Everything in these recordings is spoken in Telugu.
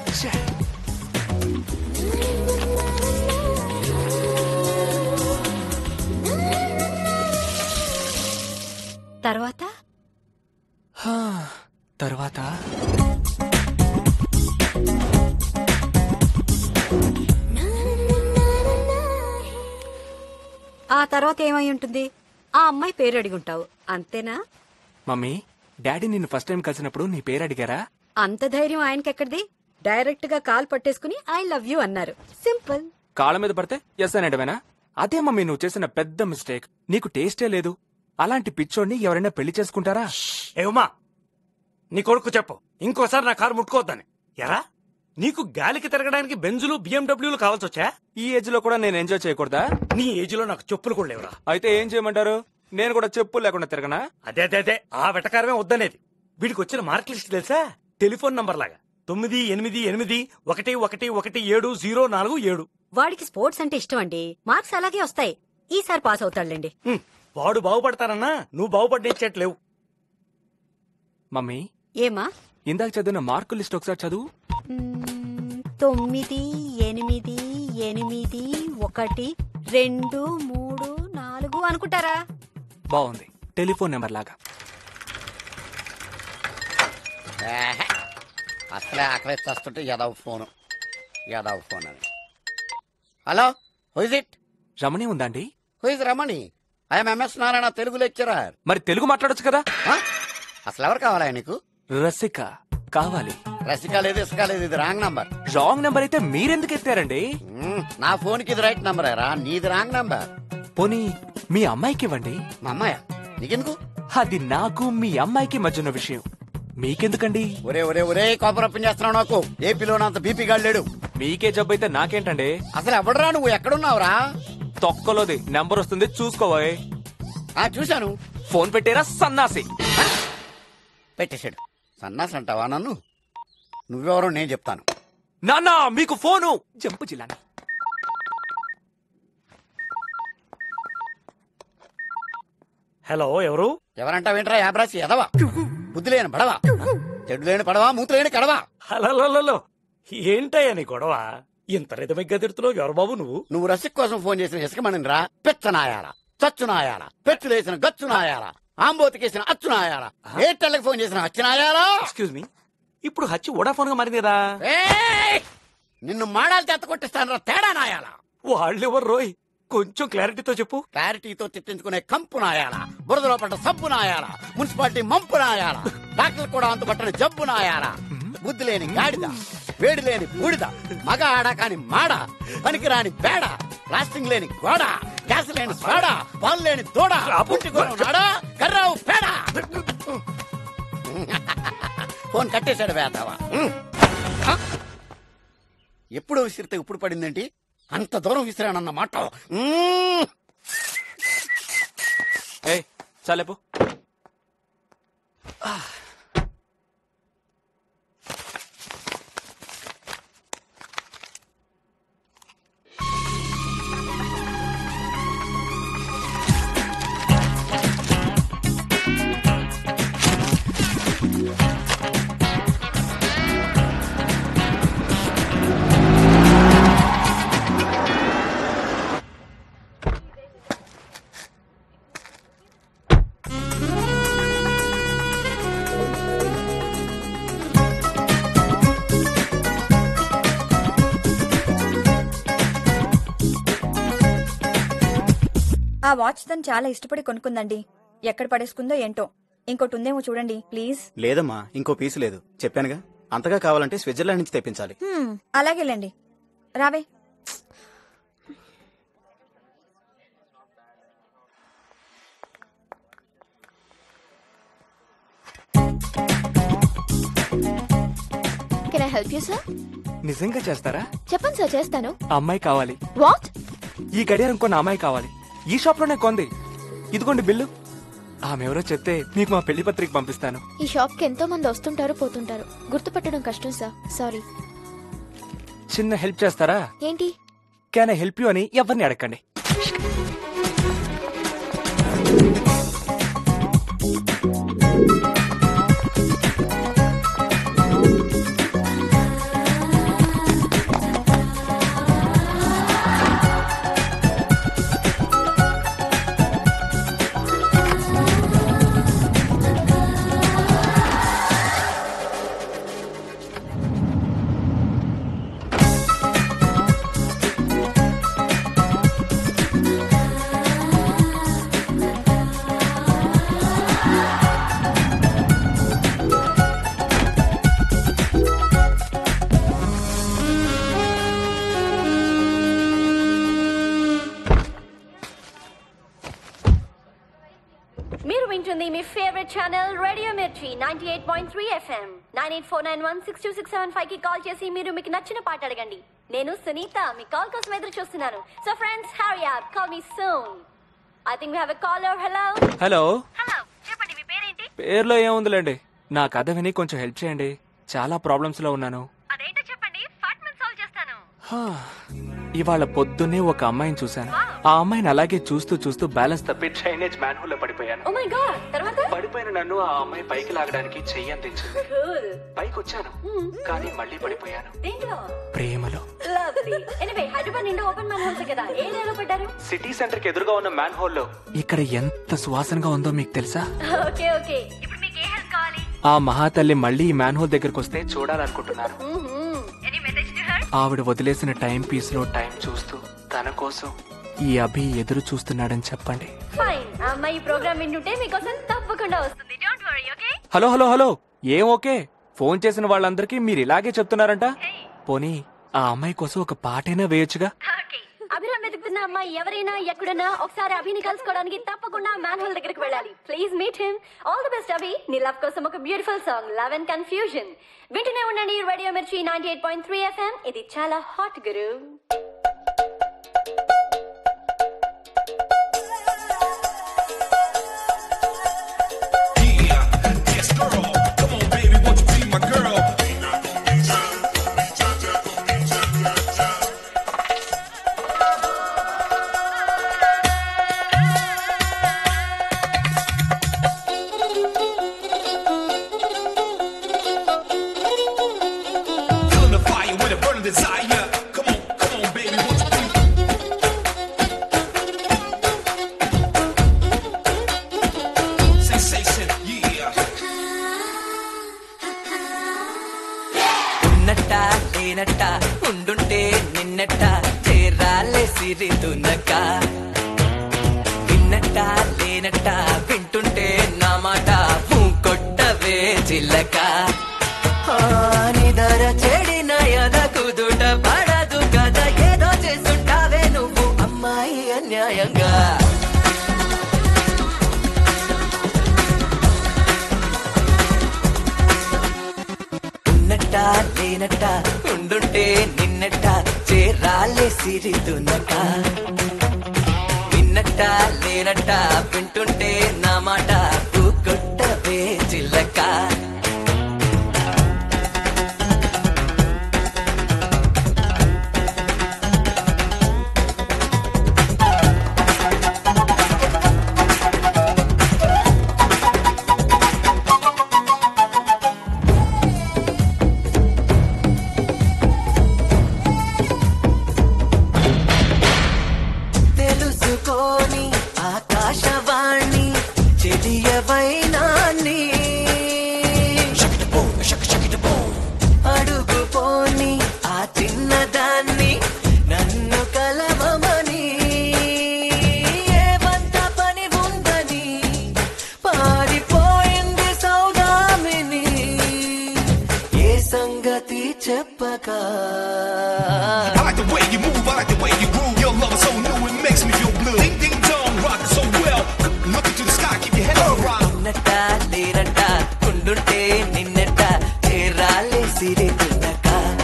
తర్వాత హా, తర్వాత ఆ తర్వాత ఏమై ఉంటుంది ఆ అమ్మాయి పేరు అడిగి ఉంటావు అంతేనా మమ్మీ డాడీ నిన్ను ఫస్ట్ టైం కలిసినప్పుడు నీ పేరు అడిగారా అంత ధైర్యం ఆయనకెక్కడిది డైరెక్ట్ గా కాల్ పట్టేసుకుని ఐ లవ్ యూ అన్నారు సింపుల్ కాళ్ళ మీద పడితే ఎస్ అనేటవేనా అదే మమ్మీ నువ్వు చేసిన పెద్ద మిస్టేక్ నీకు టేస్టే లేదు అలాంటి పిచ్చోడిని ఎవరైనా పెళ్లి చేసుకుంటారా ఏ ఉమా నీ కొడుకు చెప్పు ఇంకోసారి నా కారు ముట్టుకోవద్దని ఎరా నీకు గాలికి తిరగడానికి బెంజులు బిఎండబ్ల్యూలు కావాల్సి వచ్చా ఈ ఏజ్ లో కూడా నేను ఎంజాయ్ చేయకూడదా నీ ఏజ్ లో నాకు చెప్పులు కూడా లేవురా అయితే ఏం చేయమంటారు నేను కూడా చెప్పులు లేకుండా తిరగనా అదే అదే అదే ఆ వెటకారమే వద్దనేది వీడికి వచ్చిన మార్క్ లిస్ట్ తెలుసా టెలిఫోన్ నంబర్ లాగా తొమ్మిది ఎనిమిది ఎనిమిది ఒకటి ఒకటి ఒకటి ఏడు జీరో నాలుగు ఏడు వాడికి స్పోర్ట్స్ అంటే ఇష్టం అండి మార్క్స్ అలాగే వస్తాయి ఈసారి పాస్ అవుతాడులేండి హ్మ్, వాడు బాగుపడతానన్నా నువ్వు బాగుపడించట్లేవు మమ్మీ ఏమా ఇందాక చదివిన మార్కు లిస్ట్ ఒకసారి చదువు మ్మ్, తొమ్మిది ఎనిమిది ఎనిమిది ఒకటి రెండు మూడు నాలుగు అనుకుంటారా బాగుంది టెలిఫోన్ నెంబర్ లాగా ఏహే. అసలే ఆకలి వస్తుంటే యదవ్ ఫోను యదవ్ ఫోన్ అని హలో హుయిజ్ ఇట్ రమణి ఉందండి who is Ramani I'm MS Narayana Telugu lecturer మరి తెలుగు మాట్లాడొచ్చు కదా అసలు ఎవరు కావాలా నీకు రసిక కావాలి రసిక లేదు ఇసుక లేదు ఇది రాంగ్ నంబర్ రాంగ్ నెంబర్ అయితే మీరెందుకు ఎత్తారండి నా ఫోన్ కి ఇది రైట్ నంబర్ రా నీది రాంగ్ నంబర్ పోనీ మీ అమ్మాయికి ఇవ్వండి మా అమ్మాయ నీకెందుకు అది నాకు మీ అమ్మాయికి మధ్యన విషయం మీకెందుకండి ఒరే ఒరే ఒరే కోపరప్పని చేస్తున్నావు నాకు ఏపీలో అంత బీపీ గాడు లేడు మీకే జబ్బు అయితే నాకేంటండి అసలు ఎవడరా నువ్వు ఎక్కడున్నావురా తొక్కలోది నెంబర్ వస్తుంది చూసుకోబోయ్ ఆ చూశాను ఫోన్ పెట్టేరా సన్నాసి పెట్టేశాడు సన్నాస్ అంటావా నన్ను నువ్వెవరో నేను చెప్తాను నాన్నా మీకు ఫోను జంపు జిల్లాని హలో ఎవరు ఎవరంటావేంట్రా యాబ్రాసి ఎదవా బుద్ధి లేని పడవా చెడు లేని పడవా మూతి లేని కడవా హలో ఏంటయ్యా నీ గొడవ ఇంత రిధమిగ్గా తిడుతున్నావు ఎవరు బాబు నువ్వు నువ్వు రసిక్ కోసం ఫోన్ చేసిన ఇసుకమణిని రా పెచ్చనాయాల చచ్చునాయాల పెచ్చులేసిన గచ్చునాయాల ఆంబోతికేసిన అచ్చునాయాల ఎయిర్టెల్కి ఫోన్ చేసిన అచ్చునాయాలా ఎక్స్క్యూజ్ మీ ఇప్పుడు హచ్చి వోడాఫోన్ గా మారిందిరా ఏయ్! నిన్ను మాడాలు తెత్త కొట్టిస్తాను రా తేడా నాయాల వాళ్ళెవరు రోయ్ కొంచెం క్లారిటీతో చెప్పు క్లారిటీతో తిట్టించుకునే కంపు నాయాల బురదలో పడ్డ సబ్బు నాయాల మున్సిపాలిటీ మంపు నాయాల డాక్టర్ కూడా అంతుపట్టని జబ్బు నాయాల బుద్ధి లేని గాడిద వేడి లేని బూడిద మగ ఆడ కాని మాడ పనికిరాని పేడ ప్లాస్టింగ్ లేని గోడ గ్యాస్ లేని సోడ పాలు లేని దూడ పుట్టిగోరు నాడ కర్రావు పేడ ఫోన్ కట్టేశాడు వేతావా ఎప్పుడు విసిరితే ఇప్పుడు పడిందేంటి అంత దూరం విసిరానన్న మాట మ్మ్. ఏ చాలేపు ఆ వాచ్ తను చాలా ఇష్టపడి కొనుక్కుందండి ఎక్కడ పడేసుకుందో ఏంటో ఇంకోటి ఉందేమో చూడండి ప్లీజ్ లేదమ్మా ఇంకో పీసు లేదు చెప్పానుగా అంతగా కావాలంటే స్విట్జర్లాండ్ నుంచి తెప్పించాలి హ్మ్, అలాగేలేండి రావే can I help you sir నిజంగా చేస్తారా చెప్పండి సార్ చేస్తాను ఆ అమ్మాయి కావాలి వాట్ ఈ గడియారం కొన్న అమ్మాయి కావాలి ఈ షాప్ లోనే కొంది ఇదిగోండి బిల్లు ఆమె ఎవరో చెప్తే మీకు మా పెళ్లి పత్రిక పంపిస్తాను ఈ షాప్ కి ఎంతో మంది వస్తుంటారు పోతుంటారు గుర్తుపట్టడం కష్టం సార్ సారీ చిన్న హెల్ప్ చేస్తారా ఏంటి క్యాన్ ఐ హెల్ప్ యూ అని ఎవరిని అడగండి మీ favourite channel radio Mirchi ninety eight point three FM nine eight four nine one six two six seven five కి కాల్ చేసి మీరు మీకు నచ్చిన పాట అడగండి నేను సునీత మీ కాల్ కోసం ఎదురు చూస్తున్నాను so friends hurry up call me soon I think we have a caller hello hello hello చెప్పండి మీ పేరేంటి పేర్లో ఏముందిలేండి నా కథ విని కొంచెం హెల్ప్ చేయండి చాలా ప్రాబ్లమ్స్ లో ఉన్నాను అదేంటో చెప్పండి ఫాట్ మినిట్ సాల్వ్ చేస్తాను హా, ఇవాళ పొద్దున్నే ఒక అమ్మాయిని చూశాను ఆ అమ్మాయిని అలాగే చూస్తూ చూస్తూ బ్యాలెన్స్ తప్పి డ్రైనేజ్ మ్యాన్ లో పడిపోయాను ఓ మై గాడ్ తర్వాత పడిపోయిన నన్ను ఆ అమ్మాయి పైకి లాగడానికి చెయ్యి అందించింది కూల్ పైకి వచ్చాను కానీ మళ్ళీ పడిపోయాను దేంట్లో ప్రేమలో లవ్లీ ఎనివే హైదరాబాద్ నిండా ఓపెన్ మ్యాన్ హౌస్ కదా ఏ ఏరియాలో పడ్డారు సిటీ సెంటర్ కి ఎదురుగా ఉన్న మ్యాన్ హోల్ లో ఇక్కడ ఎంత సువాసనగా ఉందో మీకు తెలుసా ఓకే ఓకే ఇప్పుడు మీకు ఏ హెల్ప్ కావాలి ఆ మహాతల్లి మళ్ళీ ఈ మ్యాన్ హోల్ దగ్గరకు వస్తే చూడాలనుకుంటున్నాను ఎనీ మెసేజ్ టు హర్ ఆవిడ వదిలేసిన టైం పీస్ లో టైం చూస్తూ తన కోసం ఈ అభి ఎదురు చూస్తున్నాడని చెప్పండి ఫైన్ ఆ అమ్మాయి ఈ ప్రోగ్రామ్ వింటుంటే మీకోసం తప్పకుండా వస్తుంది don't worry okay hello hello hello ఏం ఓకే ఫోన్ చేసిన వాళ్ళందరికీ మీరు ఇలాగే చెప్తున్నారంట పోనీ ఆ అమ్మాయి కోసం ఒక పాటైనా వేయొచ్చుగా ఓకే అభిరామ్ వెతుకుతున్న అమ్మాయి ఎవరైనా ఎక్కడన్నా ఒకసారి అభిని కలుసుకోవడానికి తప్పకుండా మ్యాన్ హోల్ దగ్గరికి వెళ్ళాలి please meet him all the best Abhi నీ లవ్ కోసం ఒక beautiful song love and confusion వింటూనే ఉండండి radio Mirchi ninety eight point three FM ఇది చాలా హాట్ గురు Feeling the fire with a burning desire. Come on, come on, baby, won't you please? Sensation, yeah. ఉన్నట్ట లేనట్ట ఉండుంటే నిన్నట్ట చేరాలే సిరితునక విన్నట్ట లేనట్ట వింటుంటే నా మాట కొట్టవే చిల్లక ఆ, నిదర చెడిన ఎద కుదుట పడదు కదా ఏదో చేస్తుంటావే నువ్వు అమ్మాయి అన్యాయంగా ఉన్నట్ట లేనట్ట ఉండుంటే నిన్నట్ట చేరాలే సిరితున్నక విన్నట్ట లేనట్ట వింటుంటే నా మాట కొట్టవే చిల్లక తెలుసుకోని ఆకాశవాణి చెడియవైనాన్ని అడుగు పోని ఆ చిన్నదాన్ని నన్ను కలవమని ఏమంత పని ఉందని పారిపోయింది సౌదామిని ఏ సంగతి చెప్పగా I like the way you move, I like the way you groove. Your love is so new, it makes me feel blue. Ding ding dong, rockin' so well. Look into the sky, keep your head on right. ఉన్నట్ట లేనట్ట ఉండుంటే నిన్నట్ట చేరాలే సిరితున్నక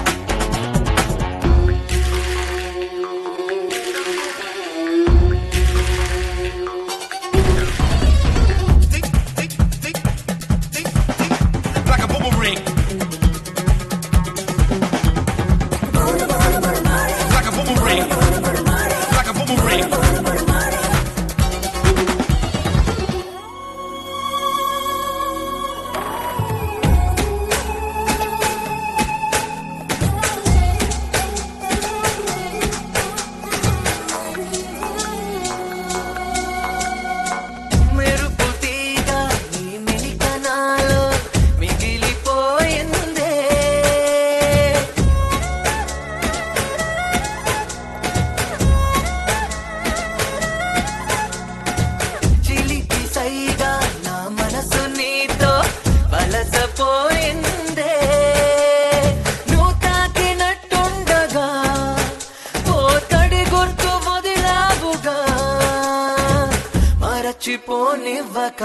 Like a boomerang. Like a boomerang. Like a boomerang. మర్చిపోనివ్వక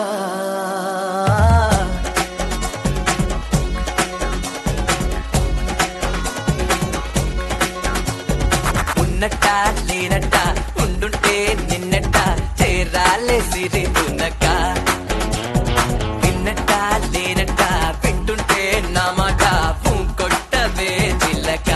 ఉన్నట్ట లేనట్ట ఉండుంటే నిన్నట్ట చేరాలే సిరి తున్నక విన్నట్ట లేనట్ట వింటుంటే నా మాట పూ కొట్టవే చిల్లక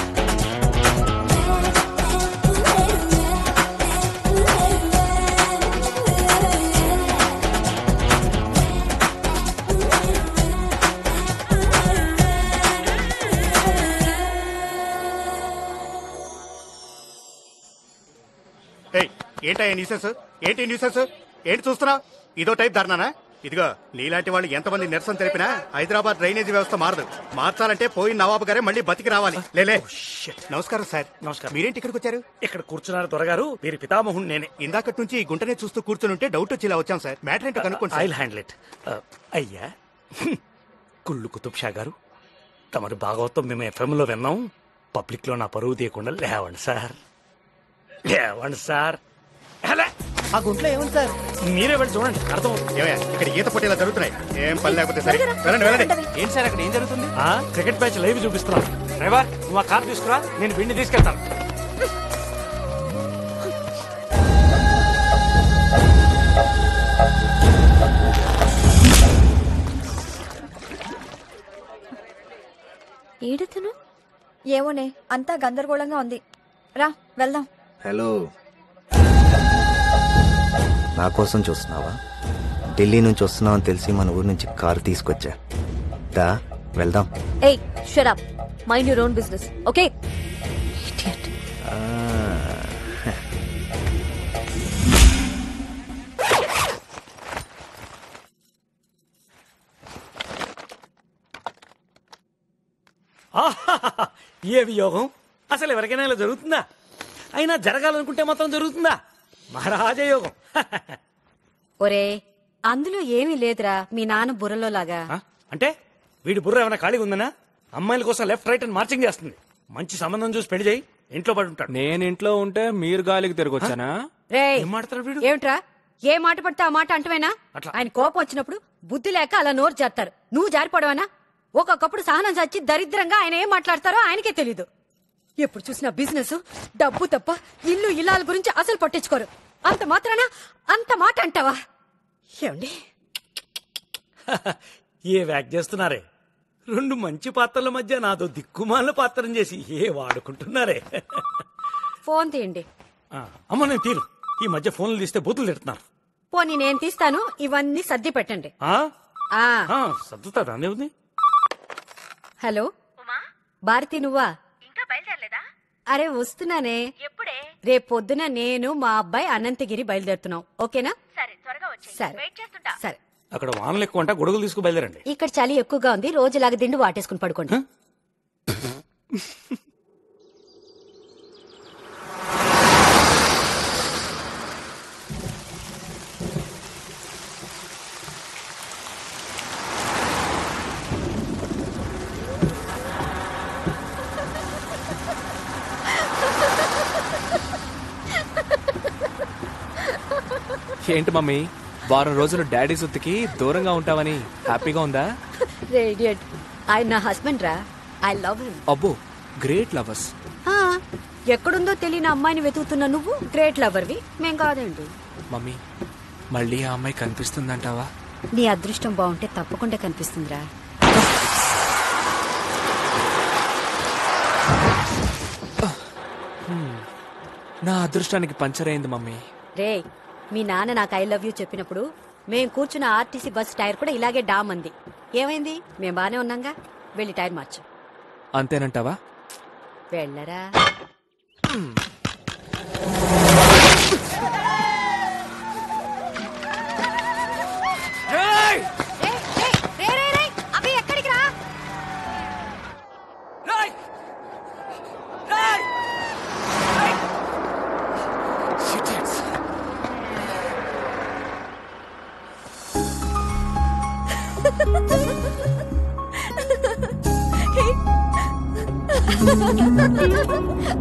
ఏయ్ ఏంటయ్యా న్యూసెన్స్ ఏంటి న్యూసెన్స్ ఏంటి చూస్తున్నా ఇదో టైప్ ధర్నానా ఇదిగో నీలాంటి వాళ్ళు ఎంతమంది నిరసన తెలిపినా హైదరాబాద్ డ్రైనేజీ వ్యవస్థ మారదు మార్చాలంటే పోయిన నవాబు గారే మళ్ళీ బతికి రావాలి లేలే నమస్కారం సార్ నమస్కారం. మీరేంటి ఇక్కడికి వచ్చారు ఇక్కడ కూర్చున్నారు దొరగారు వీరి పితామహుడు నేనే ఇందాకటి నుంచి ఈ గుంటనే చూస్తూ కూర్చుని ఉంటే డౌట్ వచ్చి ఇలా వచ్చాం సార్ మ్యాటర్ ఏంటో కనుక్కోండి ఐల్ సార్. హ్యాండిల్ ఇట్ అయ్యా కుళ్ళు కుతుబ్ షా గారు తమరి భాగవతం మేము FM లో విన్నాం పబ్లిక్ లో నా పరువు తీయకుండా లేవండి సార్ లేవండి సార్ హలే. ఆ గుంట్లో ఏముంది సార్ మీరే వెళ్ళి చూడండి అర్థం ఏమయ్యా ఇక్కడ ఈత పోటీలా జరుగుతున్నాయి ఏం పని లేకపోతే సరే వెళ్ళండి వెళ్ళండి ఏంటి సార్ అక్కడ ఏం జరుగుతుంది క్రికెట్ మ్యాచ్ లైవ్ చూపిస్తున్నాను డ్రైవర్ నువ్వు ఆ కార్ తీసుకురా నేను విండి తీసుకెళ్తాను ఏడతను ఏమోనే అంతా గందరగోళంగా ఉంది రా వెళ్దాం హలో నా కోసం చూస్తున్నావా ఢిల్లీ నుంచి వస్తున్నావని తెలిసి మన ఊరు నుంచి కారు తీసుకొచ్చా దా వెళ్దాం ఏయ్ shut up mind your own business okay ఆ, ఆహాహాహా. ఏ వియోగం అసలు ఎవరికైనా ఇలా జరుగుతుందా అయినా జరగాలనుకుంటే మాత్రం జరుగుతుందా మహారాజ యోగం ఒరే అందులో ఏమీ లేదురా మీ నాన్న బుర్రలో లాగా ఆ? అంటే వీడి బుర్ర ఏమైనా ఖాళీగా ఉందనా అమ్మాయిల కోసం లెఫ్ట్ రైట్ అని మార్చింగ్ చేస్తుంది మంచి సంబంధం చూసి పెళ్లి చేయి ఇంట్లో పడి ఉంటాడు నేను ఇంట్లో ఉంటే మీరు గాలికి తిరిగి వచ్చానా రే ఏం మాట్లాడు వీడు ఏమిట్రా ఏ మాట పడితే ఆ మాట అంటవేనా అట్లా. ఆయన కోపం వచ్చినప్పుడు బుద్ధి లేక అలా నోరు చేస్తారు నువ్వు జారిపోవడమేనా ఒక్కొక్కప్పుడు సహనం చచ్చి దరిద్రంగా ఆయన ఏం మాట్లాడతారో ఆయనకే తెలీదు ఎప్పుడు చూసినా బిజినెస్ డబ్బు తప్ప ఇల్లు ఇల్లాల గురించి అసలు పట్టించుకోరు అంత మాత్రాన అంత మాట అంటావా ఏమండి ఏ వ్యాక్ చేస్తున్నారే రెండు మంచి పాత్రల మధ్య నాదో దిక్కుమాల పాత్రం చేసి ఏ వాడుకుంటున్నారే ఫోన్ తీయండి ఆ, అమ్మ నేను తీరు ఈ మధ్య ఫోన్లు తీస్తే బూతులు తిడుతున్నారు పోనీ నేను తీస్తాను ఇవన్నీ సర్ది పెట్టండి ఆ? ఆ ఆ, సర్దుతా దాని ఉంది హలో భారతి నువ్వా అరే వస్తున్నానే ఎప్పుడే రేపు పొద్దున నేను మా అబ్బాయి అనంతగిరి బయలుదేరుతున్నాం ఓకేనా సరే త్వరగా వచ్చి సరే సరే అక్కడ వానలు ఎక్కువ అంట గొడుగులు తీసుకు బయలుదేరండి ఇక్కడ చలి ఎక్కువగా ఉంది రోజులాగా దిండు వాటేసుకుని పడుకోండి ఏంటి మమ్మీ వారం రోజులు డాడీ సొత్తుకి దూరంగా ఉంటావని హ్యాపీగా ఉందా రేడియట్ ఆయన నా హస్బెండ్ రా ఐ లవ్ హిమ్ అబ్బో గ్రేట్ లవర్స్ ఎక్కడుందో తెలియని అమ్మాయిని వెతుకుతున్న నువ్వు గ్రేట్ లవర్వి మేం కాదండి మమ్మీ మళ్ళీ ఆ అమ్మాయి కనిపిస్తుందంటావా నీ అదృష్టం బాగుంటే తప్పకుండా కనిపిస్తుందిరా నా అదృష్టానికి పంచర్ అయింది మమ్మీ రే మీ నాన్న నాకు ఐ లవ్ యూ చెప్పినప్పుడు మేం కూర్చున్న ఆర్టీసీ బస్ టైర్ కూడా ఇలాగే డామ్ అంది ఏమైంది మేం బానే ఉన్నాంగా వెళ్ళి టైర్ మార్చు అంతేనంటావా వెళ్ళరా అవి ఎక్కడికి రా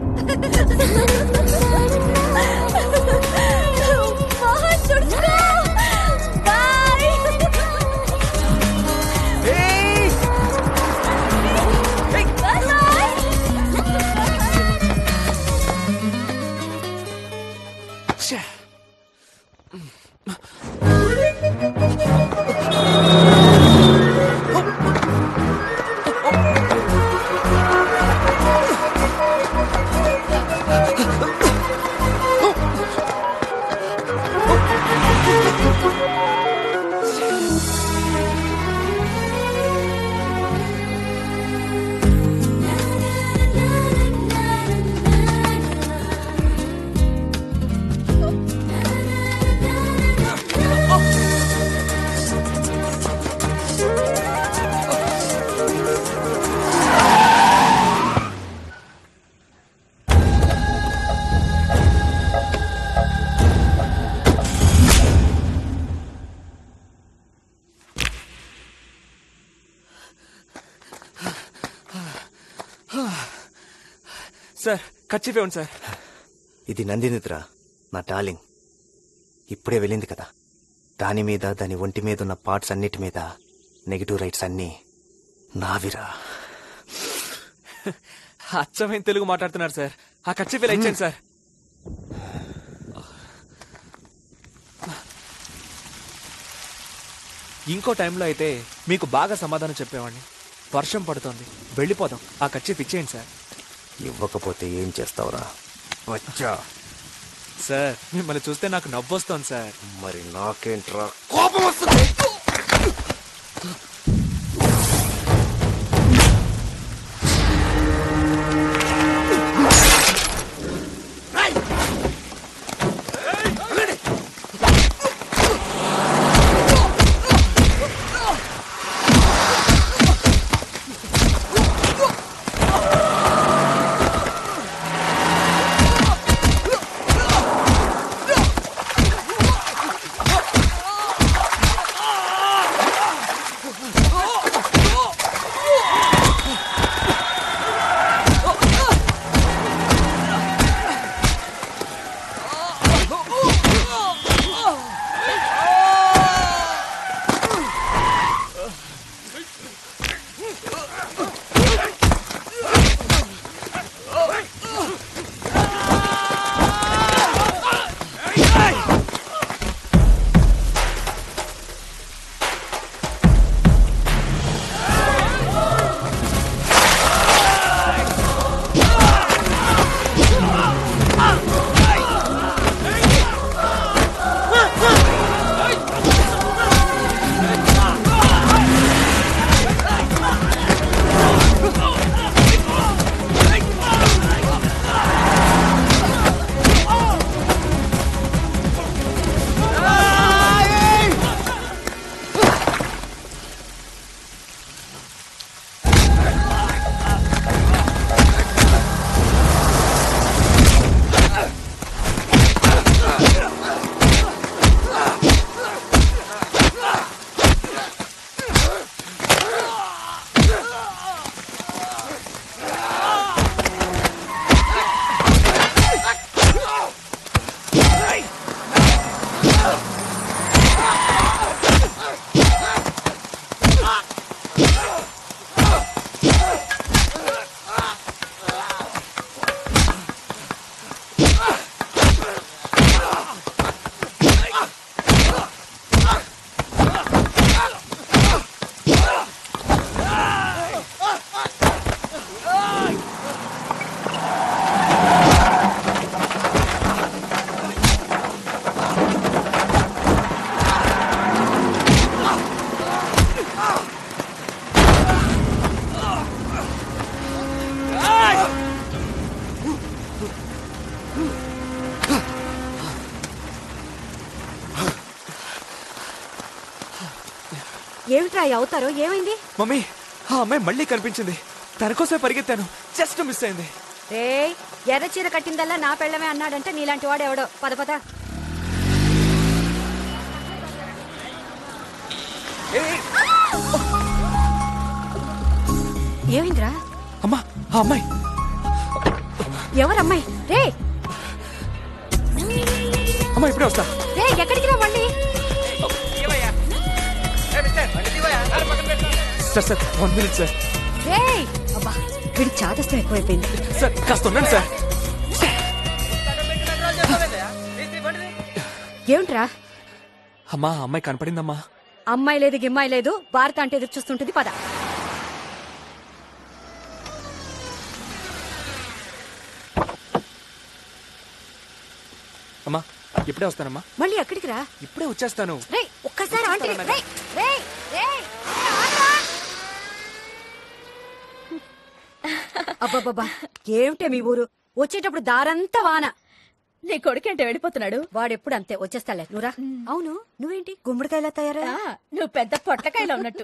మోహన్ తుడుచుకో సార్ ఖర్చు ఇవ్వండి సార్ ఇది నందినిద్ర నా డార్లింగ్ ఇప్పుడే వెళ్ళింది కదా దాని మీద దాని ఒంటి మీద ఉన్న పార్ట్స్ అన్నిటి మీద నెగిటివ్ రైట్స్ అన్నీ నావిరా అచ్చమైన తెలుగు మాట్లాడుతున్నారు సార్ ఆ ఖర్చు ఇలా ఇచ్చాను సార్ ఇంకో టైంలో అయితే మీకు బాగా సమాధానం చెప్పేవాడిని వర్షం పడుతోంది వెళ్ళిపోదాం ఆ ఖర్చు ఇచ్చేయండి సార్ ఇవ్వకపోతే ఏం చేస్తావురా వచ్చా సార్ మిమ్మల్ని చూస్తే నాకు నవ్వొస్తోంది సార్ మరి నాకేంట్రా కోపం వస్తుంది ఏమిట్రా ఈ అవుతారో ఏమైంది మమ్మీ ఆ అమ్మాయి మళ్ళీ కనిపించింది తన కోసమే పరిగెత్తాను జస్ట్ మిస్ అయింది రే ఎర్ర చీర కట్టిందల్లా నా పెళ్ళమే అన్నాడంటే నీలాంటి వాడు ఎవడో పద పద ఏమైందిరా అమ్మా ఆ అమ్మాయి ఎవరమ్మాయి రే అమ్మా ఇప్పుడే వస్తా రే ఎక్కడికి రా మళ్ళీ sir sir one minute sir రే అబ్బా వీడి చాదస్తం ఎక్కువైపోయింది సార్ కాస్త ఉండండి సార్ ఏమిట్రా అమ్మా ఆ అమ్మాయి కనపడిందమ్మా అమ్మాయి లేదు గిమ్మాయి లేదు భారత అంటే ఎదురు చూస్తుంటుంది పద అమ్మా ఇప్పుడే వస్తానమ్మా మళ్ళీ ఎక్కడికి రా ఇప్పుడే వచ్చేస్తాను రే ఒక్కసారి ఆంటీ వచ్చేస్తానమ్మా. రేయ్, రేయ్, రేయ్, అబ్బబ్బబ్బా ఏమిటే మీ ఊరు వచ్చేటప్పుడు దారంతా వాన నీ కొడుకేంటి వెళ్ళిపోతున్నాడు వాడెప్పుడు అంతే వచ్చేస్తాలే నువ్వురా అవును నువ్వేంటి గుమ్మడికాయలా తయారా ఆ, నువ్వు పెద్ద పొట్లకాయలో ఉన్నట్టు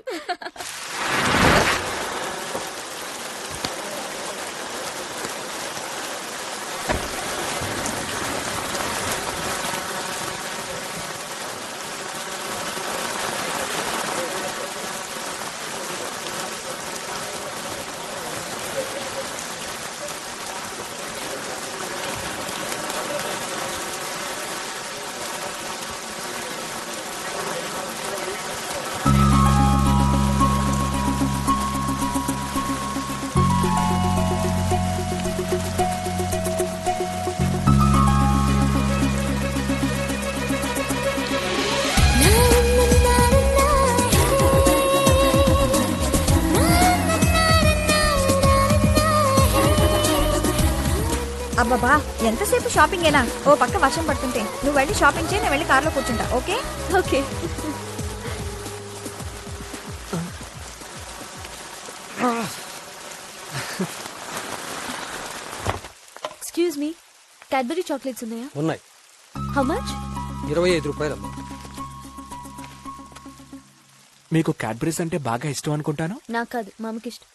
అబ్బబ్బా ఎంతసేపు షాపింగ్ ఏనా ఓ పక్క వర్షం పడుతుంటే నువ్వు వెళ్ళి షాపింగ్ చేయి నేను వెళ్ళి కార్లో కూర్చుంటా okay okay excuse me Cadbury chocolates ఉన్నాయా ఉన్నాయి హౌ మచ్ ఇరవై ఐదు రూపాయలు మీకు క్యాడ్బరీస్ అంటే బాగా ఇష్టం అనుకుంటాను నాకు కాదు మామకి ఇష్టం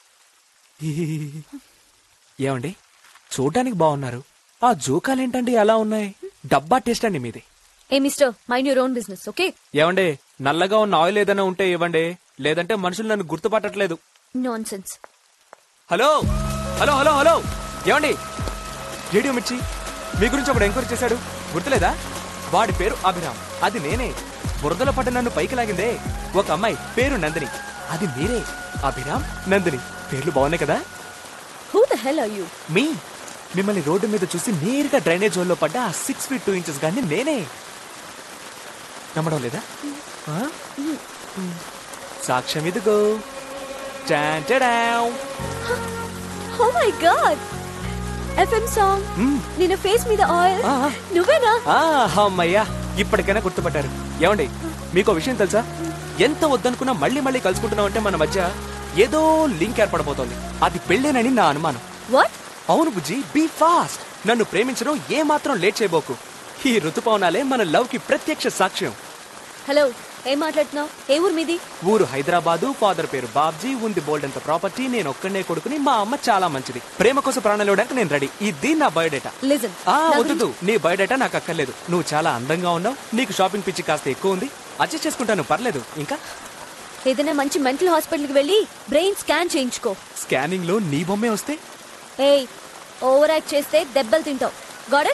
ఏమండి చూడడానికి బాగున్నారు ఆ జోకాలేంటండి అలా ఉన్నాయి డబ్బా టేస్ట్ అండి మీది ఏ mister mind your own business okay ఏమండి నల్లగా ఉన్న ఆయిల్ ఏదైనా ఉంటే ఇవ్వండి లేదంటే మనుషులు నన్ను గుర్తుపట్టట్లేదు nonsense hello hello hello hello ఏమండి రేడియో మిర్చి మీ గురించి ఒకడు ఎంక్వైరీ చేశాడు గుర్తులేదా వాడి పేరు అభిరామ్ అది నేనే బురదలో పడ్డ నన్ను పైకి లాగిందే ఒక అమ్మాయి పేరు నందిని అది మీరే అభిరామ్ నందిని పేర్లు బాగున్నాయి కదా who the hell are you మీ మిమ్మల్ని రోడ్డు మీద చూసి నేరుగా డ్రైనేజ్ జోన్లో పడ్డ ఆ సిక్స్ ఫీట్ టూ ఇంచెస్ గాని నేనే నమ్మడం లేదా ఆ? సాక్ష్యం ఇదిగో చాన్ చాడావ్. Oh my god FM song మ్మ్. నిన్న ఫేస్ మీద ఆయిల్ నువ్వేనా ఆ, అమ్మయ్యా ఇప్పటికైనా గుర్తుపట్టారు ఏమండి మీకు విషయం తెలుసా ఎంత వద్దనుకున్నా మళ్ళీ మళ్ళీ కలుసుకుంటున్నాం అంటే మన మధ్య ఏదో లింక్ ఏర్పడబోతోంది అది పెళ్ళేనని నా అనుమానం వాట్ అవును బుజ్జి బీ ఫాస్ట్ నన్ను ప్రేమించడం ఏ మాత్రం లేట్ చేయబోకు ఈ ఋతుపవనాలే మన లవ్ కి ప్రత్యక్ష సాక్ష్యం హలో ఏం మాట్లాడుతున్నావు ఏ ఊరు మీది ఊరు హైదరాబాదు ఫాదర్ పేరు బాబ్జీ ఉంది బోల్డ్ అంత ప్రాపర్టీ నేను ఒక్కనే కొడుకుని మా అమ్మ చాలా మంచిది ప్రేమ కోసం ప్రాణాలు ఇవ్వడానికి నేను రెడీ ఇది నా బయోడేటా లిజన్ ఆ వద్దు నీ బయోడేటా నాకు అక్కర్లేదు నువ్వు చాలా అందంగా ఉన్నావు నీకు షాపింగ్ పిచ్చి కాస్త ఎక్కువ ఉంది అడ్జస్ట్ చేసుకుంటాను పర్లేదు ఇంకా ఏదైనా మంచి మెంటల్ హాస్పిటల్కి వెళ్ళి బ్రెయిన్ స్కాన్ చేయించుకో స్కానింగ్ లో నీ బొమ్మే వస్తే ఏయ్ ఓవర్ యాక్ట్ చేస్తే దెబ్బలు తింటావు గాడ్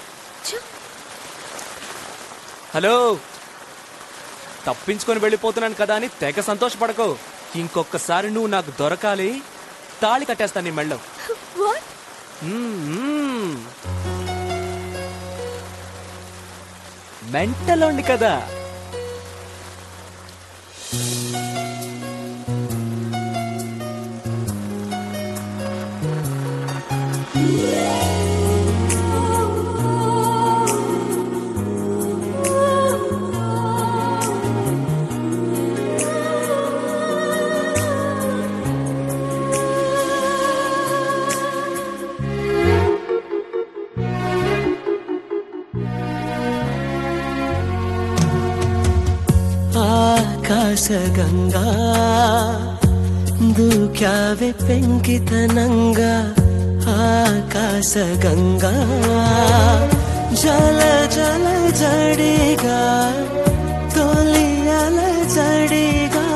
హలో తప్పించుకొని వెళ్ళిపోతున్నాను కదా అని తెగ సంతోషపడకు ఇంకొకసారి నువ్వు నాకు దొరకాలి తాళి కట్టేస్తాను నీ మెళ్ళో వాట్ మెంటలోండి కదా ఆకాశగంగా దూక్యావే పెంకితనంగా ఆకాశగంగా జల జల జడిగా తొలి అల జడిగా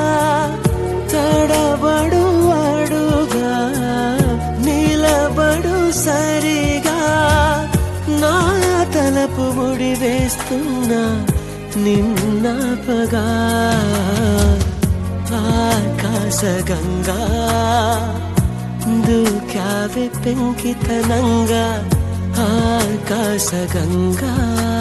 తడబడు అడుగా నిలబడు సరిగా నా తలపు ముడి వేస్తున్నా నిన్నపగా ఆకాశగంగా దూకావే పెంకితనంగా ఆకాశగంగా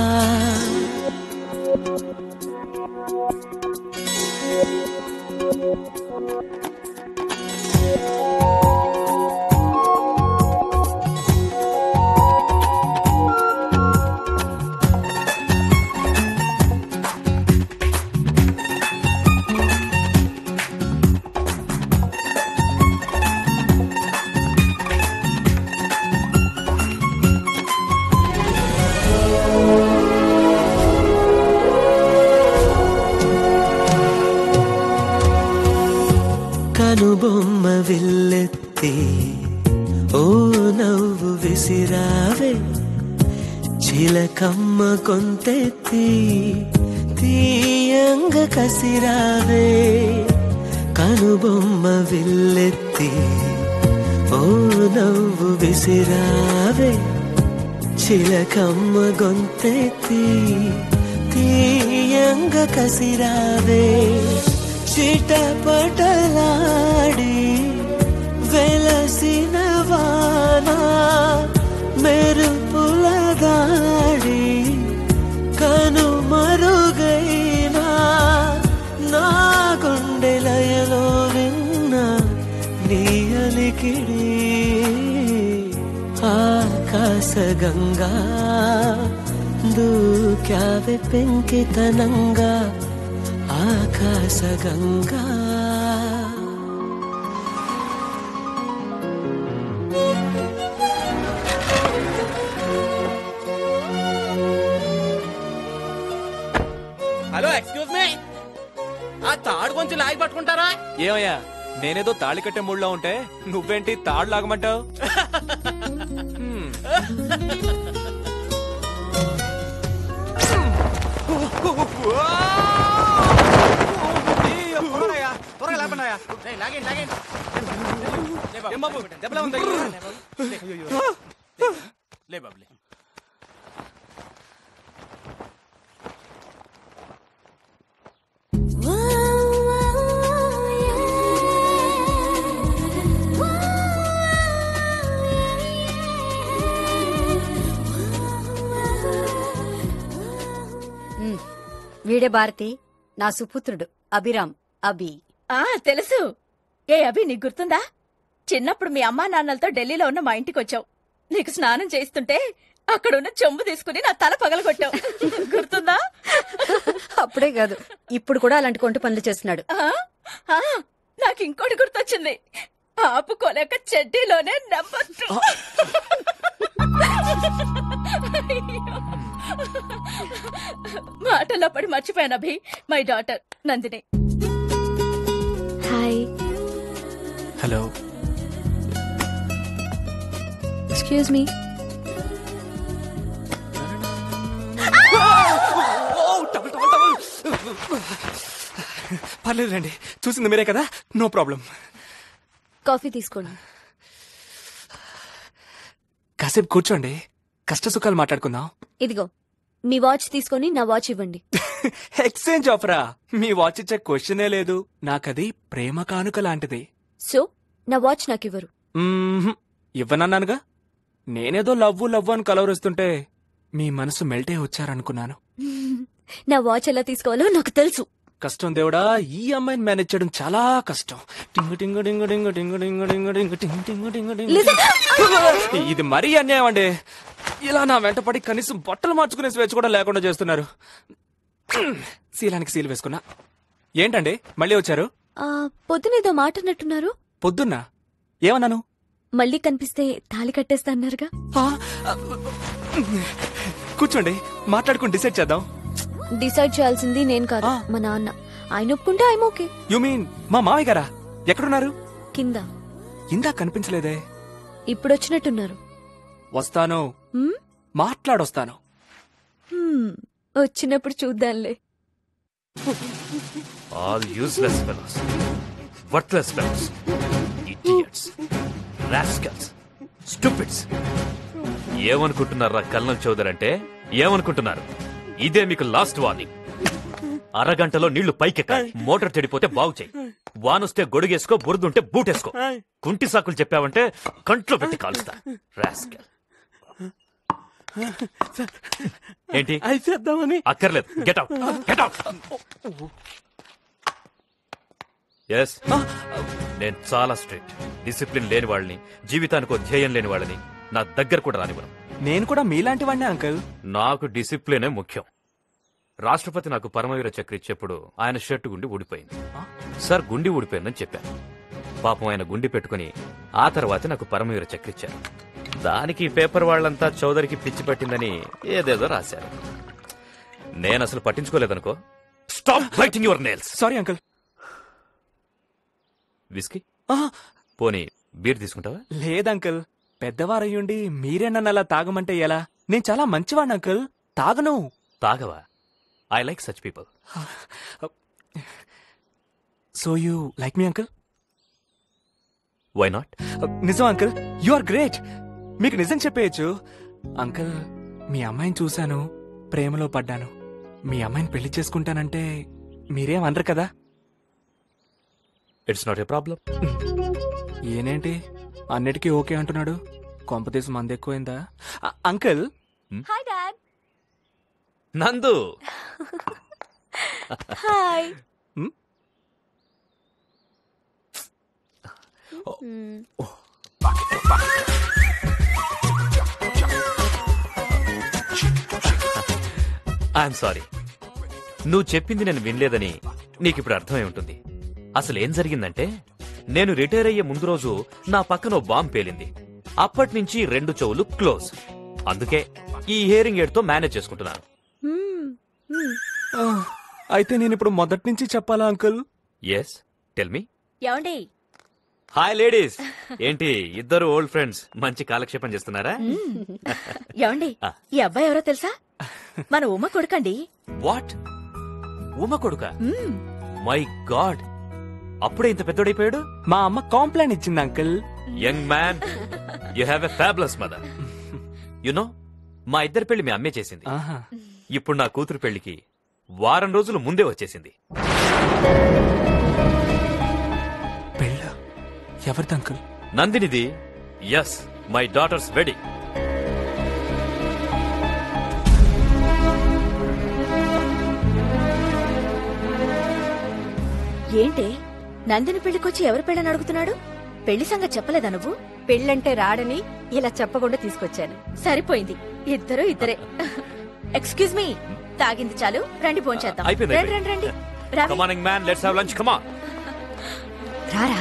కనుబొమ్మ విల్లెత్తి ఓ నవ్వు విసిరావే చిలకమ్మ కొంతెత్తి తీయంగ కసిరావే కనుబొమ్మ విల్లెత్తి ఓ నవ్వు విసిరావే చిలకమ్మ గొంతెత్తి తీయంగ కసిరావే చిటపటలాడి వెలసిన వాన మెరుపుల దాడి కనుమరుగైనా నా గుండెలయలో విన్న నీ అలికిడి ఆకాశ ఆకాశ గంగా దూకావె పెంకితనంగా ఆకాశ గంగా హలో ఎక్స్క్యూజ్ మీ ఆ తాడు కొంచెం లాగి పట్టుకుంటారా ఏమయ్యా నేనేదో తాళి కట్టే మూడ్లో ఉంటే నువ్వేంటి తాడు లాగమంటావు త్వరగా లేపండాయా లాగండి లాగండి ఏం బాబు దెబ్బలా ఉంది లే బాబు లే ఉమ్, వీడే భారతి నా సుపుత్రుడు అభిరామ్ అభి ఆ తెలుసు ఏ అభి నీకు గుర్తుందా చిన్నప్పుడు మీ అమ్మా నాన్నలతో ఢిల్లీలో ఉన్న మా ఇంటికి వచ్చావు నీకు స్నానం చేస్తుంటే అక్కడున్న చెంబు తీసుకుని నా తల పగలగొట్టావు గుర్తుందా అప్పుడే కాదు ఇప్పుడు కూడా అలాంటి కొంటు పనులు చేస్తున్నాడు ఆ, ఆ, నాకు ఇంకోటి గుర్తొచ్చింది ఆపుకోలేక చెడ్డీలోనే నెంబర్ టూ మాటల్లో పడి మర్చిపోయాను Abhi my daughter Nandini hi hello excuse me పర్లేదులేండి చూసింది మీరే కదా నో ప్రాబ్లం కాఫీ తీసుకోండి కాసేపు కూర్చోండి కష్ట సుఖాలు మాట్లాడుకుందాం ఇదిగో మీ వాచ్ తీసుకొని నా వాచ్ ఇవ్వండి ఎక్స్చేంజ్ ఆఫరా మీ వాచ్ ఇచ్చే క్వశ్చనే లేదు నాకది ప్రేమ కానుక లాంటిది సో నా వాచ్ నాకు ఇవ్వరు మ్మ్హ్. ఇవ్వనన్నానుగా నేనేదో లవ్వు లవ్వు అని కలవరిస్తుంటే మీ మనసు మెల్టే వచ్చారనుకున్నాను నా వాచ్ ఎలా తీసుకోవాలో నాకు తెలుసు కష్టం దేవుడా ఈ అమ్మాయిని మేనేజ్ చేయడం చాలా కష్టం టింగు టింగు టింగు టింగు టింగు టింగు టింగు టింగు టింగు టింగు టింగు టింగు. Listen. ఇది మరీ అన్యాయం అండి ఇలా నా వెంటపడి కనీసం బట్టలు మార్చుకునే స్వేచ్ఛ కూడా లేకుండా చేస్తున్నారు శీలానికి సీలు వేసుకున్నా ఏంటండి మళ్ళీ వచ్చారు ఆ, పొద్దునేదో మాట అన్నట్టున్నారు పొద్దున్నా ఏమన్నాను మళ్ళీ కనిపిస్తే తాళి కట్టేస్తా అన్నారుగా కూర్చోండి మాట్లాడుకుని డిసైడ్ చేద్దాం డిసైడ్ చేయాల్సింది నేను కాదు మా నాన్న ఆయన ఒప్పుకుంటే ఐమ్ ఓకే యు మీన్ మా మావయ్య గారా ఎక్కడున్నారు కింద ఇందా కనిపించలేదే ఇప్పుడు వచ్చినట్టున్నారు వస్తాను హ్మ్? మాట్లాడొస్తాను హ్మ్, వచ్చినప్పుడు చూద్దాంలే all useless fellows worthless fellows idiots rascals stupids ఏమనుకుంటున్నారా కల్నల్ చౌదరి అంటే ఏమనుకుంటున్నారు ఇదే మీకు లాస్ట్ వార్నింగ్ అరగంటలో నీళ్లు పైకెక్కాలి మోటార్ చెడిపోతే బాగు చేయి వానొస్తే గొడుగేసుకో బురదుంటే బూటేసుకో కుంటి సాకులు చెప్పావంటే కంట్లో పెట్టి కాలుస్తా రాస్కల్ ఏంటి అయిపోద్దామని అక్కర్లేదు get out get out yes నేను చాలా స్ట్రిక్ట్ డిసిప్లిన్ లేని వాళ్ళని జీవితానికి ఒక ధ్యేయం లేని వాళ్ళని నా దగ్గర కూడా రానివ్వను నేను కూడా మీలాంటి వాడినే అంకల్ నాకు డిసిప్లినే ముఖ్యం రాష్ట్రపతి నాకు పరమవీర చక్ర ఇచ్చేప్పుడు ఆయన షర్టు గుండి ఊడిపోయింది సార్ గుండి ఊడిపోయిందని చెప్పాను పాపం ఆయన గుండి పెట్టుకుని ఆ తర్వాత నాకు పరమవీర చక్ర ఇచ్చారు దానికి ఈ పేపర్ వాళ్ళంతా చౌదరికి పిచ్చి పట్టిందని ఏదేదో రాశారు నేను అసలు పట్టించుకోలేదనుకో stop biting your nails sorry uncle whisky పోనీ బీర్ తీసుకుంటావా లేదంకుల్ పెద్దవారయ్యుండి మీరే నన్ను అలా తాగమంటే ఎలా నేను చాలా మంచివాడిని అంకుల్ తాగను తాగవా I like such people so you like me uncle why not నిజం అంకుల్ యు ఆర్ గ్రేట్ మీకు నిజం చెప్పేయచ్చు అంకుల్ మీ అమ్మాయిని చూశాను ప్రేమలో పడ్డాను మీ అమ్మాయిని పెళ్లి చేసుకుంటానంటే మీరేం అనరు కదా ఇట్స్ నాట్ ఏ ప్రాబ్లం ఏనేంటి అన్నిటికీ ఓకే అంటున్నాడు కొంపతీసి మంది ఎక్కువైందా అ- uncle hi dad Nandu hi Hmm? I'm sorry నువ్వు చెప్పింది నేను వినలేదని నీకిప్పుడు అర్థమై ఉంటుంది అసలు ఏం జరిగిందంటే నేను రిటైర్ అయ్యే ముందు రోజు నా పక్కన ఓ బాంబ్ పేలింది అప్పటి నుంచి రెండు చెవులు క్లోజ్ అందుకే ఈ హియరింగ్ ఎయిడ్ తో మేనేజ్ చేసుకుంటున్నాను ఆ, అయితే నేను ఇప్పుడు మొదటి నుంచి చెప్పాలా అంకుల్ ఎస్ టెల్ మీ ఏమండి హాయ్ లేడీస్ ఏంటి ఇద్దరు ఓల్డ్ ఫ్రెండ్స్ మంచి కాలక్షేపం చేస్తున్నారా ఏమండి ఆ. ఈ అబ్బాయి ఎవరో తెలుసా మన ఉమ్మ కొడుకండి వాట్ ఉమ కొడుక మ్మ్. మై గాడ్ అప్పుడే ఇంత పెద్దోడైపోయాడు మా అమ్మ కాంప్లైంట్ ఇచ్చింది uncle young man you have a fabulous mother you know మా ఇద్దరి పెళ్లి మీ అమ్మే చేసింది ఇప్పుడు నా కూతురు పెళ్లికి వారం రోజులు ముందే వచ్చేసింది పెళ్ళ ఎవరిది అంకుల్ నందినిది ఎస్ మై డాటర్స్ వెడ్డింగ్ ఏంటి నందిని పెళ్లికొచ్చి ఎవరు పెళ్ళని అడుగుతున్నాడు పెళ్లి సంగతి చెప్పలేదా నువ్వు పెళ్ళంటే రాడని ఇలా చెప్పకుండా తీసుకొచ్చాను సరిపోయింది ఇద్దరు ఇద్దరే ఎక్స్క్యూజ్ మీ తాగింది చాలు రండి పోంచేద్దాం అయిపోయింది, రండి రండి రండి Ravi come on in man let's have lunch come రారా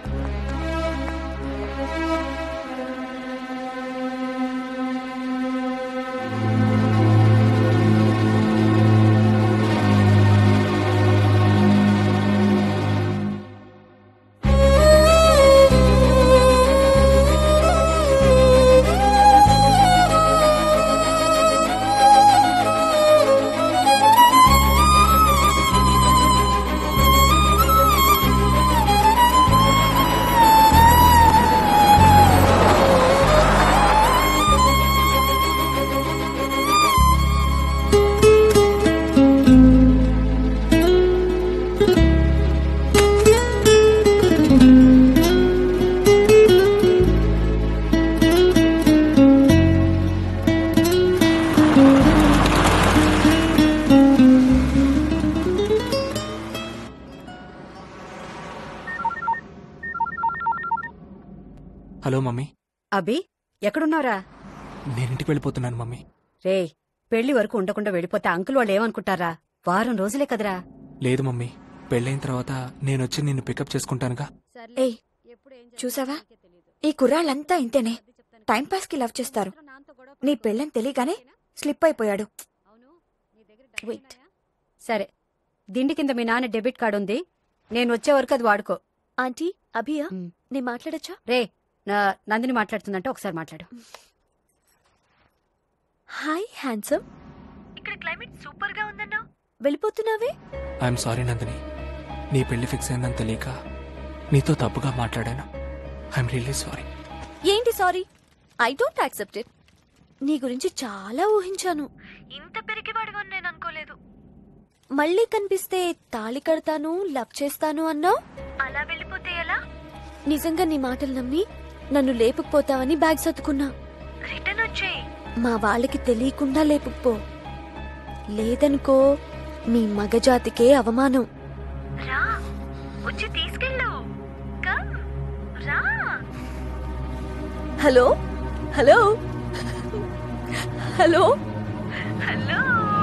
హలో మమ్మీ అభి ఎక్కడున్నారా నేనింటికి వెళ్ళిపోతున్నాను మమ్మీ రే పెళ్లి వరకు ఉండకుండా వెళ్ళిపోతే అంకుల్ వాళ్ళు ఏమనుకుంటారా వారం రోజులే కదరా లేదు మమ్మీ పెళ్ళైన తర్వాత నేను వచ్చి నిన్ను పికప్ చేసుకుంటానుగా ఏయ్ చూసావా ఈ కుర్రాళ్ళంతా ఇంతేనే టైం పాస్ కి లవ్ చేస్తారు నీ పెళ్ళని తెలియగానే స్లిప్ అయిపోయాడు వెయిట్ సరే దిండి కింద మీ నాన్న డెబిట్ కార్డు ఉంది నేను వచ్చే వరకు అది వాడుకో ఆంటీ అభియా నేను మాట్లాడచ్చా రే నా నందిని మాట్లాడుతుందంటే ఒకసారి మాట్లాడు హాయ్ హ్యాండ్సమ్ ఇక్కడ క్లైమేట్ సూపర్ గా ఉందన్నా వెళ్ళిపోతున్నావే ఐఎమ్ సారీ నందిని నీ పెళ్లి ఫిక్స్ అయిందని తెలియక నీతో తప్పుగా మాట్లాడాను ఐఎమ్ రియల్లీ సారీ ఏంటి sorry I don't accept it నీ గురించి చాలా ఊహించాను ఇంత పెరిగివాడు నేను అనుకోలేదు మళ్ళీ కనిపిస్తే తాళి కడతాను లవ్ చేస్తాను అన్నావు అలా వెళ్ళిపోతే ఎలా నిజంగా నీ మాటలు నమ్మి నన్ను లేపుకుపోతావని బ్యాగ్ సర్దుకున్నా రిటర్న్ వచ్చేయి మా వాళ్ళకి తెలియకుండా లేపుకుపో లేదనుకో మీ మగజాతికే అవమానం రా వచ్చి తీసుకెళ్ళు రా హలో హలో హలో హలో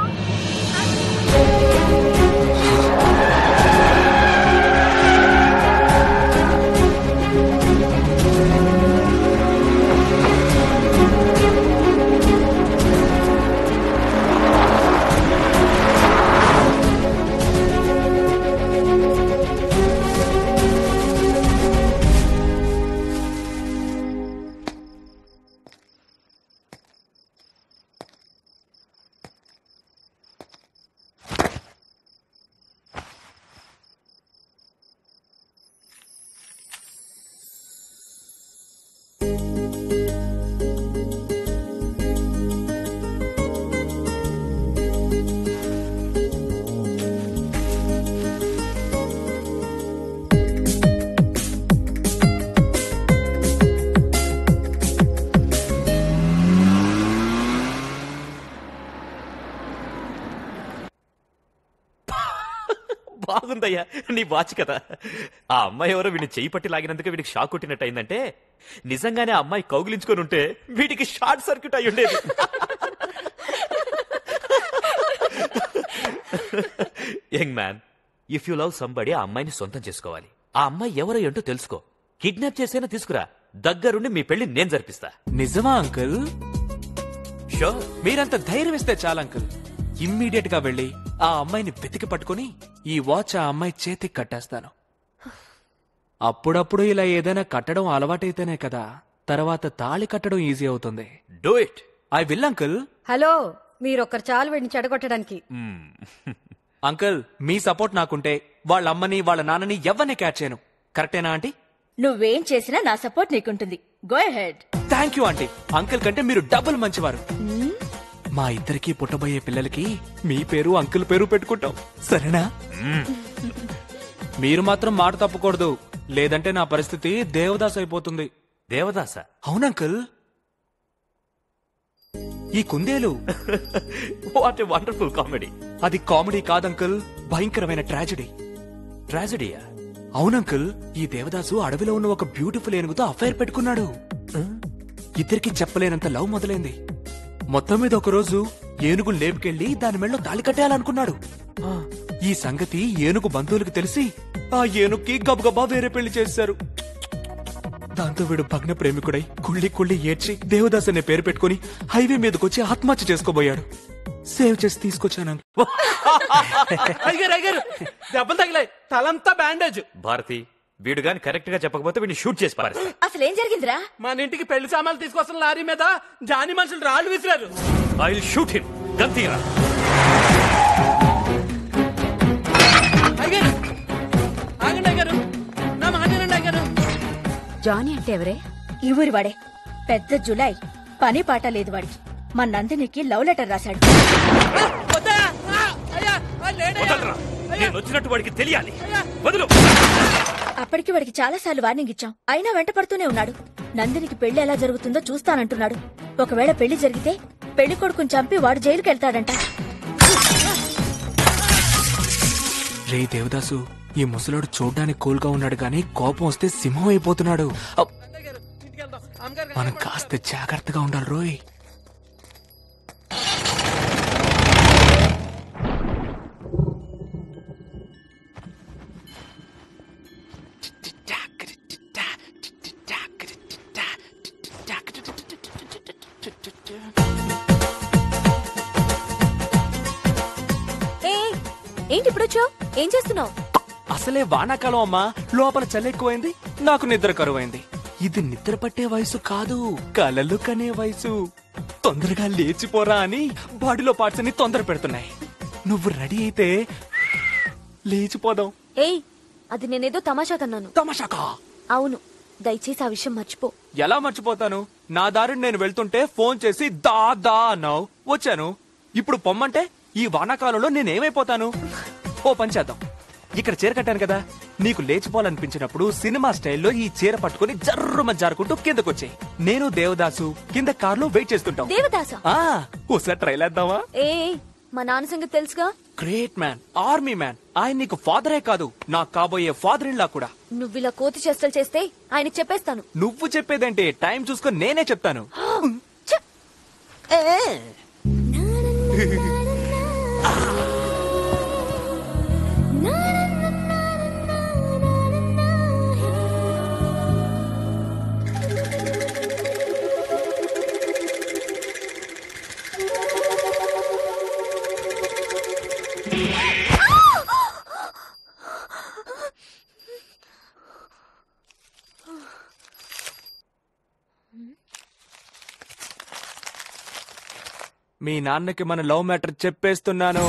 బాగుందయ్యా నీ వాచ్ కదా ఆ అమ్మాయి ఎవరో వీడిని చెయ్యి పట్టి లాగినందుకు వీడికి షాక్ కొట్టినట్టు అయిందంటే నిజంగానే ఆ అమ్మాయి కౌగిలించుకొని ఉంటే వీడికి షార్ట్ సర్క్యూట్ అయి ఉండేది young man if you love somebody ఆ అమ్మాయిని సొంతం చేసుకోవాలి ఆ అమ్మాయి ఎవరో ఏంటో తెలుసుకో కిడ్నాప్ చేసైనా తీసుకురా దగ్గరుండి మీ పెళ్లి నేను జరిపిస్తా నిజమా అంకుల్ షో మీరంత ధైర్యం ఇస్తే చాలు అంకుల్ ఇమ్మీడియట్ గా వెళ్ళి ఆ అమ్మాయిని వెతికి పట్టుకుని ఈ వాచ్ ఆ అమ్మాయి చేతికి కట్టేస్తాను అప్పుడప్పుడు ఇలా ఏదైనా కట్టడం అలవాటైతేనే కదా తర్వాత తాళి కట్టడం ఈజీ అవుతుంది do it I will uncle hello మీరొక్కరు చాలు వీడిని చెడగొట్టడానికి అంకుల్ మీ సపోర్ట్ నాకుంటే వాళ్ళ అమ్మని వాళ్ళ నాన్నని ఎవరిని క్యాచ్ చేయను కరెక్టేనా ఆంటీ నువ్వేం చేసినా నా సపోర్ట్ నీకుంటుంది go ahead thank you aunty uncle కంటే మీరు డబుల్ మంచివారు మా ఇద్దరికి పుట్టబోయే పిల్లలకి మీ పేరు అంకుల్ పేరు పెట్టుకుంటాం సరేనా మీరు మాత్రం మాట తప్పకూడదు లేదంటే నా పరిస్థితి దేవదాస్ అయిపోతుంది దేవదాస అవునంకుల్ ఈ కుందేలు వాట్ ఎ వండర్ఫుల్ కామెడీ అది కామెడీ కాదంకుల్ భయంకరమైన ట్రాజెడీ ట్రాజెడీయా అవునంకుల్ ఈ దేవదాసు అడవిలో ఉన్న ఒక బ్యూటిఫుల్ ఏనుగుతో అఫైర్ పెట్టుకున్నాడు ఇద్దరికి చెప్పలేనంత లవ్ మొదలైంది మొత్తం మీద ఒకరోజు ఏనుగు లేపుకెళ్లి దాని మెళ్ళో తాళి కట్టేయాలనుకున్నాడు ఈ సంగతి ఏనుగు బంధువులకు తెలిసి ఆ ఏనుగుకి గబగబా వేరే పెళ్లి చేశారు దాంతో వీడు భగ్న ప్రేమికుడై కుళ్ళి కుళ్ళి ఏడ్చి దేవదాస్ అనే పేరు పెట్టుకుని హైవే మీదకొచ్చి ఆత్మహత్య చేసుకోబోయాడు సేవ్ చేసి తీసుకొచ్చాను అయ్యారు అయ్యారు దెబ్బలు తగిలాయి తలంతా బ్యాండేజ్ భారతి వీడు గాని కరెక్ట్ గా చెప్పకపోతే వీడిని షూట్ చేసి పారేస్తా అసలు ఏం జరిగిందిరా మన ఇంటికి పెళ్లి సామాన్లు తీసుకొస్తున్న లారీ మీద జాని మనుషులు రాళ్ళు విసిరారు ఐ విల్ షూట్ హిమ్ గంతీరా అయ్యారు ఆగండి అయ్యారు నా మాట వినండి అయ్యారు జానీ అంటే ఎవరే ఈ ఊరి వాడే పెద్ద జులై పని పాట లేదు వాడికి మా నందినికి లవ్ లెటర్ రాశాడు వదలరా నేను వచ్చినట్టు వాడికి తెలియాలి వదులు అప్పటికి వాడికి చాలా సార్లు వార్నింగ్ ఇచ్చాం అయినా వెంట పడుతూనే ఉన్నాడు నందినికి పెళ్లి ఎలా జరుగుతుందో చూస్తానంటున్నాడు ఒకవేళ పెళ్లి జరిగితే పెళ్లి కొడుకుని చంపి వాడు జైలుకి వెళ్తాడంట రే దేవదాసు ఈ ముసలోడు చూడ్డానికి కూల్ గా ఉన్నాడు గాని కోపం వస్తే సింహం అయిపోతున్నాడు అప్. మనం కాస్త జాగ్రత్తగా ఉండాలి రోయ్ ఏ ఏంటి ఇప్పుడు వచ్చావు ఏం చేస్తున్నావు అసలే వానాకాలం అమ్మా లోపల చలి ఎక్కువైంది నాకు నిద్ర కరువైంది ఇది నిద్ర పట్టే వయసు కాదు కలలు కనే వయసు తొందరగా లేచిపోరా అని బాడీలో పార్ట్స్ అన్ని తొందర పెడుతున్నాయి నువ్వు రెడీ అయితే లేచిపోదాం ఏయ్ అది నేనేదో తమాషా కన్నాను తమాషాకా అవును దయచేసి ఆ విషయం మర్చిపో ఎలా మర్చిపోతాను నా దారిని నేను వెళ్తుంటే ఫోన్ చేసి దా దా అన్నావు వచ్చాను ఇప్పుడు పొమ్మంటే ఈ వానాకాలంలో నేనేమైపోతాను ఓ పని చేద్దాం ఇక్కడ చీర కట్టాను కదా నీకు లేచిపోవాలనిపించినప్పుడు సినిమా స్టైల్లో ఈ చీర పట్టుకుని జర్రుమ జారుకుంటూ కిందకొచ్చాయి నేను దేవదాసు కింద కార్లో వెయిట్ చేస్తుంటాం దేవదాస ఆ ఓసారి ట్రైల్ వేద్దామా ఏ మా నాన్న సంగతి తెలుసుగా గ్రేట్ మ్యాన్ ఆర్మీ మ్యాన్ ఆయన నీకు ఫాదరే కాదు నాకు కాబోయే ఫాదర్ ఇన్ లా కూడా నువ్వు ఇలా కోతి చేష్టలు చేస్తే ఆయనకి చెప్పేస్తాను నువ్వు చెప్పేదంటే టైం చూసుకొని నేనే చెప్తాను మీ నాన్నకి మన లవ్ మ్యాటర్ చెప్పేస్తున్నాను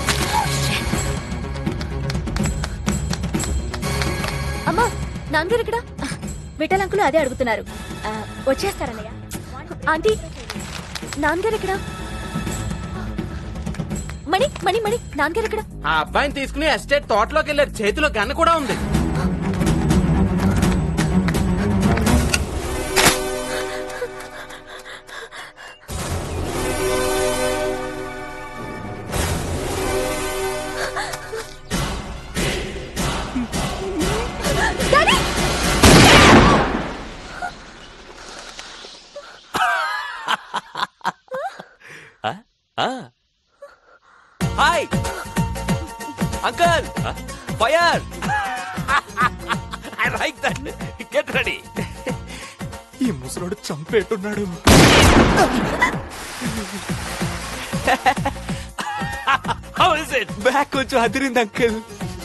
అమ్మా నాన్నగారు ఇక్కడ విఠలంకులు అదే అడుగుతున్నారు ఆ, వచ్చేస్తారన్నయ్య ఆంటీ నాన్నగారు ఇక్కడ మణి మణి మణి నాన్నగారు ఇక్కడ ఆ అబ్బాయిని తీసుకుని ఎస్టేట్ తోటలోకి వెళ్ళారు చేతిలో గన్న కూడా ఉంది hi uncle fire I like that get ready ఈ ముసలోడు చంపేట్టున్నాడు హౌ ఇస్ ఇట్ బ్యాక్ కొంచెం అదిరింది అంకల్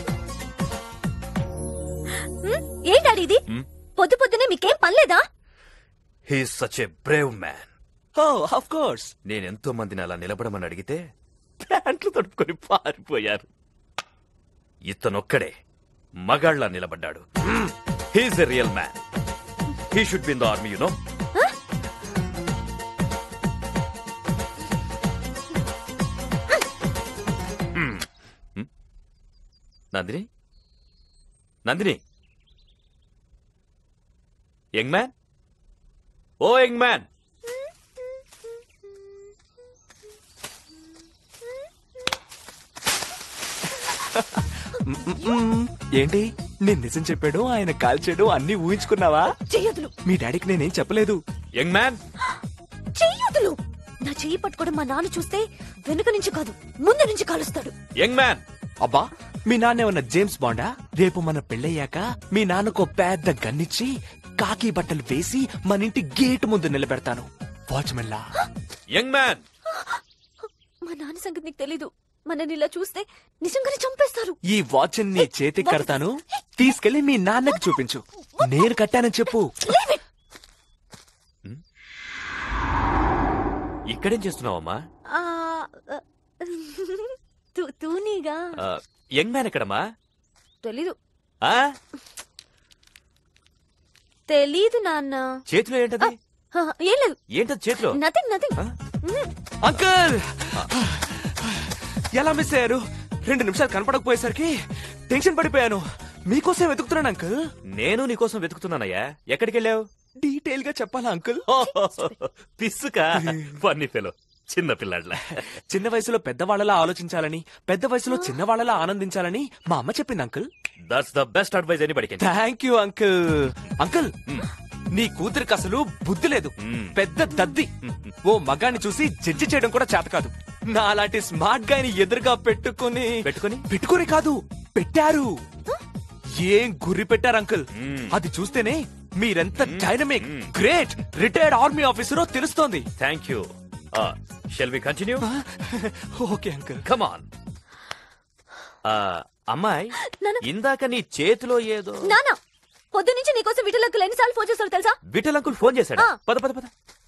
ఏంటాడి ఇది పొద్దు పొద్దునే మీకేం పనిలేదా he's such a brave man oh of course నేను ఎంతో మందిని అలా నిలబడమని అడిగితే ప్యాంట్లు తడుపుకొని పారిపోయారు ఇతనొక్కడే మగాళ్ళ నిలబడ్డాడు he's a real man he should be in the army you know Nandini Nandini young man oh young man ఏంటి నేను నిజం చెప్పాడు ఆయన కాల్చాడు అన్ని ఊహించుకున్నావా చెయ్యదులు మీ డాడీకి నేనేం చెప్పలేదు యంగ్ మ్యాన్ చెయ్యదులు నా చెయ్యి పట్టుకోవడం మా నాన్న చూస్తే వెనుక నుంచి కాదు ముందు నుంచి కాలుస్తాడు యంగ్ మ్యాన్ అబ్బా మీ నాన్న ఏమన్నా జేమ్స్ బాండా రేపు మన పెళ్ళయ్యాక మీ నాన్నకు ఓ పెద్ద గన్నిచ్చి కాకి బట్టలు వేసి మన ఇంటి గేట్ ముందు నిలబెడతాను వాచ్మెన్ లా యంగ్ మ్యాన్ మా నాన్న సంగతి నీకు తెలీదు మనని ఇలా చూస్తే నిజంగానే చంపేస్తారు ఈ వాచ్ నీ చేతికి కడతాను తీసుకెళ్లి మీ నాన్నకి చూపించు నేను కట్టానని చెప్పు ఇక్కడేం చేస్తున్నావమ్మా ఆ, ఆ, తూ- తూనీగా ఆ, యంగ్ మ్యాన్ ఎక్కడమ్మా తెలీదు ఆ? తెలీదు నాన్న చేతిలో ఏంటది ఆ, ఏం లేదు ఏంటది చేతిలో నథింగ్ నథింగ్ అంకుల్ ఎలా మిస్ అయ్యారు రెండు నిమిషాలు కనపడకపోయేసరికి టెన్షన్ పడిపోయాను మీకోసం వెతుకుతున్నాను అంకుల్ నేను నీకోసం వెతుకుతున్నానయ్యా ఎక్కడికి వెళ్ళావు డీటెయిల్ గా చెప్పాలా అంకుల్ పిస్సుకా ఫన్నీ ఫెలో చిన్న పిల్లాడ్ల చిన్న వయసులో పెద్దవాళ్ళలా ఆలోచించాలని పెద్ద వయసులో చిన్నవాళ్ళలా ఆనందించాలని మా అమ్మ చెప్పింది uncle that's the best advice ఎనీ బడికి థ్యాంక్ యూ అంకుల్ అంకుల్ నీ కూతురికి అసలు బుద్ధి లేదు పెద్ద దద్ది ఓ మగాన్ని చూసి జడ్జి చేయడం కూడా చేత కాదు నా అలాంటి స్మార్ట్ గాయని ఎదురుగా పెట్టుకుని పెట్టుకుని పెట్టుకుని కాదు పెట్టారు ఏం గురి పెట్టారు అంకుల్ అది చూస్తేనే మీరెంత డైనమిక్ గ్రేట్ రిటైర్డ్ ఆర్మీ ఆఫీసరో తెలుస్తోంది thank you shall we continue okay uncle come on అమ్మాయి ఇందాక నీ చేతిలో ఏదో నాన్న పొద్దు నుంచి నీకోసం వీటిలోకి ఎన్నిసార్లు ఫోన్ చేస్తాడు తెలుసా విఠల్ అంకుల్ ఫోన్ చేశాడా ఆ. పద పద పద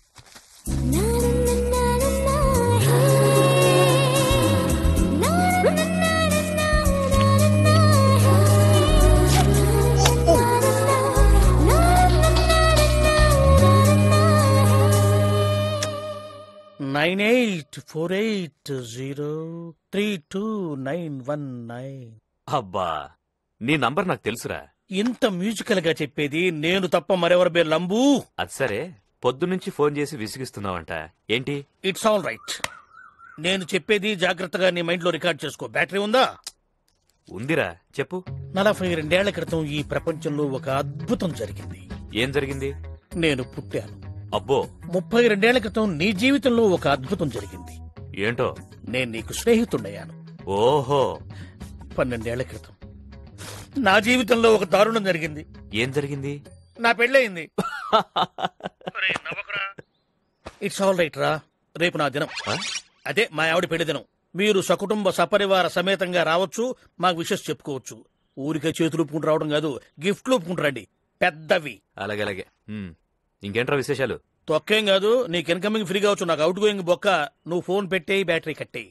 nine eight four eight zero three two nine one nine అబ్బా నీ నంబర్ నాకు తెలుసురా ఇంత మ్యూజికల్ గా చెప్పేది నేను తప్ప మరెవరి పేరు లంబూ అది సరే పొద్దునుంచి ఫోన్ చేసి విసిగిస్తున్నావంట ఏంటి ఇట్స్ ఆల్ రైట్ నేను చెప్పేది జాగ్రత్తగా నీ మైండ్ లో రికార్డ్ చేసుకో బ్యాటరీ ఉందా ఉందిరా చెప్పు నలభై రెండేళ్ల క్రితం ఈ ప్రపంచంలో ఒక అద్భుతం జరిగింది ఏం జరిగింది నేను పుట్టాను అబ్బో ముప్పై రెండేళ్ల క్రితం నీ జీవితంలో ఒక అద్భుతం జరిగింది ఏంటో నేను నీకు స్నేహితుడయ్యాను ఓహో పన్నెండేళ్ల క్రితం నా జీవితంలో ఒక దారుణం జరిగింది ఏం జరిగింది నా పెళ్ళయింది ఇట్స్ ఆల్ రైట్ రా రేపు నా దినం అదే మా ఆవిడ పెళ్లి దినం మీరు సకుటుంబ సపరివార సమేతంగా రావచ్చు మాకు విషెస్ చెప్పుకోవచ్చు ఊరికే చేతులు ఒప్పుకుంటూ రావడం కాదు గిఫ్ట్లు ఒప్పుకుంటూ రండి పెద్దవి అలాగే అలాగే ఉమ్. ఇంకేంట్రా విశేషాలు తొక్కేం కాదు నీకు ఇన్కమింగ్ ఫ్రీ కావచ్చు నాకు అవుట్ గోయింగ్ బొక్క నువ్వు ఫోన్ పెట్టేయి బ్యాటరీ కట్టేయి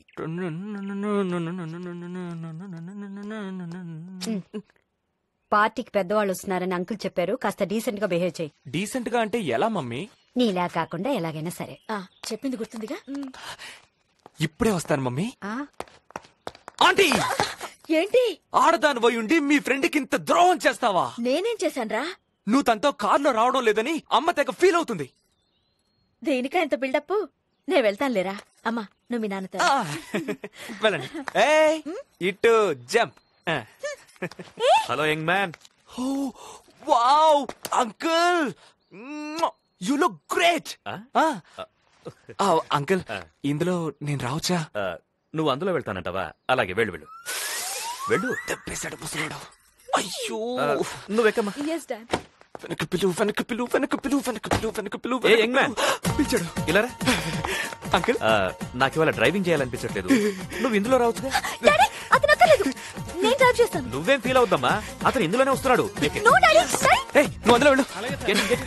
పార్టీకి పెద్దవాళ్ళు వస్తున్నారని అంకుల్ చెప్పారు కాస్త డీసెంట్ గా బిహేవ్ చేయి డీసెంట్ గా అంటే ఎలా మమ్మీ నీలా కాకుండా ఎలాగైనా సరే చెప్పింది గుర్తుందిగా ఇప్పుడే వస్తాను మమ్మీ ఆ ఆంటీ ఏంటి ఆడదాని పోయి ఉండి మీ ఫ్రెండ్ కి ఇంత ద్రోహం చేస్తావా నేనేం చేశాన్రా నువ్వు తనతో కార్లో రావడం లేదని అమ్మ తెగ ఫీల్ అవుతుంది దేనికా ఇంత బిల్డప్ నేను వెళ్తాను లేరా అమ్మా నువ్వు మీ నాన్నతో వెళ్ళండి ఏయ్ ఇటు jump hello young man wow uncle you look great uncle ఇందులో నేను రావచ్చా నువ్వు అందులో వెళ్తానంటావా అలాగే వెళ్ళు వెళ్ళు వెళ్ళు తెప్పేశాడు ముసలాడు అయ్యో ఆ, నువ్వెక్కమ్మా ఎస్ డాడ్ వెనక్కి పిలు వెనక్కి పిలు వెనక్కి పిలు వెనక్కి పిలు వెనక్కి పిలు ఏ యంగ్ మ్యాన్ పిలిచాడు ఇలా రా. అంకుల్ ఆ, నాకు ఇవాళ డ్రైవింగ్ చేయాలనిపించట్లేదు నువ్వు ఇందులో రావచ్చుగా డాడీ అతను అక్కర్లేదు నేను డ్రైవ్ చేస్తాను నువ్వేం ఫీల్ అవుద్దమ్మా అతను ఇందులోనే వస్తున్నాడు నీకే- నో డాడీ డాడీ ఏయ్ నువ్వు అందులో వెళ్ళు get- get-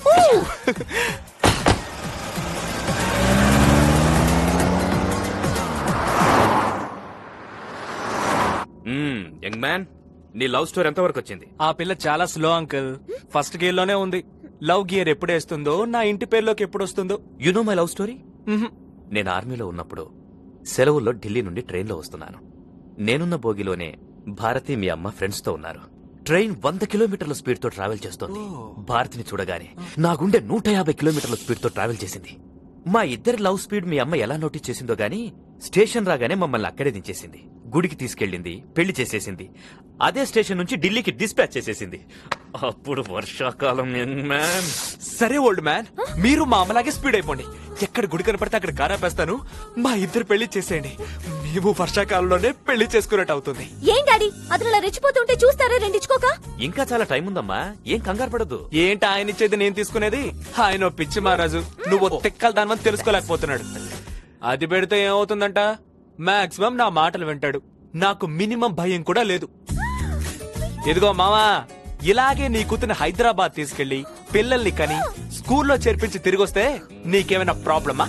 మ్మ్, యంగ్ మ్యాన్ నీ లవ్ స్టోరీ ఎంత వరకు వచ్చింది ఆ పిల్ల చాలా స్లో అంకుల్ ఫస్ట్ గేర్ లోనే ఉంది లవ్ గియర్ ఎప్పుడు వేస్తుందో నా ఇంటి పేరులోకి ఎప్పుడు వస్తుందో you know my love story నేను ఆర్మీలో ఉన్నప్పుడు సెలవుల్లో ఢిల్లీ నుండి ట్రైన్లో వస్తున్నాను నేనున్న బోగిలోనే భారతి మీ అమ్మ ఫ్రెండ్స్ తో ఉన్నారు ట్రైన్ వంద కిలోమీటర్ల స్పీడ్ తో ట్రావెల్ చేస్తోంది భారతిని చూడగానే నా గుండె నూట యాభై కిలోమీటర్ల స్పీడ్ తో ట్రావెల్ చేసింది మా ఇద్దరి లవ్ స్పీడ్ మీ అమ్మ ఎలా నోటీస్ చేసిందో గానీ స్టేషన్ రాగానే మమ్మల్ని అక్కడే దించేసింది గుడికి తీసుకెళ్ళింది పెళ్లి చేసేసింది అదే స్టేషన్ నుంచి ఢిల్లీకి డిస్పాచ్ చేసేసింది అప్పుడు వర్షాకాలం యంగ్ మ్యాన్ సరే ఓల్డ్ మ్యాన్ మీరు మా అమ్మలాగే స్పీడ్ అయిపోండి ఎక్కడ గుడి కనపడితే అక్కడ కారాపేస్తాను మా ఇద్దరు పెళ్లి చేసేయండి మేము వర్షాకాలంలోనే పెళ్లి చేసుకున్నట్టు అవుతుంది ఏం డాడీ అతను అలా రెచ్చిపోతుంటే చూస్తారా రెండించుకోక ఇంకా చాలా టైం ఉందమ్మా ఏం కంగారు పడద్దు ఏంటి ఆయన ఇచ్చేది నేను తీసుకునేది ఆయన ఓ పిచ్చి మహారాజు నువ్వు తెక్కల దానివని తెలుసుకోలేకపోతున్నాడు అది పెడితే ఏమవుతుందంట మాక్సిమం నా మాటలు వింటాడు నాకు మినిమం భయం కూడా లేదు ఇదిగో మావా ఇలాగే నీ కూతుని హైదరాబాద్ తీసుకెళ్లి పిల్లల్ని కని స్కూల్లో చేర్పించి తిరిగొస్తే నీకేమైనా ప్రాబ్లమా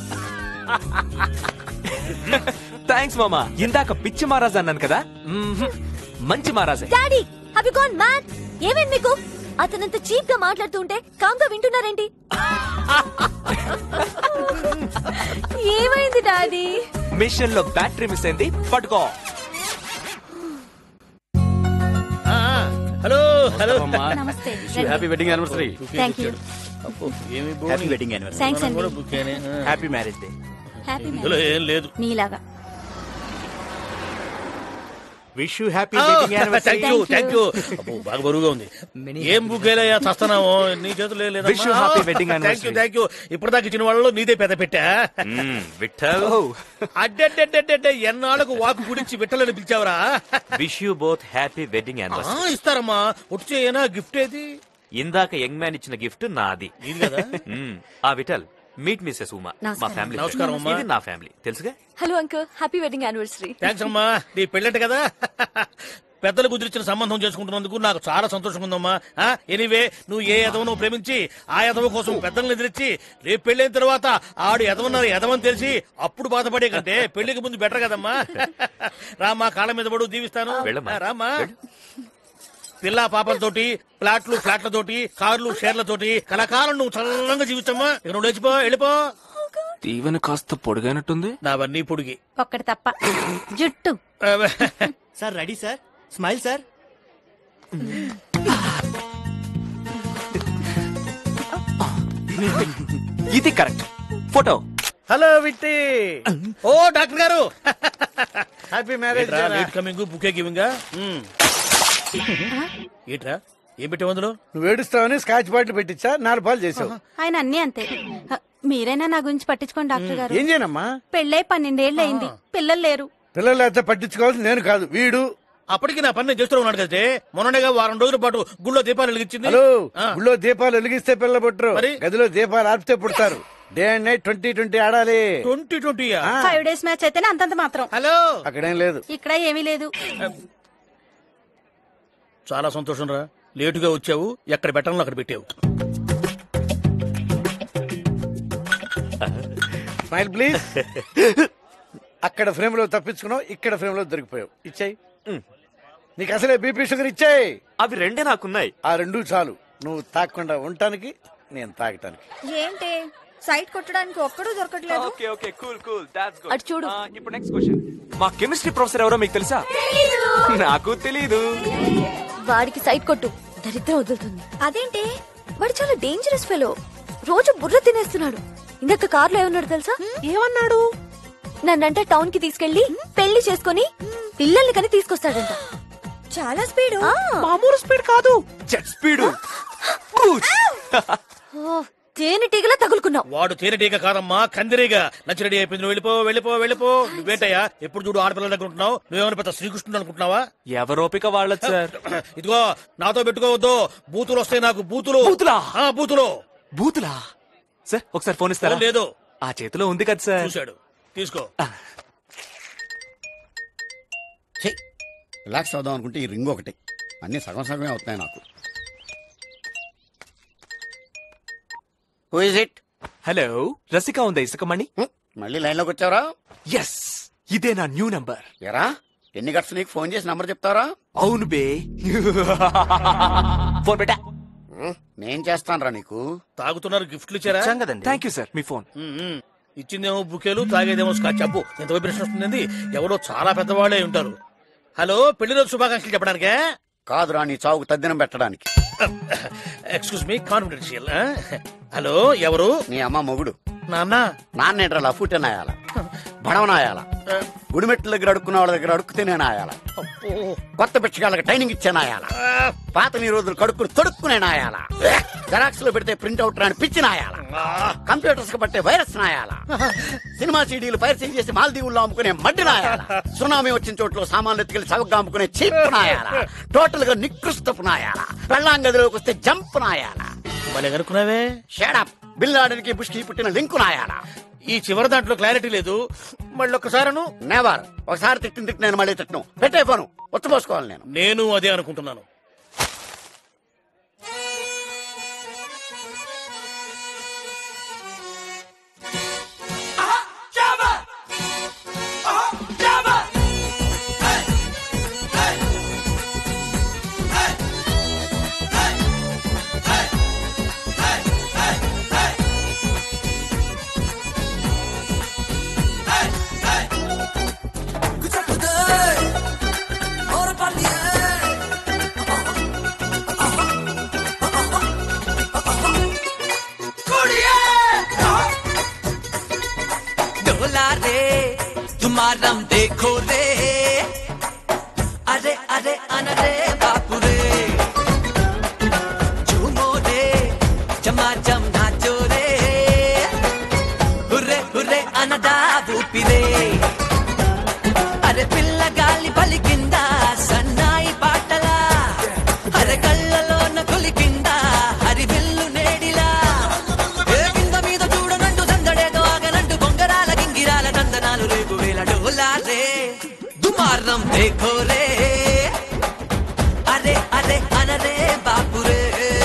థ్యాంక్స్ మామా ఇందాక పిచ్చి మహారాజు అన్నాను కదా మ్మ్హ్. మంచి మహారాజే daddy have you gone mad ఏమైంది మీకు అతనంత చీప్ గా మాట్లాడుతూ ఉంటే కామ్ గా వింటున్నారేంటి ఏమైంది డాడీ మిషన్ లో బ్యాటరీ మిస్ అయింది పట్టుకో హలో హలో నమస్తే happy wedding anniversary thank you happy wedding anniversary thanks అండి హ్యాపీ మ్యారేజ్ డే హ్యాపీ ఇందులో ఏం లేదు నీలాగా wish you happy thank you thank you అబ్బో బాగా బరువుగా ఉంది ఏం బుగ్గేలయ్యా చస్తున్నావు నీ చేతులు Wish you happy wedding thank you anniversary. Thank you ఇప్పుడు దాకా ఇచ్చిన వాళ్ళలో నీదే పెద్ద పెట్టా మ్మ్, విఠల్ అడ్డెడ్డెడ్డెడ్డె ఎన్నాళ్ళకు వాకు గురించి విట్టలని పిలిచావరా wish you both happy wedding ఆ, యానివర్సరీ ఇస్తారమ్మా ఒట్టి చేయనా గిఫ్ట్ ఏది ఇందాక యంగ్ మ్యాన్ ఇచ్చిన గిఫ్ట్ నాది నీది కదా మ్మ్. ఆ విఠల్ మీట్ మిస్సెస్ ఉమా మా నమస్కారం. ఫ్యామిలీ నమస్కారం, అమ్మా. ఇది నా ఫ్యామిలీ తెలుసుగా hello uncle happy wedding anniversary thanks అమ్మా నీ పెళ్ళంట కదా పెద్దలు కుదిరిచిన సంబంధం చేసుకుంటున్నందుకు నాకు చాలా సంతోషంగా ఉందమ్మా ఎనీవే నువ్వు ఏ ఎదవను ప్రేమించి ఆ ఎదవ కోసం పెద్దలను ఎదిరించి రేపు పెళ్ళైన తర్వాత ఆడు ఎదవన్నారు ఎదవని తెలిసి అప్పుడు బాధపడే కంటే పెళ్లికి ముందు బెటర్ కదమ్మా రామ్మా కాళ్ళ మీద పడు దీవిస్తాను వెళ్ళమ్మా. ఆ, రామ్మా వెళ్ళు. పిల్ల పాపలతోటి ప్లాట్లు ఫ్లాట్లతోటి కార్లు షేర్లతోటి కలకాలం నువ్వు చల్లంగా జీవించమ్మా ఇక నువ్వు లేచిపో వెళ్ళిపో దీవెన కాస్త పొడిగైనట్టుంది నావన్నీ పొడిగి ఒక్కటి తప్ప జుట్టు sir ready sir smile sir ఇది కరెక్ట్ ఫోటో హలో విట్టి ఓ డాక్టర్ గారు happy marriage late coming bouquet giving ఏట్రా ఏం పెట్టావు అందులో నువ్వు ఏడుస్తావని స్కాచ్ బాటిల్ పెట్టించా నాలుగు పాలు చేసావు ఆయన అన్ని అంతే హ, మీరైనా నా గురించి పట్టించుకోండి డాక్టర్ గారు ఏం చేయనమ్మా పెళ్ళై పన్నెండేళ్ళు అయింది పిల్లలు లేరు పిల్లలు అయితే పట్టించుకోవాల్సింది నేను కాదు వీడు అప్పటికి నా పని నేను చేస్తూ ఉన్నాడు కదే మొన్ననేగా వారం రోజుల పాటు గుళ్ళో దీపాలు వెలిగించింది హలో ఆ. గుళ్ళో దీపాలు వెలిగిస్తే పిల్లలు పుట్టరు మరి? గదిలో దీపాలు ఆపితే పుడతారు day and night twenty twenty ఆడాలి ట్వంటీ ట్వంటీ ఆ, ఫైవ్ డేస్ మ్యాచ్ అయితేనే అంతంత మాత్రం హలో అక్కడేం లేదు ఇక్కడ ఏమీ లేదు చాలా సంతోషం రా లేటుగా వచ్చావు ఎక్కడ పెట్టాలో అక్కడ పెట్టావు స్మైల్ ప్లీజ్ అక్కడ ఫ్రేమ్ లో తప్పించుకున్నావు ఇక్కడ ఫ్రేమ్ లో దొరికిపోయావు ఇచ్చాయి నీకు అసలే బీపీ షుగర్ ఇచ్చాయి అవి రెండే నాకున్నాయి ఆ రెండు చాలు నువ్వు తాగకుండా ఉండటానికి నేను తాగటానికి ఏంటి సైట్ కొట్టడానికి ఒక్కడూ దొరకట్లేదు okay okay cool cool that's good అటు చూడు. ఇప్పుడు నెక్స్ట్ క్వశ్చన్ మా కెమిస్ట్రీ ప్రొఫెసర్ ఎవరో మీకు తెలుసా నాకు తెలీదు వాడికి సైట్ కొట్టు దరిద్రం వదులుతుంది అదేంటి వాడు చాలా డేంజరస్ ఫెలో రోజు బుర్ర తినేస్తున్నాడు ఇందాక కార్లో ఏమన్నాడు తెలుసా ఏమన్నాడు నన్నంటే టౌన్ కి తీసుకెళ్లి పెళ్లి చేసుకుని పిల్లల్ని కని తీసుకొస్తాడంట చాలా స్పీడు ఆ, మామూలు స్పీడ్ కాదు జెట్ స్పీడ్ ఓ, తేనెటీగలా తగులుకున్నావు వాడు తేనెటీగ కాదమ్మా కందిరీగ నచ్చిరెడ్డి అయిపోయింది నువ్వు వెళ్ళిపో వెళ్ళిపో వెళ్ళిపో నువ్వేంటయ్యా ఎప్పుడు చూడు ఆడపిల్లల దగ్గర ఉంటున్నావు నువ్వేమైనా పెద్ద శ్రీకృష్ణుడు అనుకుంటున్నావా ఎవరోపిక వాళ్ళది సార్ ఇదిగో నాతో పెట్టుకోవద్దు బూతులు వస్తాయి నాకు బూతులు బూతులా? ఆ, బూతులు బూతులా సార్ ఒకసారి ఫోన్ ఇస్తారా ఫోన్ లేదు ఆ చేతిలో ఉంది కదా సార్ చూశాడు తీసుకో రిలాక్స్ అవుదాం అనుకుంటే ఈ రింగ్ ఒకటి అన్ని సగం సగమే అవుతున్నాయి నాకు who is it hello Rasika ఉందా ఇసుకమణి మళ్ళీ లైన్ లోకి వచ్చావరా ఎస్ ఇదే నా న్యూ నంబర్ ఎరా ఎన్ని గట్స్ నీకు ఫోన్ చేసి నంబర్ చెప్తావరా అవును బే ఫోన్ పెట్టా నేను చేస్తానురా నీకు తాగుతున్నారు గిఫ్ట్లు ఇచ్చారా థ్యాంక్ యూ సార్ మీ ఫోన్ ఉమ్, ఉమ్. ఇచ్చిందేమో బుకేలు తాగేదేమో స్కాచ్ అబ్బు ఎంత వైబ్రేషన్ వస్తుంది ఎవరో చాలా పెద్దవాళ్ళే ఉంటారు హలో పెళ్లి రోజు శుభాకాంక్షలు చెప్పడానికే కాదురా నీ చావుకు తద్దినం పెట్టడానికి ఎక్స్క్యూజ్ మీ కాన్ఫిడెన్షియల్ హలో ఎవరు నీ అమ్మ మొగుడు నాన్న నాన్నేంట్రా లఫూటే నాయాల బడవనాయాల గుడిమెట్ల దగ్గర అడుక్కున్న వాళ్ళ దగ్గర అడుక్కుతే నేను ఆయాల కొత్త బిచ్చగాళ్ళకి ట్రైనింగ్ ఇచ్చే నాయాల పాత నీ రోజులు కడుక్కుని తొడుక్కునే నాయాల జెరాక్స్ లో పెడితే ప్రింట్ అవుట్ రాని పిచ్చి నాయాల కంప్యూటర్స్ కి పట్టే వైరస్ నాయాల సినిమా సీడీలు పైరసీ చేసి మాల్దీవుల్లో అమ్ముకునే మడ్డి నాయాల సునామీ వచ్చిన చోట్ల సామాన్లు ఎత్తుకెళ్లి చవకగా అమ్ముకునే చీప్ నాయాల టోటల్ గా నికృష్టపు నాయాల పెళ్ళాం గదిలోకి వస్తే జంప్ నాయాల భలే కనుక్కున్నావే షేడప్ బిల్ ఆడనికి బుష్కి పుట్టిన లింకు నాయాల ఈ చివరి దాంట్లో క్లారిటీ లేదు మళ్ళీ ఒక్కసారి నెవర్ ఒకసారి తిట్టిన తిట్టి నేను మళ్ళీ తిట్టను పెట్టే ఫోను ఒత్తుపోసుకోవాలి నేను నేను అదే అనుకుంటున్నాను डोला रे तुम्हारा देखो रे अरे अरे अन रे बापू रे झूमो रे जमा जम नाचो रे हुर्रे हुर्रे అనదా ఊపిరే అరే పిల్ల గాలి పలికిందా సన్నాయి పాటలా అరే కళ్ళలోన కొలికిందా హరి విల్లు నేడిలా ఏ కింద మీద చూడనంటూ సందడేదో ఆగనంటూ బొంగరాల గింగిరాల నందనాలు రేపు వేల డోలా రే దుమారం దేఖో రే అరే అరే అనరే బాపు రే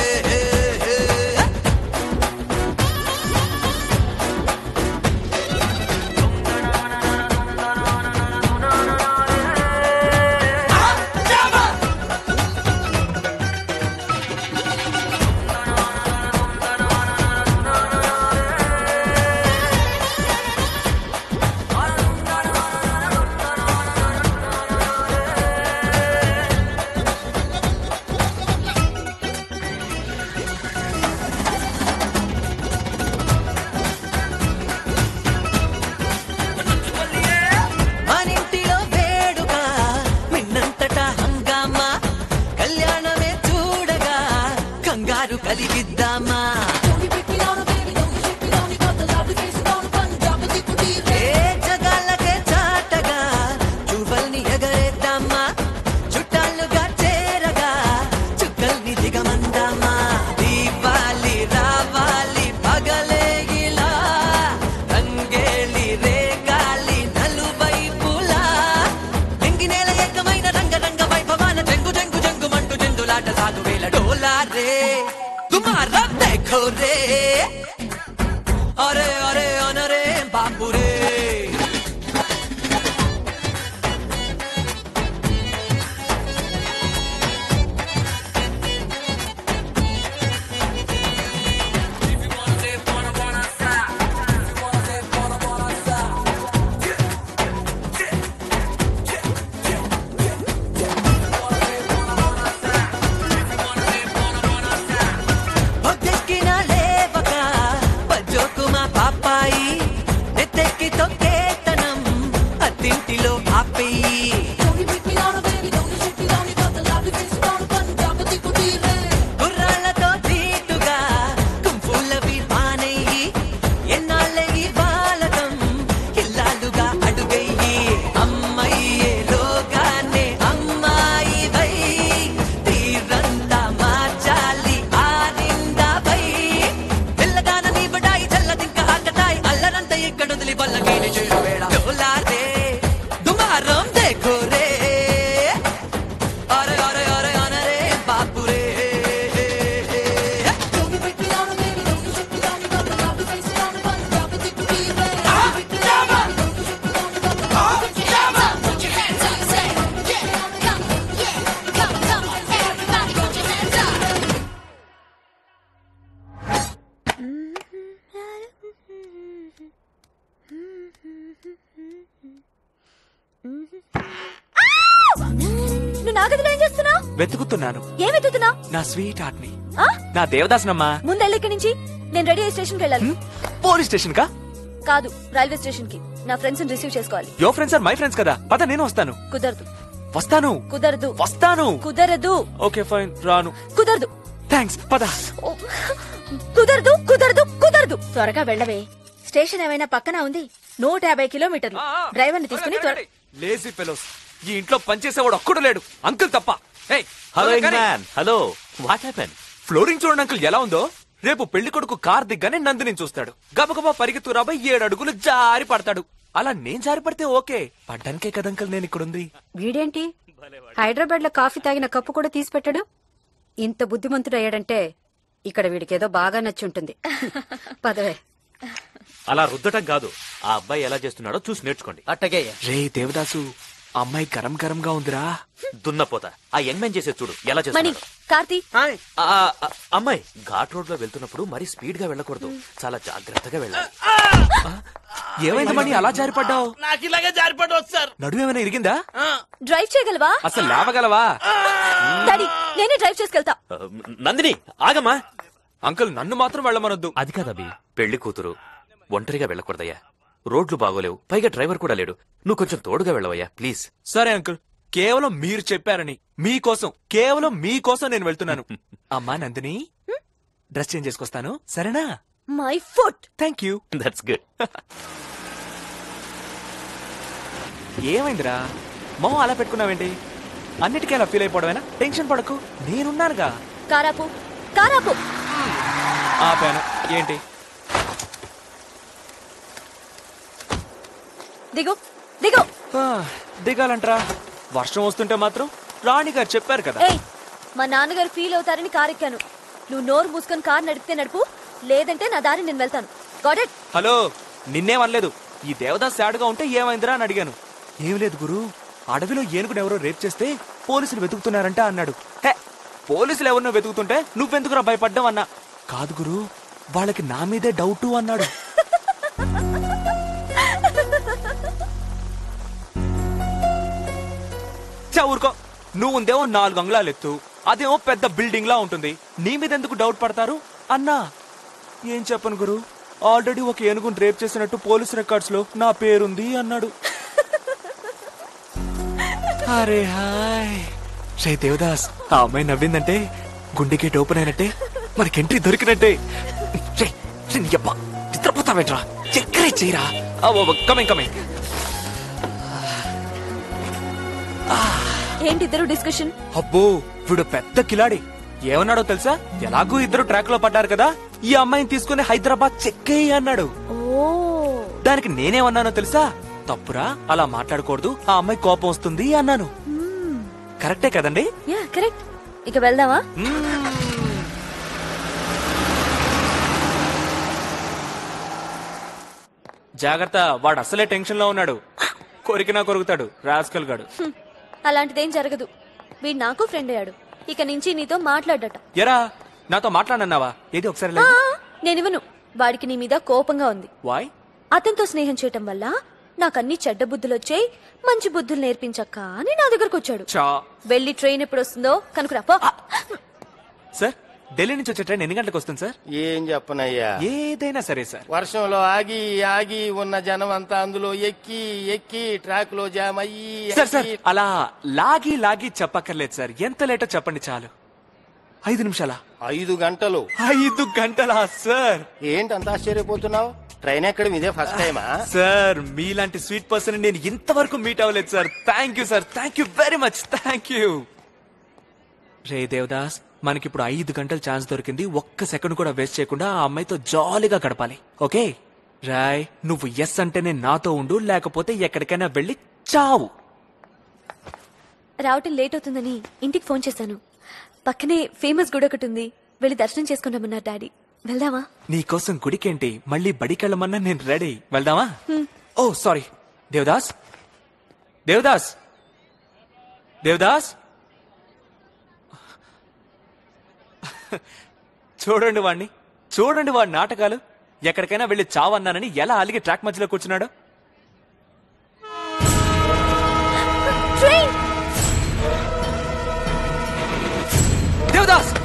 మనింటిలో వేడుక మిన్నంతటా హంగామా కళ్యాణమే చూడగా కంగారు కలిగిద్దామా ఏ జగాలకే చాటగా చువ్వల్ని ఎగరేద్దామా చుట్టాలుగా చేరగా చుక్కల్ని దిగమందామా దీపాలి రావాలి పగలే ఇలా రంగేలి రేగాలి నలువైపులా ఎంగి నేల ఏకమైన రంగ రంగ వైభవాన జంగు జంగు జంగు మంటు జంగులాట సాగు వేల డోలా రే తుమారా దేఖో రే అరే అరే అనరే బాపు రే పొద్దెక్కిన లేవక పజ్జోకు మా పాపాయి నెత్తెక్కి తొక్కేతనం అత్తింటిలో ఆపేయి గుర్రాలతో తీటుగా కుంఫుల విమా डोला रे दुमारम देखो रे अरे अरे अरे अरे रे बापू रे నువ్వు నా గదిలో ఏం చేస్తున్నావు వెతుకుతున్నాను ఏం వెతుకుతున్నావు నా స్వీట్ హార్ట్ ని నా దేవదాసనమ్మా ముందెళ్ళి ఇక్కడి నుంచి నేను రెడీ అయ్యే స్టేషన్కి వెళ్ళాలి పోలీస్ స్టేషన్ కా కాదు రైల్వే స్టేషన్ కి నా ఫ్రెండ్స్ రిసీవ్ చేసుకోవాలి యో ఫ్రెండ్స్ ఆర్ మై ఫ్రెండ్స్ కదా పద నేను వస్తాను కుదరదు వస్తాను కుదరదు వస్తాను కుదరదు ఓకే ఫైన్ రాను కుదరదు థ్యాంక్స్ పద కుదరదు కుదరదు కుదరదు త్వరగా వెళ్ళవే స్టేషన్ ఏమైనా పక్కన ఉంది నూట యాభై కిలోమీటర్లు డ్రైవర్ని తీసుకుని త్వర లేజీ ఫెలోస్ ఈ ఇంట్లో పనిచేసేవాడు ఒక్కడు లేడు అంకుల్ తప్ప Hey, హలో త్వరగా కానీ. Man hello what happen flooring చూడండి అంకుల్ ఎలా ఉందో రేపు పెళ్లి కొడుకు కార్ దిగ్గానే నందిని చూస్తాడు గబగబా పరిగెత్తు రాబోయ్ ఏడు అడుగులు జారి పడతాడు అలా నేను జారి పడితే ఓకే పడ్డానికే కదా అంకుల్ నేను ఇక్కడుంది వీడేంటి హైదరాబాద్ లో కాఫీ తాగిన కప్పు కూడా తీసి పెట్టాడు ఇంత బుద్ధిమంతుడు అయ్యాడంటే ఇక్కడ వీడికేదో బాగా నచ్చి ఉంటుంది పదవే అలా రుద్దటం కాదు ఆ అబ్బాయి ఎలా చేస్తున్నాడో చూసి నేర్చుకోండి అట్టగే రే దేవదాసు అమ్మాయి గరం గరంగా ఉందిరా దున్నపోత ఆ యంగ్ మ్యాన్ చేసే చూడు ఎలా మణి చేస్తున్నాడు కార్తీ ఆ, ఆ, అమ్మాయి ఘాట్ రోడ్ లో వెళ్తున్నప్పుడు మరీ స్పీడ్ గా వెళ్ళకూడదు చాలా జాగ్రత్తగా వెళ్ళాలి ఏమైంది మణి అలా జారి పడ్డావు నాకు ఇలాగే జారిపడవచ్చు సార్ నడువు ఏమైనా ఇరిగిందా డ్రైవ్ చేయగలవా అసలు లేవగలవా డాడీ నేనే డ్రైవ్ చేసుకెళ్తా ఆ, నందిని ఆగమ్మా అంకుల్ నన్ను మాత్రం వెళ్ళమనొద్దు అది కాదబ్బి పెళ్లి కూతురు ఒంటరిగా వెళ్ళకూడదయ్యా రోడ్లు బాగోలేవు పైగా డ్రైవర్ కూడా లేడు నువ్వు కొంచెం తోడుగా వెళ్ళవయ్యా ప్లీజ్ సరే అంకుల్ కేవలం మీరు చెప్పారని మీకోసం కేవలం మీకోసం నేను వెళ్తున్నాను అమ్మా నందిని డ్రెస్ చేంజ్ చేసుకొస్తాను సరేనా my foot thank you that's good ఏమైందిరా మొహం అలా పెట్టుకున్నావేంటి అన్నిటికీ అలా ఫీల్ అయిపోవడమేనా టెన్షన్ పడకు నేనున్నానుగా కారాపు కారాపు ఆపాను ఏంటి దిగు దిగు ఆ, దిగాలంట్రా వర్షం వస్తుంటే మాత్రం రాణి గారు చెప్పారు కదా ఏయ్ మా నాన్నగారు ఫీల్ అవుతారని కార్ ఎక్కాను నువ్వు నోరు మూసుకొని కార్ నడిపితే నడుపు లేదంటే నా దారి నేను వెళ్తాను గాట్ ఇట్ హలో నిన్నేమనలేదు ఈ దేవదాస్ సాడ్గా ఉంటే ఏమైందిరా అని అడిగాను ఏం లేదు గురు అడవిలో ఏనుగుడు ఎవరో రేప్ చేస్తే పోలీసులు వెతుకుతున్నారంట అన్నాడు హే పోలీసులు ఎవరినో వెతుకుతుంటే నువ్వెందుకురా భయపడ్డావు అన్నా కాదు గురు వాళ్ళకి నా మీదే డౌటు అన్నాడు చా ఊరుకో నువ్వు ఉందేమో నాలుగు అంగుళాలు ఎత్తు అదేమో పెద్ద బిల్డింగ్ లా ఉంటుంది నీ మీద ఎందుకు డౌట్ పడతారు అన్నా ఏం చెప్పను గురు ఆల్రెడీ ఒక ఏనుగుని రేప్ చేసినట్టు పోలీస్ రికార్డ్స్ లో నా పేరుంది అన్నాడు అరే హాయ్ రే దేవదాస్ ఆ అమ్మాయి నవ్విందంటే గుండె గేట్ ఓపెన్ అయినట్టే మనకి ఎంట్రీ దొరికినట్టే రే రే నీ అబ్బా నిద్రపోతావేంట్రా చక్కరే చేయరా కమింగ్ కమింగ్ ఏంటి ఇద్దరు డిస్కషన్ అబ్బో వీడు పెద్ద కిలాడి ఏమన్నాడో తెలుసా ఎలాగూ ఇద్దరు ట్రాక్ లో పడ్డారు కదా ఈ అమ్మాయిని తీసుకుని హైదరాబాద్ చెక్కేయి అన్నాడు ఓ దానికి నేనేమన్నానో తెలుసా తప్పురా అలా మాట్లాడకూడదు ఆ అమ్మాయి కోపం వస్తుంది అన్నాను కరెక్టే కదండి యా కరెక్ట్ ఇక వెళ్దామా జాగ్రత్త వాడు అసలే టెన్షన్ లో ఉన్నాడు కొరికినా కొరుకుతాడు రాస్కల్ గాడు హ్మ్. అలాంటిదేం జరగదు వీడు నాకు ఫ్రెండ్ అయ్యాడు ఇక నుంచి నీతో మాట్లాడట ఎరా నాతో మాట్లాడన్నావా ఏది ఒకసారి ఆ, లేదు నేనివ్వను వాడికి నీ మీద కోపంగా ఉంది వాయ్ అతనితో స్నేహం చేయటం వల్ల నాకన్ని చెడ్డ బుద్ధులు వచ్చాయి మంచి బుద్ధులు నేర్పించక్క అని నా దగ్గరకు వచ్చాడు చా వెళ్ళి ట్రైన్ ఎప్పుడు వస్తుందో కనుకురా పో సార్ ఢిల్లీ నుంచి వచ్చే ట్రైన్ ఎన్ని గంటలకు వస్తుంది సార్ ఏం చెప్పనయ్యా ఏదైనా సరే సార్ వర్షంలో ఆగి ఆగి ఉన్న జనం అంతా అందులో ఎక్కి ఎక్కి ట్రాక్ లో జామ్ అయ్యి సార్ సార్ అయ్యి- అలా లాగి లాగి చెప్పక్కర్లేదు సార్ ఎంత లేటో చెప్పండి చాలు ఐదు నిమిషాలా ఐదు గంటలు ఐదు గంటలా సార్ ఏంటి అంత ఆశ్చర్యపోతున్నావు ట్రైన్ ఎక్కడం ఇదే ఫస్ట్ టైమా సార్ మీలాంటి స్వీట్ పర్సన్ నేను ఇంతవరకు మీట్ అవ్వలేదు sir thank you sir thank you very much thank you రే దేవదాస్ మనకిప్పుడు ఐదు గంటల ఛాన్స్ దొరికింది ఒక్క సెకండ్ కూడా వేస్ట్ చేయకుండా ఆ అమ్మాయితో జాలీగా గడపాలి ఓకే రాయ్ నువ్వు ఎస్ అంటేనే నాతో ఉండు లేకపోతే ఎక్కడికైనా వెళ్ళి చావు రావటం లేట్ అవుతుందని ఇంటికి ఫోన్ చేశాను పక్కనే ఫేమస్ గుడి ఒకటి ఉంది వెళ్ళి దర్శనం చేసుకుంటామన్నారు డాడీ వెళ్దామా నీకోసం గుడికేంటి మళ్ళీ బడికెళ్ళమన్నా నేను రెడీ వెళ్దామా ఓ సారీ దేవదాస్ దేవదాస్ దేవదాస్ చూడండి వాణ్ణి చూడండి వాడి నాటకాలు ఎక్కడికైనా వెళ్ళి చావన్నానని ఎలా అలిగి ట్రాక్ మధ్యలో కూర్చున్నాడు దేవదాస్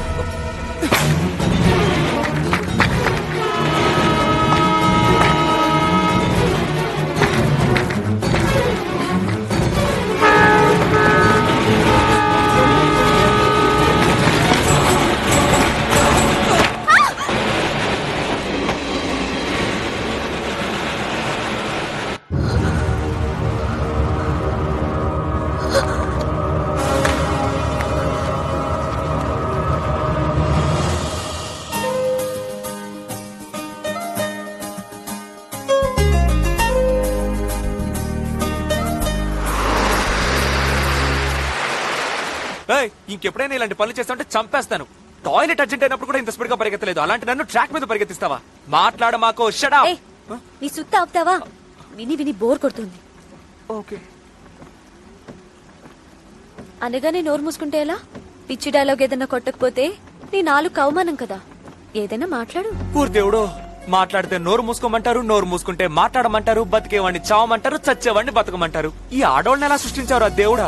ఏయ్, ఇంకెప్పుడైనా ఇలాంటి పనులు చేస్తుంటే చంపేస్తాను టాయిలెట్ అర్జెంట్ అయినప్పుడు కూడా ఇంత స్పీడ్ గా పరిగెత్తలేదు అలాంటి నన్ను ట్రాక్ మీద పరిగెత్తిస్తావా మాట్లాడ మాకు షడా ఏయ్, నీ సుత్త ఆపుతావా విని విని బోర్ కొడుతుంది ఓకే అనగానే నోరు మూసుకుంటే ఎలా పిచ్చి డైలాగ్ ఏదైనా కొట్టకపోతే నీ నాలుగు అవమానం కదా ఏదైనా మాట్లాడు పూర్ దేవుడు మాట్లాడితే నోరు మూసుకోమంటారు నోరు మూసుకుంటే మాట్లాడమంటారు బతికేవాడిని చావమంటారు చచ్చేవాడిని బతకమంటారు ఈ ఆడోళ్ళని ఎలా సృష్టించారు ఆ దేవుడా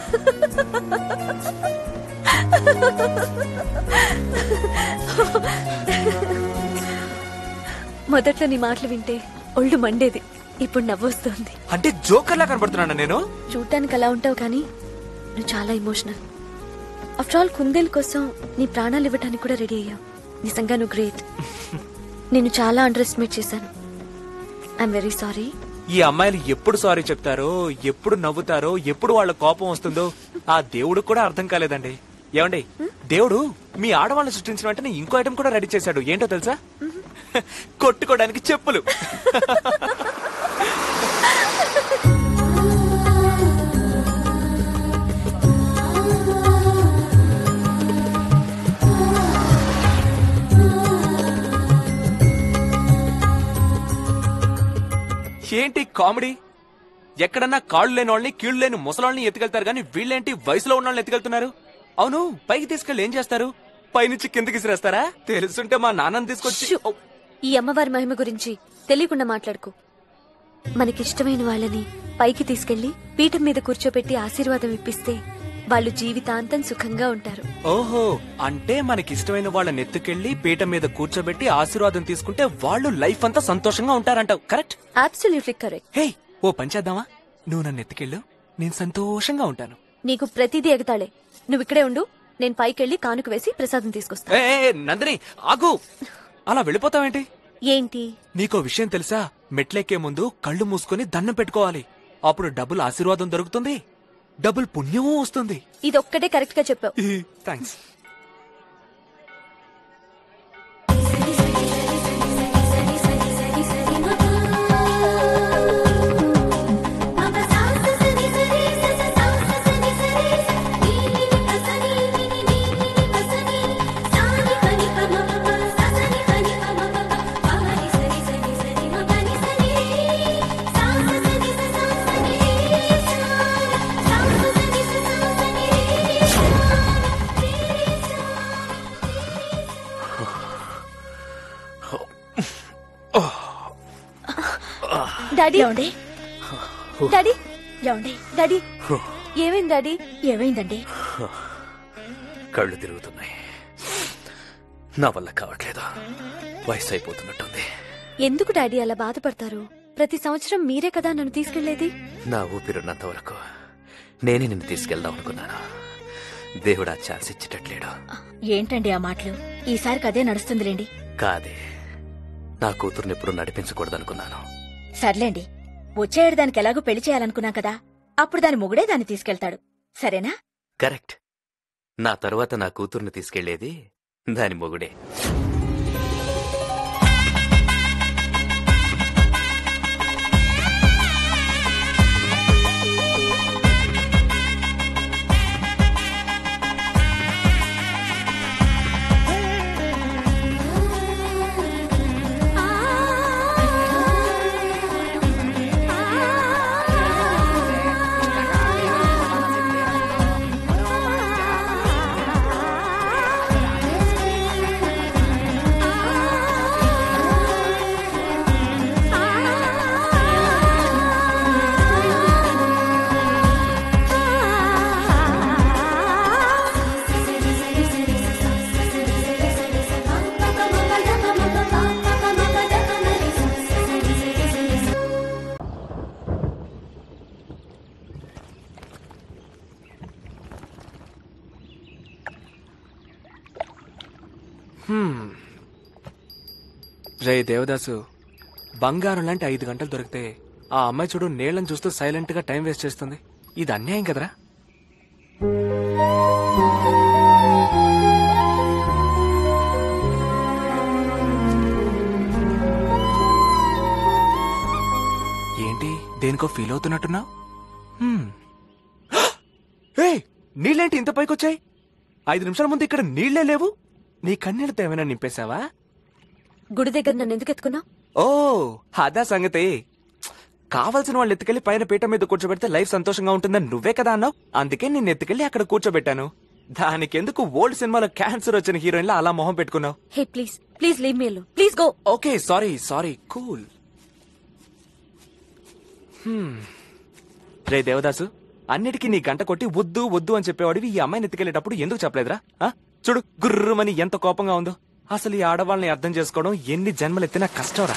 మొదట్లో నీ మాటలు వింటే ఒళ్ళు మండేది ఇప్పుడు నవ్వొస్తుంది అంటే జోకర్లా కనబడుతున్నాను నేను చూడటానికి అలా ఉంటావు కానీ నువ్వు చాలా ఎమోషనల్ ఆఫ్టర్ ఆల్ కుందేలు కోసం నీ ప్రాణాలు ఇవ్వటానికి కూడా రెడీ అయ్యావు నిజంగా నువ్వు గ్రేట్ నేను చాలా అండర్ ఎస్టిమేట్ చేశాను ఐఎమ్ వెరీ సారీ ఈ అమ్మాయిలు ఎప్పుడు సారీ చెప్తారో ఎప్పుడు నవ్వుతారో ఎప్పుడు వాళ్ళ కోపం వస్తుందో ఆ దేవుడు కూడా అర్థం కాలేదండి ఏమండి దేవుడు మీ ఆడవాళ్ళని సృష్టించిన వెంటనే ఇంకో ఐటమ్ కూడా రెడీ చేశాడు ఏంటో తెలుసా కొట్టుకోవడానికి చెప్పులు ఏంటి కామెడీ ఎక్కడన్నా కాళ్ళు లేని వాళ్ళని కీళ్లు లేని ముసలాళ్ళని ఎత్తుకెళ్తారు కానీ వీళ్ళేంటి వయసులో ఉన్న వాళ్ళని ఎత్తుకెళ్తున్నారు అవును పైకి తీసుకెళ్ళి ఏం చేస్తారు పైనుంచి కిందకి విసిరేస్తారా తెలుసుంటే మా నాన్నని తీసుకొచ్చి ఓ, ఈ అమ్మవారి మహిమ గురించి తెలియకుండా మాట్లాడుకో మనకిష్టమైన వాళ్ళని పైకి తీసుకెళ్లి పీఠం మీద కూర్చోపెట్టి ఆశీర్వాదం ఇప్పిస్తే వాళ్ళు జీవితాంతం సుఖంగా ఉంటారు ఓహో అంటే మనకి ఇష్టమైన వాళ్ళని ఎత్తుకెళ్లి పీట మీద కూర్చోబెట్టి ఆశీర్వాదం తీసుకుంటే వాళ్ళు లైఫ్ అంతా సంతోషంగా ఉంటారంటావు కరెక్ట్ అబ్సల్యూట్లీ కరెక్ట్ హే ఓ పని చేద్దామా నువ్వు నన్ను ఎత్తుకెళ్ళు నేను సంతోషంగా ఉంటాను నీకు ప్రతిదీ ఎగతాళే నువ్వు ఇక్కడే ఉండు నేను పైకెళ్ళి కానుక వేసి ప్రసాదం తీసుకొస్తా ఏ ఏ, ఏ, నందిని ఆగు అలా వెళ్ళిపోతావేంటి ఏంటి నీకో విషయం తెలుసా మెట్లెక్కే ముందు కళ్ళు మూసుకొని దండం పెట్టుకోవాలి అప్పుడు డబుల్ ఆశీర్వాదం దొరుకుతుంది డబుల్ పుణ్యమూ వస్తుంది ఇది ఒక్కటే కరెక్ట్ గా చెప్పావు థ్యాంక్స్ డాడీ ఏమండి డాడీ ఏమండి డాడీ ఏమైంది డాడీ ఏమైందండి కళ్ళు తిరుగుతున్నాయి నా వల్ల కావట్లేదు వయసు అయిపోతున్నట్టుంది ఎందుకు డాడీ అలా బాధపడతారు ప్రతి సంవత్సరం మీరే కదా నన్ను తీసుకెళ్లేది నా ఊపిరున్నంత వరకు నేనే నిన్ను తీసుకెళ్దాం అనుకున్నాను దేవుడు ఆ ఛాన్స్ ఇచ్చేటట్లేడు ఏంటండి ఆ మాటలు ఈసారికి అదే నడుస్తుందిలేండి కాదే నా కూతుర్ని ఎప్పుడు నడిపించకూడదనుకున్నాను సర్లేండి వచ్చే ఏడు దానికి ఎలాగో పెళ్లి చేయాలనుకున్నాం కదా అప్పుడు దాని మొగుడే దాన్ని తీసుకెళ్తాడు సరేనా కరెక్ట్ నా తరువాత నా కూతుర్ని తీసుకెళ్లేది దాని మొగుడే హ్మ్. రే దేవదాసు బంగారం లాంటి ఐదు గంటలు దొరికితే ఆ అమ్మాయి చూడు నీళ్ళని చూస్తూ సైలెంట్ గా టైం వేస్ట్ చేస్తుంది ఇది అన్యాయం కదరా ఏంటి దేనికో ఫీల్ అవుతున్నట్టున్నావు ఏ నీళ్ళేంటి ఇంత పైకొచ్చాయి ఐదు నిమిషాల ముందు ఇక్కడ నీళ్లే లేవు నీ కన్నీళ్ళతో ఏమైనా నింపేశావా గుడి దగ్గర నన్ను ఎందుకు ఎత్తుకున్నావు ఓ అదా సంగతి కావలసిన వాళ్ళు ఎత్తుకెళ్లి పైన పీట మీద కూర్చోబెడితే లైఫ్ సంతోషంగా ఉంటుందని నువ్వే కదా అన్నావు అందుకే నిన్ను ఎత్తుకెళ్లి అక్కడ కూర్చోబెట్టాను దానికెందుకు ఓల్డ్ సినిమాలో క్యాన్సర్ వచ్చిన హీరోయిన్లా అలా మొహం పెట్టుకున్నావు hey please please leave me please go okay sorry sorry cool రే దేవదాసు అన్నిటికీ నీ గంట కొట్టి వద్దు వద్దు అని చెప్పేవాడివి ఈ అమ్మాయిని ఎత్తుకెళ్ళేటప్పుడు ఎందుకు చెప్పలేదురా ఆ? చూడు గుర్రమని ఎంత కోపంగా ఉందో అసలు ఈ ఆడవాళ్ళని అర్థం చేసుకోవడం ఎన్ని జన్మలు ఎత్తినా కష్టంరా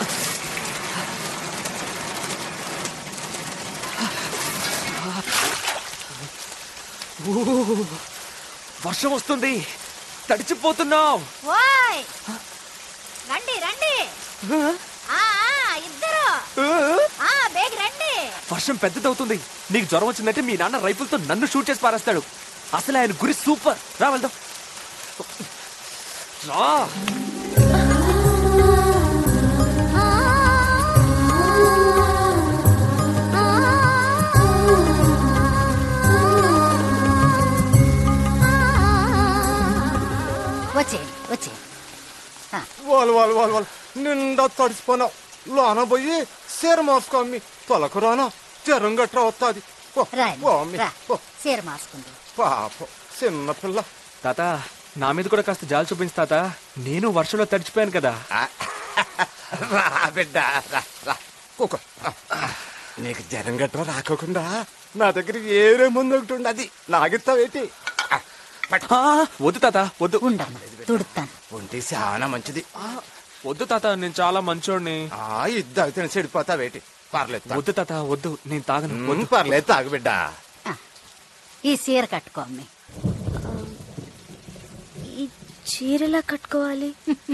ఊ, వర్షం వస్తుంది తడిచిపోతున్నావు ఓయ్ రండి రండి ఆ ఆ, ఇద్దరు ఆ బేగ్ రండి వర్షం పెద్దదవుతుంది నీకు జ్వరం వచ్చిందంటే మీ నాన్న రైఫుల్తో నన్ను షూట్ చేసి పారేస్తాడు అసలు ఆయన గురి సూపర్ రా వెళ్దాం రా వచ్చే వచ్చే వాళ్ళు వాళ్ళు వాళ్ళు వాళ్ళు నిండా తడిసిపోయినావు లోన పోయి సీర మోసుకోమ్మి తొలకు రానా జ్వరం గట్రా వస్తుంది రా చీర మార్చుకుంది పాపం చిన్న పిల్ల తాత నా మీద కూడా కాస్త జాలి చూపించు తాత నేను వర్షంలో తడిచిపోయాను కదా రా బిడ్డ రా రా కూకో నీకు జ్వరం గట్రా రాకోకుండా నా దగ్గర ఏరే ముందు ఒకటి ఉండదు నాగిస్తావేటి ఆ, వద్దు తాత వద్దు తుడుతాను ఉంటే చాలా మంచిది వద్దు తాత నేను చాలా మంచోడిని ఆ ఇద్దరు అయితే చెడిపోతావేటి పర్లేదు వద్దు తాత వద్దు నేను తాగను ఉమ్, వద్దు పర్లేదు తాగు బిడ్డ ఈ చీర కట్టుకో అమ్మి ఈ చీరలా కట్టుకోవాలి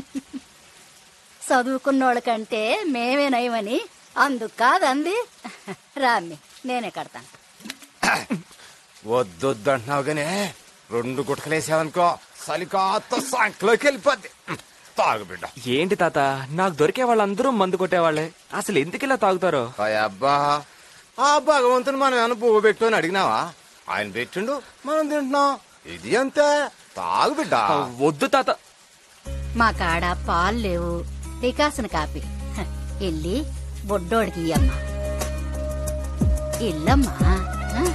చదువుకున్నోళ్ళకంటే మేమే నయమని అందుకు కాదంది రామ్మి నేనే కడతాను వద్దొద్దు అంటున్నావు గానే రెండు గుటకలేసావనుకో సలికాత సంకలోకి వెళ్ళిపోద్ది ఉమ్, తాగు బిడ్డ ఏంటి తాత నాకు దొరికే వాళ్ళందరూ మందు కొట్టేవాళ్లే అసలు ఎందుకు ఇలా తాగుతారో అబ్బా ఆ భగవంతుని మనం ఏమైనా పువ్వు పెట్టు అని అడిగినావా ఆయన పెట్టిండు మనం తింటున్నాం ఇది అంతే తాగు బిడ్డ వద్దు తాత మా కాడ పాలు లేవు టికాసిన కాపీ హ, ఇల్లి బొడ్డోడికి ఇయ్యమ్మా ఇల్లమ్మా ఆ?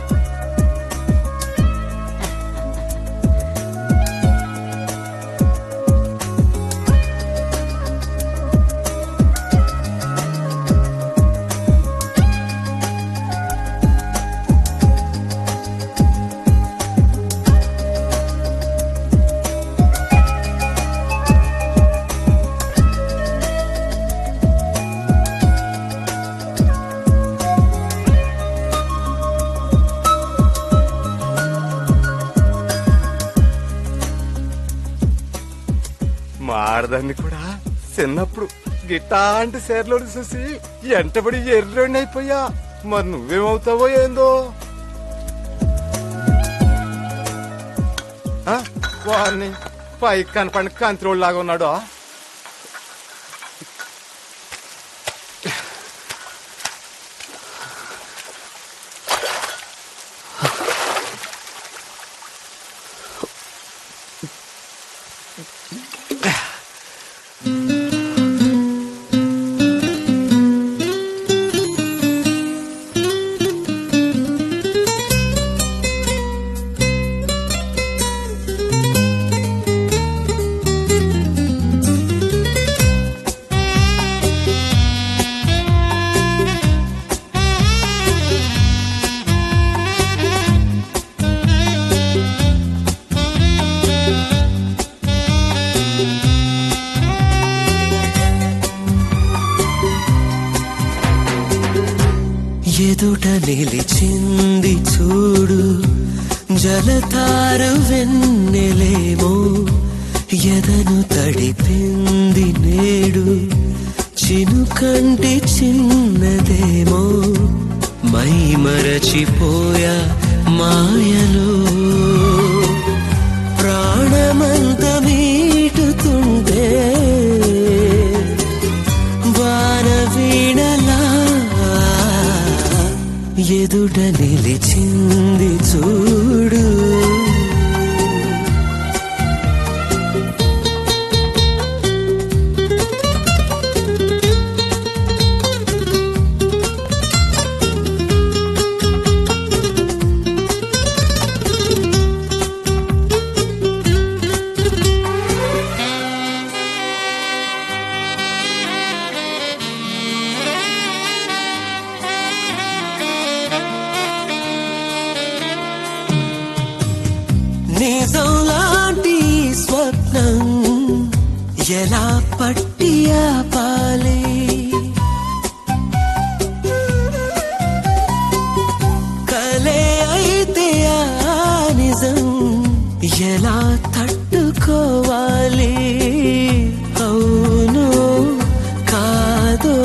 మారదాన్ని కూడా చిన్నప్పుడు గిట్టాంటి సేర్లో చూసి ఎంటబడి ఎర్రోడిని అయిపోయా మరి నువ్వేమవుతావో ఏందో ఆ? వారిని పైకి కనపడిన కంత్రోల్ లాగా ఉన్నాడు ఎదుట నిలిచింది చూడు జలతారు వెన్నెలేమో ఎదను తడిపింది నేడు చినుకంటి చిన్నదేమో మై మరచిపోయా మాయలో ప్రాణమంత మీటుతుంటే వాన వీణలా ఎదుట నిలిచింది చూడు నిజం లాంటి ఈ స్వప్నం ఎలా పట్టి ఆపాలి కలే అయితే ఆ నిజం ఎలా తట్టుకోవాలి అవును కాదో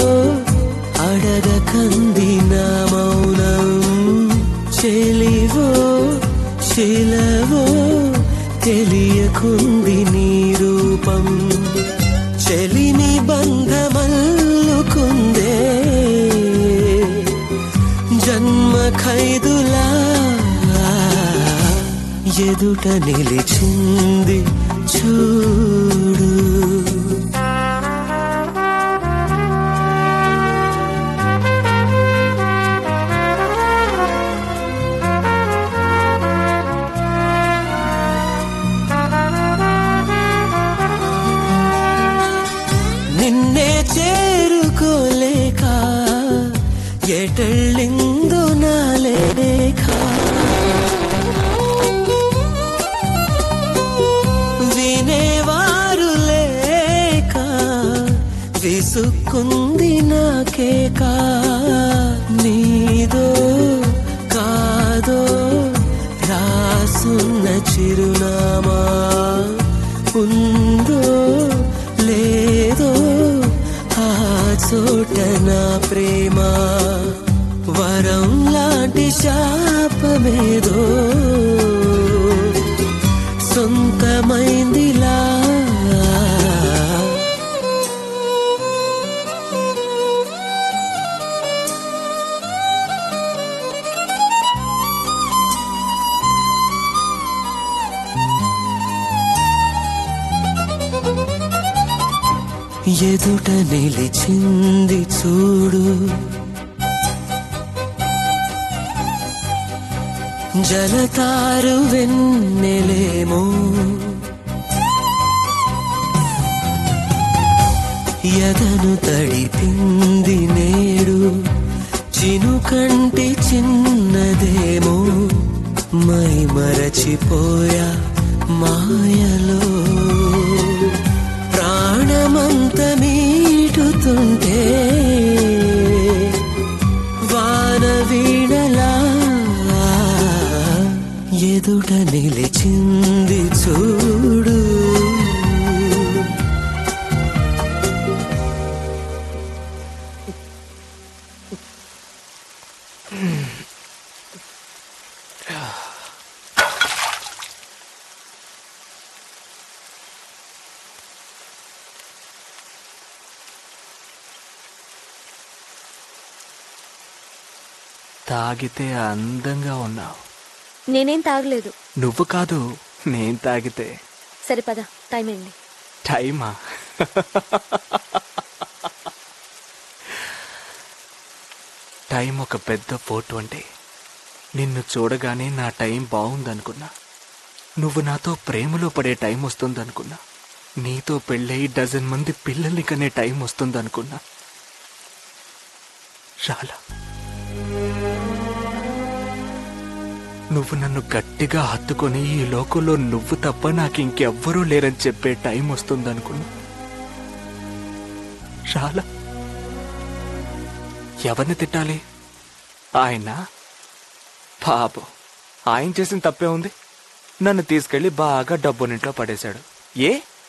అడగకంది నా మౌనం చెలివో శిలవో తెలియకుంది నీ రూపం చెలిని బంధమల్లుకుందే జన్మ ఖైదులా ఎదుట నిలిచింది చూడు నిన్నే చేరుకోలేక ఎటళ్ళిందో నా లేఖ వినేవారు లేక విసుక్కుంది నాకేక నీదో కాదో రాసున్న చిరునామా ఉందో లేదో ఆ చోట నా ప్రేమ వరం లాంటి శాపమేదో సొంతమైందిలా ఎదుట నిలిచింది చూడు జలతారు వెన్నెలేమో ఎదను తడిపింది నేడు చినుకంటి చిన్నదేమో మై మరచిపోయా మాయలో ప్రాణమంత మీటుతుంటే వాన వీణలా ఎదుట నిలిచింది చూడు తాగితే అందంగా ఉన్నావు నేనేం తాగలేదు నువ్వు కాదు నేను తాగితే సరే పద టైం అయింది టైమా టైం ఒక పెద్ద ఫోటో అంటే నిన్ను చూడగానే నా టైం బాగుందనుకున్నా నువ్వు నాతో ప్రేమలో పడే టైం వస్తుందనుకున్నా నీతో పెళ్ళయి డజన్ మంది పిల్లల్ని కనే టైం వస్తుందనుకున్నా చాలా నువ్వు నన్ను గట్టిగా హత్తుకొని ఈ లోకంలో నువ్వు తప్ప నాకు ఇంకెవ్వరూ లేరని చెప్పే టైం వస్తుందనుకున్నా చాలా ఎవరిని తిట్టాలి ఆయన పాపం ఆయన చేసిన తప్పే ఉంది నన్ను తీసుకెళ్లి బాగా డబ్బునింట్లో పడేశాడు ఏ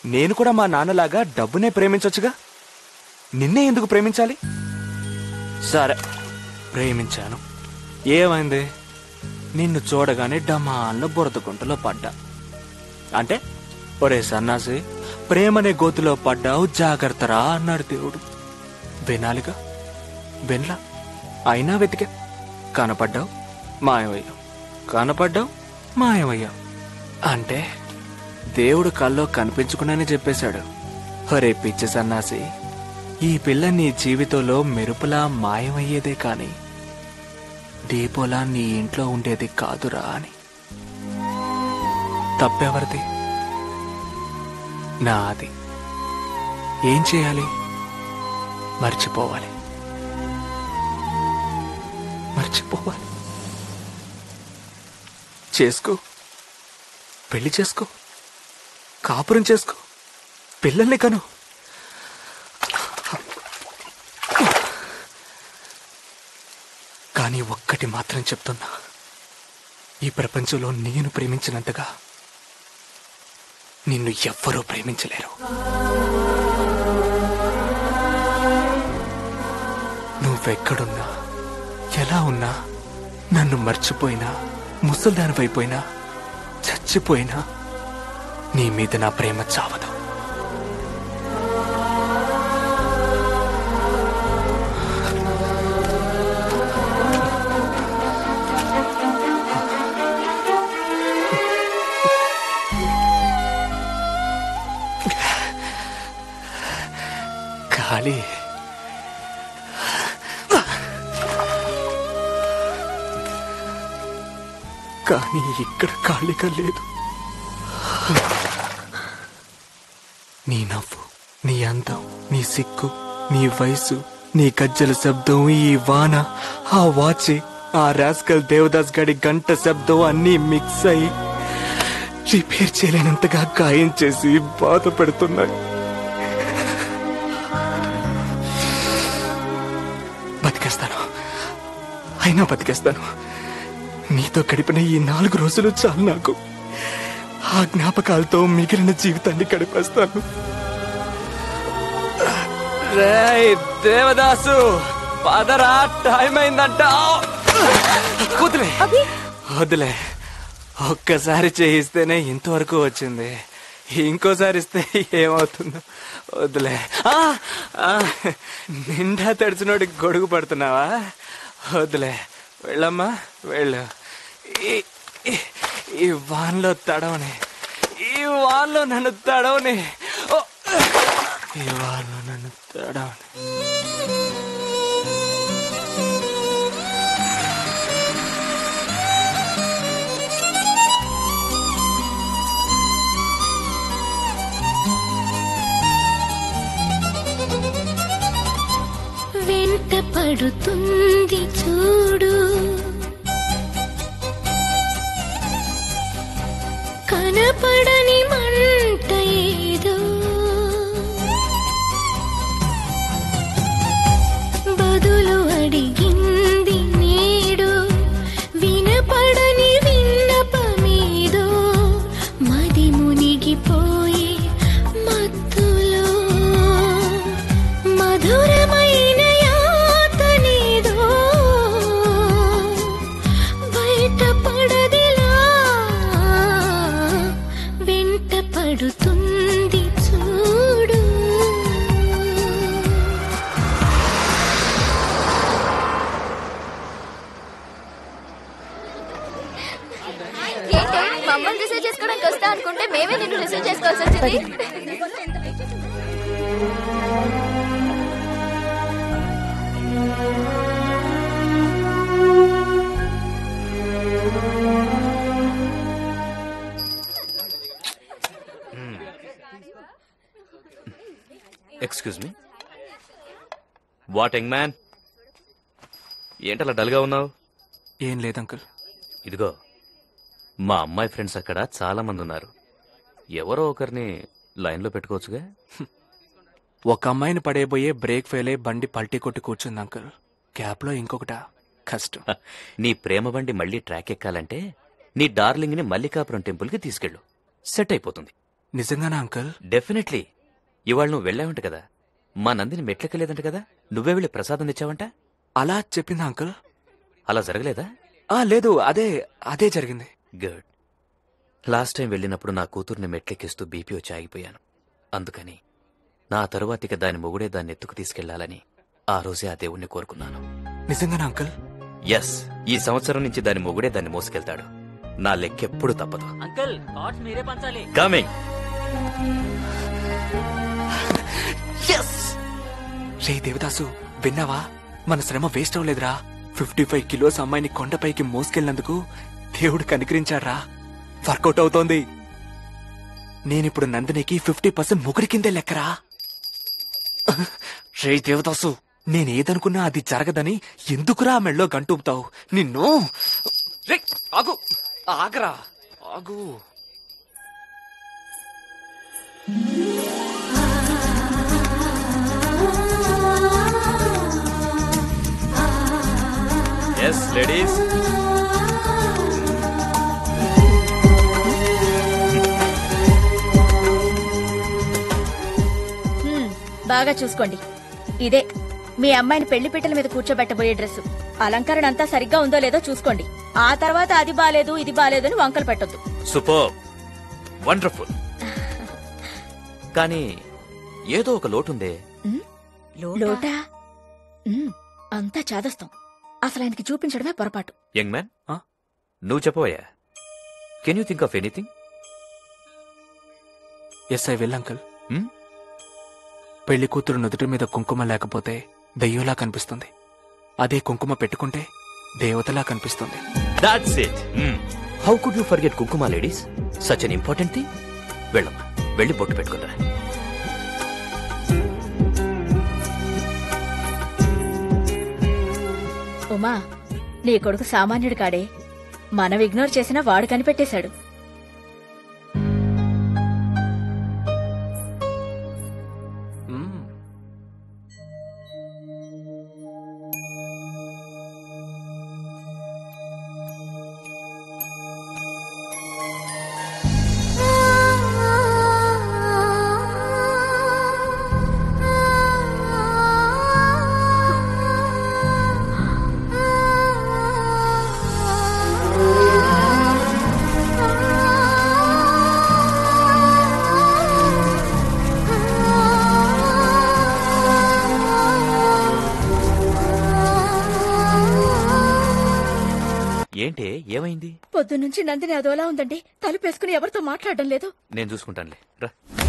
నేను కూడా మా నాన్నలాగా డబ్బునే ప్రేమించొచ్చుగా నిన్నే ఎందుకు ప్రేమించాలి సరే ప్రేమించాను ఏమైంది నిన్ను చూడగానే డమాల్లో బురద గుంటలో పడ్డా అంటే ఒరే సన్నాసి ప్రేమనే గోతులో పడ్డావు జాగ్రత్తరా అన్నాడు దేవుడు వినాలిగా వినలా అయినా వెతికా కనపడ్డావు మాయమయ్యావు కనపడ్డావు మాయమయ్యావు అంటే దేవుడు కల్లో కనిపించకుండానే చెప్పేశాడు ఒరే పిచ్చి సన్నాసి ఈ పిల్ల నీ జీవితంలో మెరుపులా మాయమయ్యేదే కాని దీపోలా నీ ఇంట్లో ఉండేది కాదురా అని తప్పెవరిది నాది ఏం చేయాలి మర్చిపోవాలి మర్చిపోవాలి చేసుకో పెళ్లి చేసుకో కాపురం చేసుకో పిల్లల్ని కను కానీ ఒక్కటి మాత్రం చెప్తున్నా ఈ ప్రపంచంలో నేను ప్రేమించినంతగా నిన్ను ఎవ్వరూ ప్రేమించలేరు నువ్వెక్కడున్నా ఎలా ఉన్నా నన్ను మర్చిపోయినా ముసల్దానివైపోయినా చచ్చిపోయినా నీ మీద నా ప్రేమ చావదు ఖాళీ కానీ ఇక్కడ ఖాళీగా లేదు నీ నవ్వు నీ అందం నీ సిక్కు నీ వయసు నీ గజ్జల శబ్దం ఈ వాన ఆ వాచి ఆ రాస్కల్ దేవదాస్ గడి గంట శబ్దం అన్నీ మిక్స్ అయి రిపేర్ చేయలేనంతగా గాయం చేసి బాధ పెడుతున్నాయి బతికేస్తాను అయినా బతికేస్తాను నీతో గడిపిన ఈ నాలుగు రోజులు చాలు నాకు ఆ జ్ఞాపకాలతో మిగిలిన జీవితాన్ని గడిపేస్తాను రేయ్ దేవదాసు పదరా టైం అయిందంట వదిలే వదిలే ఒక్కసారి చేయిస్తేనే ఇంతవరకు వచ్చింది ఇంకోసారి ఇస్తే ఏమవుతుందో వదిలే ఆ, ఆ, నిండా తడిచినోడి గొడుగు పడుతున్నావా వదిలే వెళ్ళమ్మా వెళ్ళు ఈ- ఈ- ఈ వాన్లో తడవని ఈ వాన్లో నన్ను తడవని ఓ, ఈ వాన్లో నన్ను తడవని వెంట పడుతుంది చూడు కనపడని మంట ఏదో బదులు అడిగింది నేడు వినపడని విన్నపమేదో మది మునిగిపోయే మత్తులో మధురమైన యాతనేదో బయటపడదిలా వెంట పడుతుంది చూడు ఏంటి మమ్మల్ని రిసీవ్ చేసుకోవడానికి వస్తా అనుకుంటే మేమే నిన్ను రిసీవ్ చేసుకోవాల్సి వచ్చింది excuse me what young man ఏంటలా డల్గా ఉన్నావు ఏం లేదు అంకుల్ ఇదిగో మా అమ్మాయి ఫ్రెండ్స్ అక్కడ చాలా మంది ఉన్నారు ఎవరో ఒకరిని లైన్లో పెట్టుకోవచ్చుగా ఒక అమ్మాయిని పడేయబోయే బ్రేక్ ఫెయిల్ అయి బండి పల్టీ కొట్టి కూర్చుంది అంకుల్ క్యాప్ లో ఇంకొకట కష్టం నీ ప్రేమ బండి మళ్ళీ ట్రాక్ ఎక్కాలంటే నీ డార్లింగ్ ని మల్లికాపురం టెంపుల్ కి తీసుకెళ్ళు సెట్ అయిపోతుంది నిజంగానా అంకుల్ డెఫినెట్లీ ఇవాళ నువ్వు వెళ్ళావంట కదా మా నందిని మెట్లెక్కలేదంట కదా నువ్వే వెళ్ళి ప్రసాదం తెచ్చావంట అలా చెప్పిందా అంకుల్ అలా జరగలేదా ఆ లేదు అదే అదే జరిగింది గుడ్ లాస్ట్ టైం వెళ్ళినప్పుడు నా కూతుర్ని మెట్లెక్కిస్తూ బీపీ వచ్చి ఆగిపోయాను అందుకని నా తరువాతిక దాని మొగుడే దాన్ని ఎత్తుకు తీసుకెళ్లాలని ఆ రోజే ఆ దేవుణ్ణి కోరుకున్నాను నిజంగానా అంకుల్ ఎస్ ఈ సంవత్సరం నుంచి దాని మొగుడే దాన్ని మోసుకెళ్తాడు నా లెక్కెప్పుడు తప్పదు అంకుల్ థాట్స్ మీరే పంచాలి కమింగ్ రే దేవదాసు విన్నావా మన శ్రమ వేస్ట్ అవ్వలేదురా ఫిఫ్టీ ఫైవ్ కిలోస్ అమ్మాయిని కొండపైకి మోసుకెళ్ళినందుకు దేవుడు కనికరించాడ్రా వర్కౌట్ అవుతోంది నేనిప్పుడు నందినికి ఫిఫ్టీ పర్సెంట్ ముగ్గురి కిందే లెక్కరా రే దేవదాసు నేనేదనుకున్నా అది జరగదని ఎందుకురా ఆ మెళ్ళో గంటూపుతావు నిన్ను రే ఆగు ఆగరా ఆగు ఎస్ లేడీస్ హ్మ్, బాగా చూసుకోండి ఇదే మీ అమ్మాయిని పెళ్లి పీటల మీద కూర్చోబెట్టబోయే డ్రెస్సు అలంకరణ అంతా సరిగ్గా ఉందో లేదో చూసుకోండి ఆ తర్వాత అది బాలేదు ఇది బాలేదు అని వంకలు పెట్టొద్దు సూపర్ వండర్ఫుల్ కానీ ఏదో ఒక లోటుందే లోటా ఉమ్, అంతా చాదస్తాం అసలు ఆయనకి చూపించడమే పొరపాటు యంగ్ మ్యాన్ నువ్వు చెప్పవయ్యా can you think of anything yes I will uncle పెళ్లి కూతురు నుదుటి మీద కుంకుమ లేకపోతే దెయ్యంలా కనిపిస్తుంది అదే కుంకుమ పెట్టుకుంటే దేవతలా కనిపిస్తుంది that's it how could you forget కుంకుమ ladies such an important thing వెళ్ళమ్మా వెళ్ళి బొట్టు పెట్టుకుందా ఉమా నీ కొడుకు సామాన్యుడు కాడే మనం ఇగ్నోర్ చేసినా వాడు కనిపెట్టేశాడు ఏంటే ఏమైంది పొద్దున్నుంచి నందిని అదోలా ఉందండి తలుపేసుకుని ఎవరితో మాట్లాడడం లేదు నేను చూసుకుంటానులే రా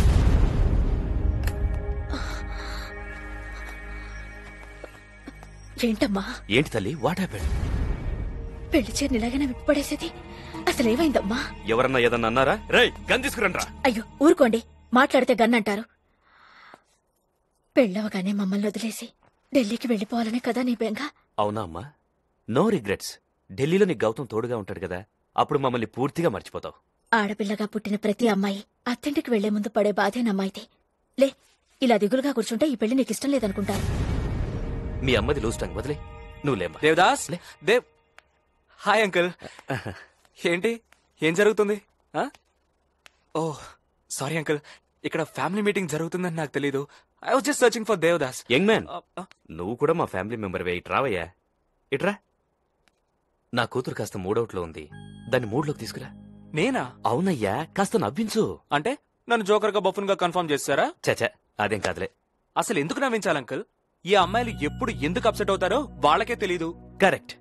ఏంటమ్మా ఏంటి తల్లి వాట్ హ్యాపెండ్ పెళ్లి చీరని ఇలాగైనా విప్పడేసేది అసలు ఏమైందమ్మా ఎవరన్నా ఏదన్నా అన్నారా రేయ్ గన్ తీసుకురండ్రా అయ్యో ఊరుకోండి మాట్లాడితే గన్నంటారు పెళ్ళవగానే మమ్మల్ని వదిలేసి ఢిల్లీకి వెళ్ళిపోవాలనే కదా నీ బెంగ అవునా అమ్మా నో రిగ్రెట్స్ ఢిల్లీలో నీ గౌతమ్ తోడుగా ఉంటాడు కదా అప్పుడు మమ్మల్ని పూర్తిగా మర్చిపోతావు ఆడపిల్లగా పుట్టిన ప్రతి అమ్మాయి అత్తింటికి వెళ్లే ముందు పడే బాధేనమ్మాయితే లే ఇలా దిగులుగా కూర్చుంటే ఈ పెళ్లి నీకు ఇష్టం లేదనుకుంటాను మీ అమ్మది లూజ్ టంగ్ వదిలే నువ్వు లేమ్మా దేవదాస్ దేవ్ హాయ్ అంకుల్ ఏంటి ఏం జరుగుతుంది ఆ? ఓ సారీ అంకుల్ ఇక్కడ ఫ్యామిలీ మీటింగ్ జరుగుతుందని నాకు తెలీదు I was just searching for Devdas young man నువ్వు కూడా మా ఫ్యామిలీ మెంబర్ వే ఇటు రావయ్యా ఇట్రా నా కూతురు కాస్త మూడౌట్లో ఉంది దాన్ని మూడ్లోకి తీసుకురా నేనా అవునయ్యా కాస్త నవ్వించు అంటే నన్ను జోకర్ గా బఫున్ గా కన్ఫర్మ్ చేస్తారా చచా అదేం కాదులే అసలు ఎందుకు నవ్వించాలి అంకుల్ ఈ అమ్మాయిలు ఎప్పుడు ఎందుకు అప్సెట్ అవుతారో వాళ్ళకే తెలీదు కరెక్ట్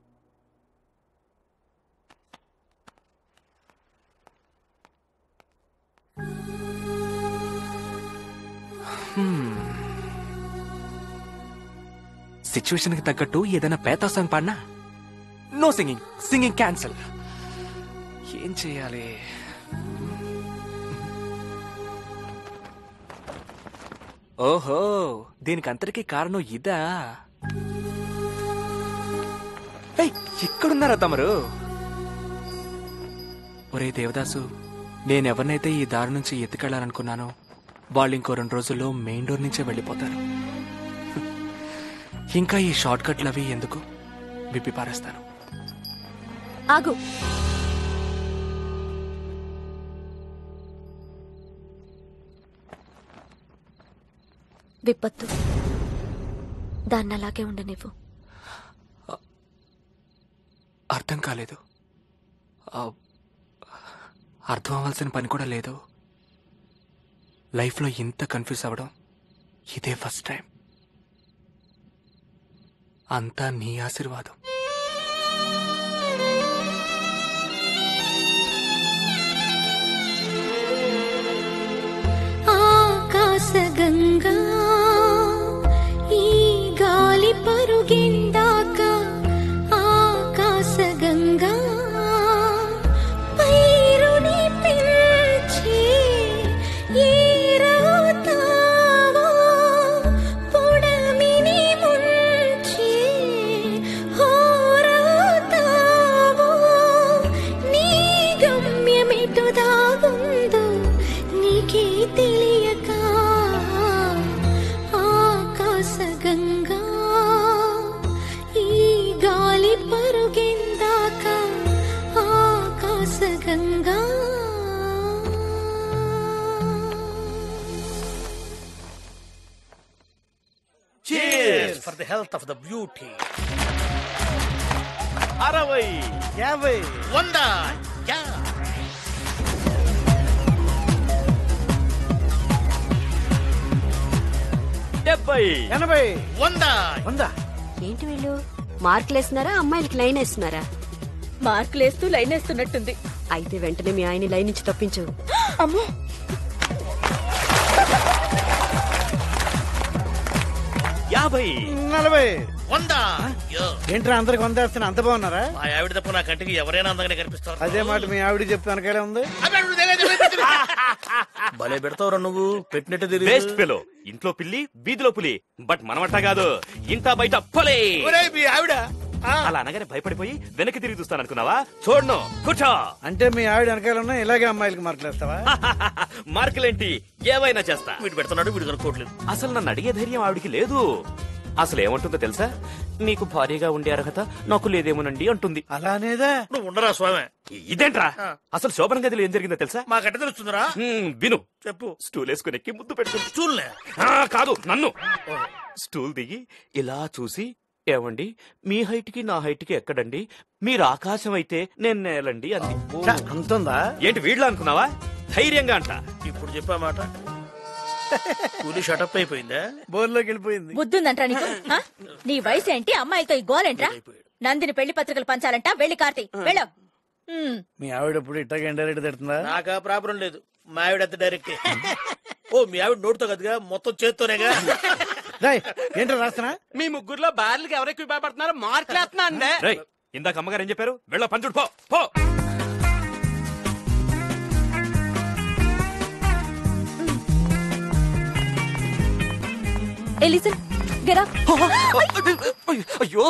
సిచ్యువేషన్ కి తగ్గట్టు ఏదైనా పేతా సాంగ్ పాడినా నో సింగింగ్ సింగింగ్ క్యాన్సల్ ఏం చేయాలి ఓహో దీనికి అంతటికీ కారణం ఇదా ఏయ్, ఎక్కడున్నారా తమరు ఒరే దేవదాసు నేనెవరినైతే ఈ దారి నుంచి ఎత్తుకెళ్లాలనుకున్నానో వాళ్ళు ఇంకో రెండు రోజుల్లో మెయిన్ డోర్ నుంచే వెళ్ళిపోతారు ఇంకా ఈ షార్ట్ కట్లు అవి ఎందుకు విప్పి పారేస్తాను ఆగు విపత్తు దాన్ని అలాగే ఉండనివ్వు అర్థం కాలేదు ఆ, అర్థం అవ్వాల్సిన పని కూడా లేదు లైఫ్లో ఇంత కన్ఫ్యూజ్ అవ్వడం ఇదే ఫస్ట్ టైం అంతా నీ ఆశీర్వాదం ఆకాశగంగా ఈ గాలి పరుగిందాక ఆకాశగంగా పైరుని పిలిచి ఏరవుతావో పుడమిని ముంచి హోరవుతావో నీ గమ్యమెటు దాగుందో నీకే తెలియక ఆకాశగంగా ఈ గాలి పరుగిందాక ఆకాశగంగా Cheers for the health of the beauty. అరవై యాభై వంద యా డెబ్బై ఎనభై వంద వంద ఏంటి వీళ్ళు మార్కులు వేస్తున్నారా అమ్మాయిలకి లైన్ వేస్తున్నారా మార్కులేస్తూ లైన్ వేస్తున్నట్టుంది అయితే వెంటనే మీ ఆయన లైన్ నుంచి తప్పించు అమ్మో యాభై నలభై వంద ఏంట్రా అందరికి వంద వేస్తున్నా అంత బాగున్నారా మా ఆవిడ తప్ప నా కంటికి ఎవరైనా అందంగానే కనిపిస్తారు అదే మాట మీ ఆవిడ చెప్తే వెనకాలే ఉంది భలే పెడతావురా నువ్వు పెట్టినట్టు వేస్ట్ ఫెలో ఇంట్లో పిల్లి వీధిలో పులి బట్ మనమట్ట కాదు ఇంట బయట పొలే మీ ఆవిడ అలా అనగానే భయపడిపోయి వెనక్కి తిరిగి చూస్తాను అనుకున్నావా చూడను కూర్చో అంటే మీ ఆవిడ వెనకాల ఉన్నా ఇలాగే అమ్మాయిలకి మార్కులేస్తావా మార్కులేంటి ఏవైనా చేస్తా వీడు పెడుతున్నాడు వీడు కనుక్కోవట్లేదు అసలు నన్ను అడిగే ధైర్యం ఆవిడికి లేదు అసలు ఏమంటుందో తెలుసా నీకు భారీగా ఉండే అర్హత నాకు లేదేమోనండి అంటుంది అలానేదా నువ్వు ఉండరా స్వామి ఇదేంట్రా అసలు శోభన గదిలో ఏం జరిగిందో తెలుసా మాకెట్ట తెలుస్తుందిరా హ్మ్, విను చెప్పు స్టూల్ వేసుకుని ఎక్కి ముద్దు పెట్టుకుంది చూడలే ఆ, కాదు నన్ను స్టూల్ దిగి ఇలా చూసి ఏమండి మీ హైట్ కి నా హైట్ కి ఎక్కడండి మీరు ఆకాశం అయితే నేను నేలండి అంది అంతుందా ఏంటి వీళ్ళ అనుకున్నావా ధైర్యంగా అంట ఇప్పుడు చెప్పా మాట కూలి షటప్ అయిపోయిందా బోర్లోకి వెళ్ళిపోయింది బుద్ధుందంట్రా నీకు ఆ? నీ వయసు ఏంటి అమ్మాయిలతో ఈ గోలేంట్రా నందిని పెళ్లి పత్రికలు పంచాలంట వెళ్ళి కార్తీ వెళ్ళు ఉమ్. మీ ఆవిడ ఎప్పుడు ఇట్టాగా ఇండైరెక్ట్ తిడుతుందా నాకా ప్రాబ్లం లేదు మా ఆవిడ అంత డైరెక్ట్ ఓ మీ ఆవిడ నోటితో కదగా మొత్తం చేత్తోనేగా రేయ్, ఏంట్రా రాస్తున్నా మీ ముగ్గురులో బార్లకి ఎవరెక్కువ భయపడుతున్నారో మార్కులేస్తున్నా అందే రేయ్, ఇందాక అమ్మగారు ఏం చెప్పారు వెళ్ళ పంచుడు పో పో ఎలిజన్ గెరా అయ్యో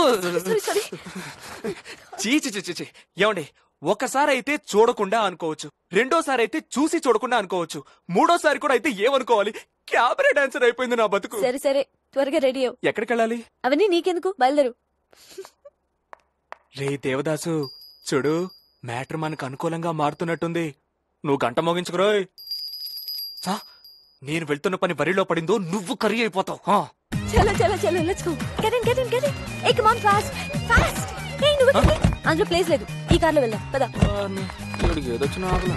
చీ చీ చీ, చీ చీ ఏమండి ఒకసారి అయితే చూడకుండా అనుకోవచ్చు రెండోసారి అయితే చూసి చూడకుండా అనుకోవచ్చు మూడోసారి కూడా అయితే ఏమనుకోవాలి క్యాబరే డాన్సర్ అయిపోయింది నా బతుకు సరే సరే త్వరగా రెడీ అవ్వు ఎక్కడికి వెళ్ళాలి అవన్నీ నీకెందుకు బయలుదేరు రే దేవదాసు చూడు మ్యాటర్ మనకు అనుకూలంగా మారుతున్నట్టుంది నువ్వు గంట మోగించుకురోయ్ సా నేను వెళ్తున్న పని వరిలో పడిందో నువ్వు కర్రీ అయిపోతావు హా. చలో చలో చలో let's go get in get in get in ఏ కమ్ ఆన్ ఫాస్ట్ ఫాస్ట్ ఏ నువ్వు వెళ్ళు. అందులో ప్లేస్ లేదు ఈ కార్లో వెళ్దాం పద వీడికి ఏదొచ్చినా ఆగలా.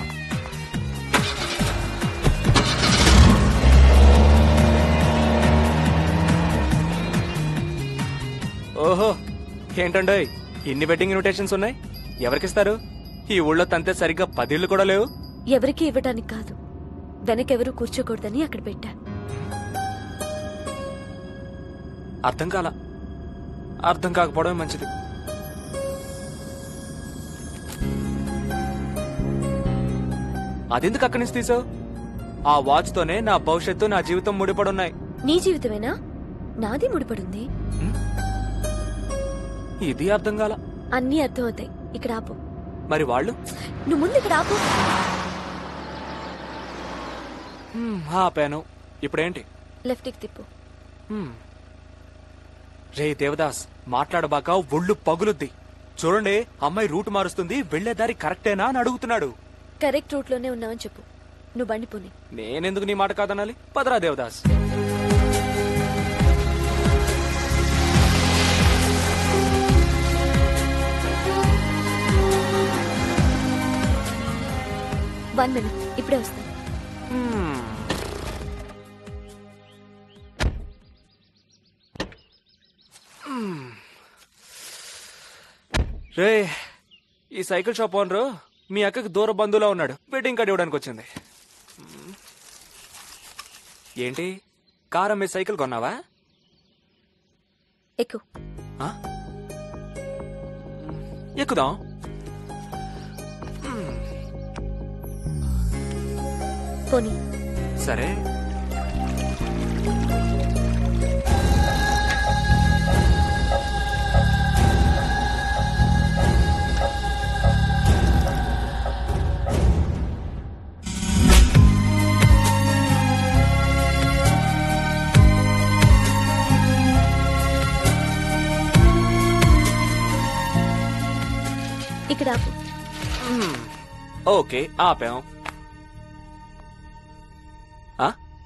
ఓహో ఏంటండో ఇన్ని వెడ్డింగ్ ఇన్విటేషన్స్ ఉన్నాయి ఎవరికిస్తారు ఈ ఊళ్ళో తంతే సరిగ్గా పదిళ్ళు కూడా లేవు ఎవరికి ఇవ్వడానికి కాదు వెనకెవరు కూర్చోకూడదని అక్కడ పెట్టా అర్థం కాల అర్థం కాకపోవడమే మంచిది అదెందుకు అక్కడి నుంచి తీసావు ఆ వాచ్ తోనే నా భవిష్యత్తు నా జీవితం ముడిపడున్నాయి నీ జీవితమేనా నాది ముడిపడుంది ఇది అర్థం కాల అన్నీ అర్థమవుతాయి ఇక్కడ ఆపు మరి వాళ్ళు నువ్వు ముందు ఇక్కడ ఆపు హ్మ్, ఆపాను ఇప్పుడేంటి లెఫ్ట్కి తిప్పు హ్మ్. రే దేవదాస్ మాట్లాడబాక ఒళ్ళు పగులుద్ది చూడండి అమ్మాయి రూట్ మారుస్తుంది వెళ్లే దారి కరెక్టేనా అని అడుగుతున్నాడు కరెక్ట్ రూట్ లోనే ఉన్నావని చెప్పు నువ్వు బండి పోని నేనెందుకు నీ మాట కాదనాలి పదరా దేవదాస్ వన్ మినిట్ ఇప్పుడే వస్తాను రే ఈ సైకిల్ షాప్ ఓనరు మీ అక్కకి దూర బంధువులా ఉన్నాడు వెడ్డింగ్ కార్డ్ ఇవ్వడానికి వచ్చింది మ్మ్. ఏంటి కారం మీ సైకిల్ కొన్నావా ఎక్కు ఆ? ఎక్కుదాం పోనీ సరే ఇక్కడ ఆపు మ్మ్. ఓకే ఆపాం ఆ?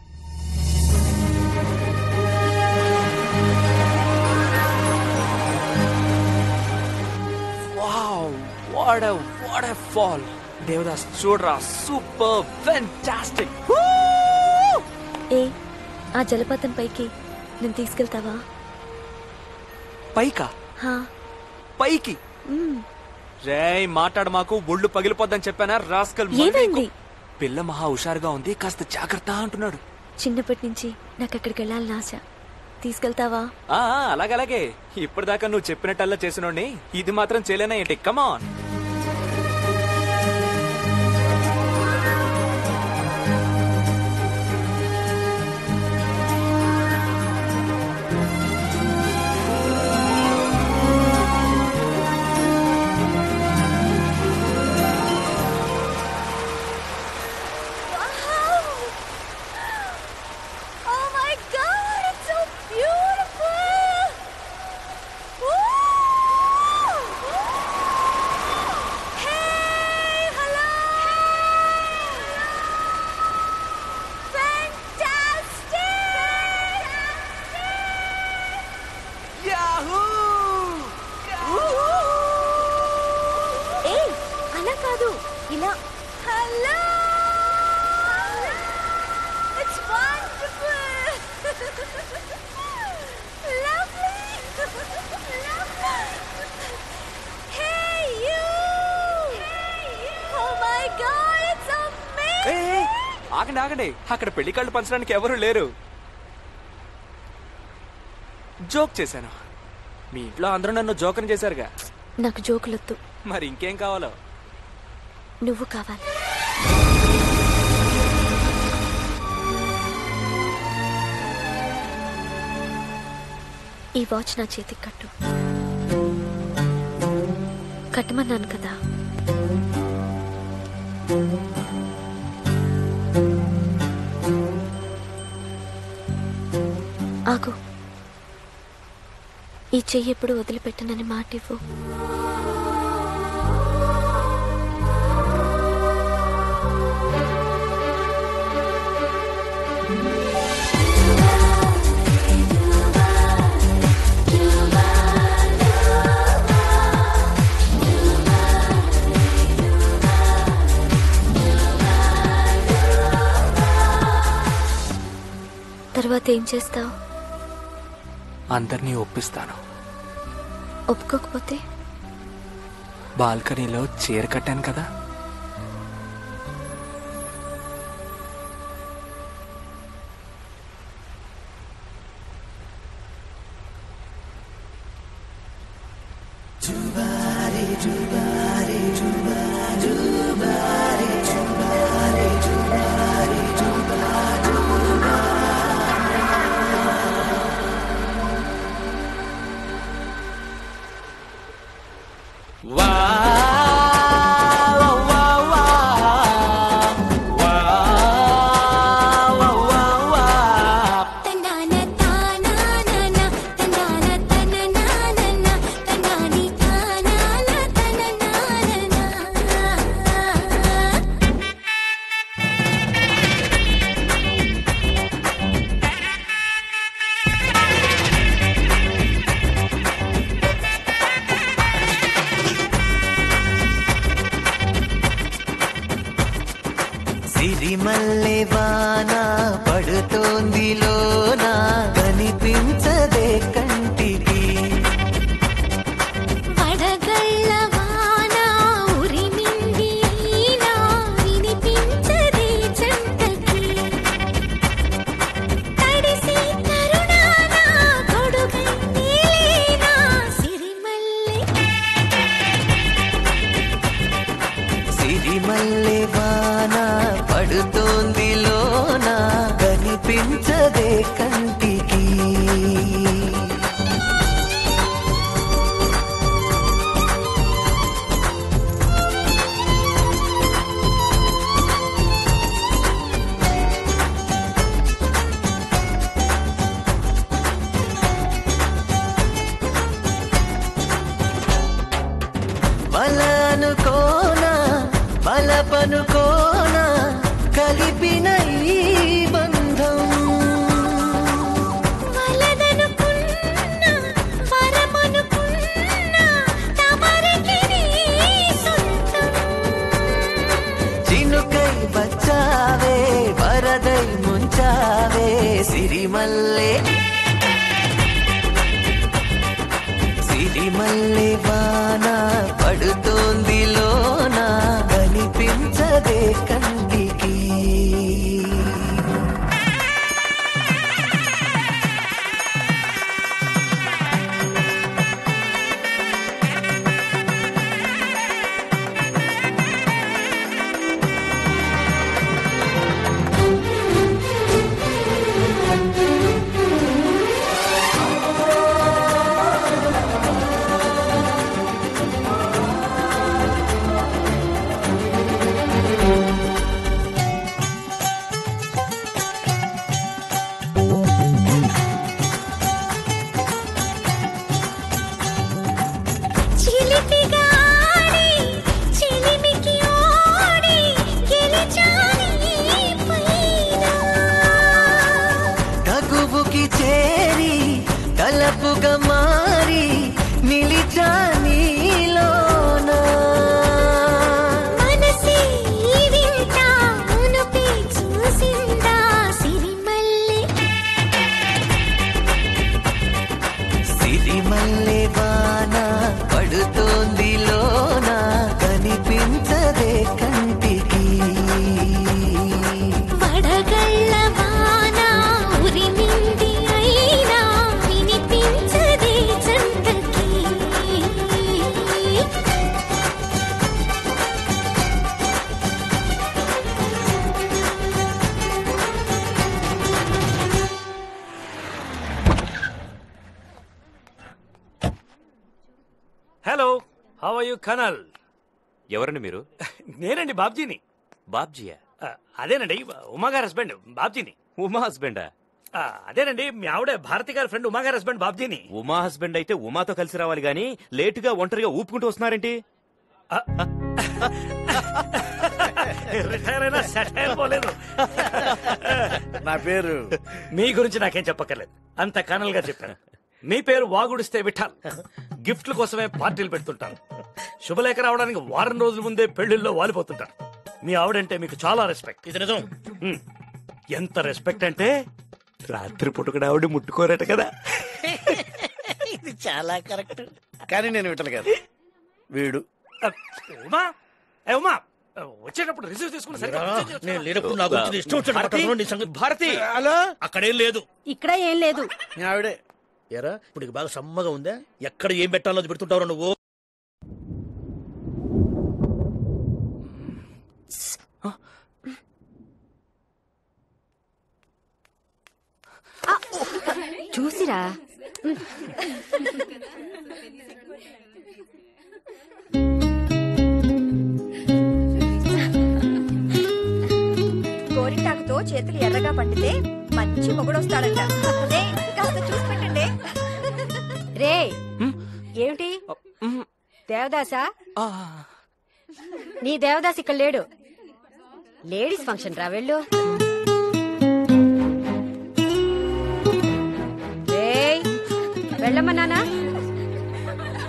Wow what a what a fall Devdas చూడరా సూపర్ ఫెంటాస్టిక్ ఏ ఆ జలపాతం పైకి నేను తీసుకెళ్తావా పైకా హా పైకి మ్మ్. రేయ్ మాట్లాడు మాకు ఒళ్ళు పగిలిపోద్దని చెప్పానా రాస్కల్ ఏమైంది పిల్ల మహా హుషారుగా ఉంది కాస్త జాగ్రత్త అంటున్నాడు చిన్నప్పటి నుంచి నాకు అక్కడికి వెళ్ళాలని ఆశ తీసుకెళ్తావా ఆ ఆ, అలాగే అలాగే ఇప్పటిదాకా నువ్వు చెప్పినట్టల్లా చేసినోడిని ఇది మాత్రం చేయలేనా ఏంటి కమాన్ Oh my god, it's so beautiful! Hey, hello! Fantastic! ఏ అలా కాదు ఇలా hello it's wonderful lovely hey you oh my god it's ఏయ్, ఏయ్, ఆగండి ఆగండి అక్కడ పెళ్లి కళ్ళు పంచడానికి ఎవరు లేరు జోక్ చేశాను మీ ఇంట్లో అందరూ నన్ను జోకని చేశారుగా నాకు జోకులొద్దు మరి ఇంకేం కావాలో నువ్వు కావాలి ఈ వాచ్ నా చేతికి కట్టు కట్టమన్నాను కదా ఆగు ఈ చెయ్యి ఎప్పుడు వదిలిపెట్టనని మాట ఇవ్వు తర్వాత ఏం చేస్తావు అందరినీ ఒప్పిస్తాను ఒప్పుకోకపోతే బాల్కనీలో చీర కట్టాను కదా ఆ సిరిమల్లె వాన పడుతోంది లోన కనిపించదే కంటికి పడగళ్ళ వాన ఉరిమింది అయినా వినిపించదే చెంతకి తడిసి తరుణాన గొడుగై నీలేనా సిరిమల్లె సిరిమల్లె వాన పడుతోంది లోన కనిపించదే కంటికి బలనుకోనా బలపనుకోనా కలిపిన ఈ బంధం వలదనుకున్నా వరమనుకున్నా తమరికి నీ సొంతం చినుకై వచ్చావే వరదై ముంచావే సిరిమల్లె సిరిమల్లె వాన పడుతోంది లోన కనిపించదే కంటికి చిలిపిగా ఆడి చిలిమికి ఓడి గెలిచాని పైన తగువుకి చేరి తలపుగా మారి నిలిచా నీలోన మనసే ఈ వింత మునుపే చూసిందా సిరిమల్లె సిరిమల్లె వాన పడుతోంది లోన కనిపించదే కంటికి వడగళ్ళ వాన ఉరిమింది అయినా వినిపించదే జంటకి hello how are you colonel ఎవరండి మీరు నేనండి బాబ్జీని బాబ్జీయా ఆ, అదేనండి ఉమా గారి హస్బెండ్ బాబ్జీని ఉమా హస్బెండా ఆ, అదేనండి మీ ఆవిడ భారతి గారి ఫ్రెండ్ ఉమా గారి హస్బెండ్ బాబ్జీని ఉమా హస్బెండ్ అయితే ఉమాతో కలిసి రావాలి గాని లేటుగా ఒంటరిగా ఊపుకుంటూ వస్తున్నారేంటి రిటైర్ అయినా సెటైర్ పోలేదు నా పేరు మీ గురించి నాకేం చెప్పక్కర్లేదు అంత కనల్ గా చెప్పాను మీ పేరు వాగుడిస్తే విఠాల్ గిఫ్ట్ల కోసమే పార్టీలు పెడుతుంటారు శుభలేఖ రావడానికి వారం రోజుల ముందే పెళ్లిల్లో వాలిపోతుంటారు మీ ఆవిడంటే మీకు చాలా రెస్పెక్ట్ ఇది నిజం హ్మ్. ఎంత రెస్పెక్ట్ అంటే రాత్రి పుట్టుకుడ ఆవిడ ముట్టుకోరట కదా ఇది చాలా కరెక్ట్ కానీ నేను విట్టలు కాదు వీడు ఉమా ఏ ఉమా వచ్చేటప్పుడు రిసీవ్ తీసుకుని సరిగ్గా ఏరా, రిసీవ్ చేసుకురా. నేను లేనప్పుడు నాకు వచ్చింది ఇష్టం వచ్చినట్టు భారతి, మాట్లాడుతున్నావు, నీ సంగతి- భారతి హలో అక్కడేం లేదు ఇక్కడ ఏం లేదు మీ ఆవిడే ఎరా ఇప్పుడు నీకు బాగా సమ్మగా ఉందా ఎక్కడ ఏం పెట్టాలో అది పెడుతుంటావు నువ్వు చూసిరా గోరింటాకుతో చేతులు ఎర్రగా పండితే మంచి మొగుడొస్తాడంట ఏయ్, కాస్త చూసి పెట్టండి రే ఏమిటి దేవదాసా నీ దేవదాస్ ఇక్కడ లేడు లేడీస్ ఫంక్షన్ రా వెళ్ళు ఏయ్, వెళ్ళమన్నానా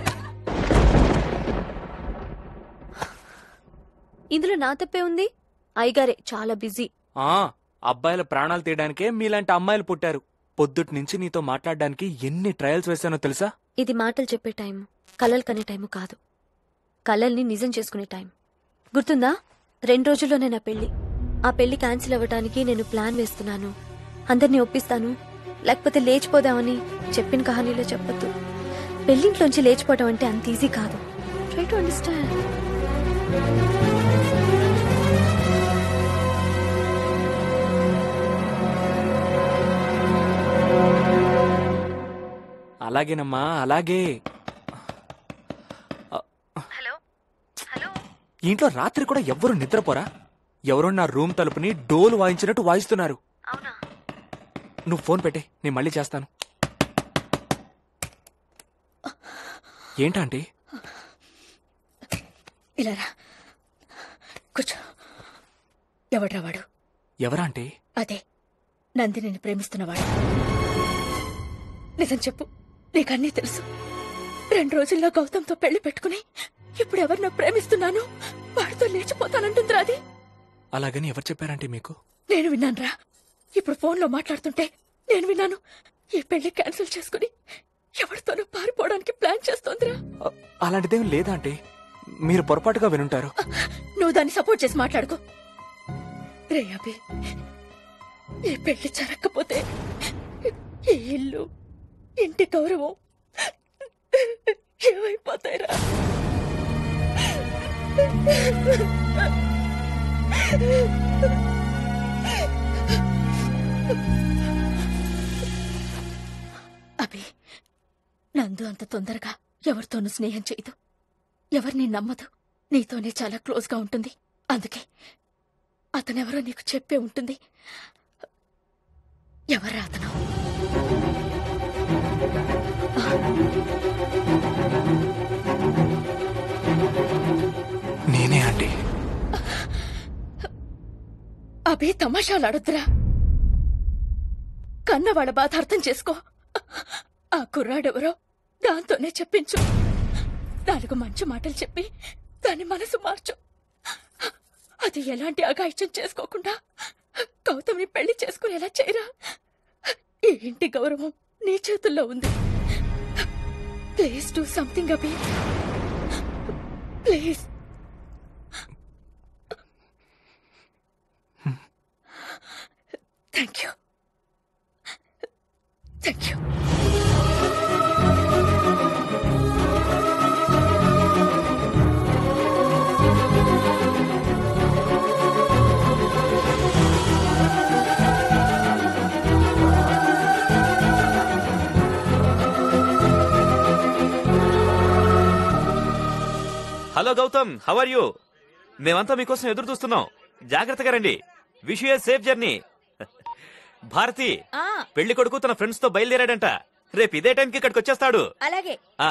ఇందులో నా తప్పే ఉంది అయ్యగారే చాలా బిజీ ఆ అబ్బాయిల ప్రాణాలు తీయడానికే మీలాంటి అమ్మాయిలు పుట్టారు పొద్దుటి నుంచి నీతో మాట్లాడడానికి ఎన్ని ట్రయల్స్ వేశానో తెలుసా ఇది మాటలు చెప్పే టైం కలలు కనే టైము కాదు కలల్ని నిజం చేసుకునే టైం గుర్తుందా రెండు రోజుల్లోనే నా పెళ్లి ఆ పెళ్లి క్యాన్సిల్ అవ్వడానికి నేను ప్లాన్ వేస్తున్నాను అందరినీ ఒప్పిస్తాను లేకపోతే లేచిపోదామని చెప్పిన కహానీలో చెప్పొద్దు పెళ్లింట్లోంచి లేచిపోవడం అంటే అంత ఈజీ కాదు ట్రై టు అండర్స్టాండ్ అలాగేనమ్మా అలాగే ఈ ఇంట్లో రాత్రి కూడా ఎవ్వరు నిద్రపోరా ఎవరో నా రూమ్ తలుపుని డోలు వాయించినట్టు వాయిస్తున్నారు నువ్వు ఫోన్ పెట్టే నేను మళ్ళీ చేస్తాను ఏంటంటే ఇలా రా కూర్చో ఎవడ్రా వాడు ఎవరా అంటే అదే నందినిని ప్రేమిస్తున్నవాడు నిజం చెప్పు నీకన్నీ తెలుసు రెండు రోజుల్లో గౌతమ్తో పెళ్లి పెట్టుకుని ఇప్పుడు ఎవరినో ప్రేమిస్తున్నాను వాడితో లేచిపోతానంటుందిరా అది అలాగని ఎవరు చెప్పారంటే మీకు నేను విన్నానురా ఇప్పుడు ఫోన్లో మాట్లాడుతుంటే నేను విన్నాను ఈ పెళ్లి క్యాన్సిల్ చేసుకుని ఎవరితోనో పారిపోవడానికి ప్లాన్ చేస్తోందిరా అలాంటిదేం లేదా అంటే మీరు పొరపాటుగా వినుంటారు నువ్వు దాన్ని సపోర్ట్ చేసి మాట్లాడుకో రే అభి ఈ పెళ్లి జరగకపోతే ఈ ఇల్లు ఇంటి గౌరవం ఏమైపోతాయిరా అభి నందు అంత తొందరగా ఎవరితోనూ స్నేహం చేయదు ఎవరిని నమ్మదు నీతోనే చాలా క్లోజ్ గా ఉంటుంది అందుకే అతనెవరో నీకు చెప్పే ఉంటుంది ఎవరా అతను నేనే అండి అభి తమాషాలాడొద్దురా కన్నవాళ్ళ బాధ అర్థం చేసుకో ఆ కుర్రాడెవరో దాంతోనే చెప్పించు నాలుగు మంచి మాటలు చెప్పి దాని మనసు మార్చు అది ఎలాంటి అగాయిత్యం చేసుకోకుండా గౌతమ్ని పెళ్లి చేసుకునేలా చేయరా ఈ ఇంటి గౌరవం నీ చేతుల్లో ఉంది please do something Abhi please thank you thank you hello Gautam how are you మేమంతా మీకోసం ఎదురు చూస్తున్నాం జాగ్రత్తగా రండి wish you safe journey Bharati పెళ్లి కొడుకు తన ఫ్రెండ్స్ తో బయలుదేరాడంట రేపు ఇదే టైంకి ఇక్కడికి వచ్చేస్తాడు అలాగే ఆ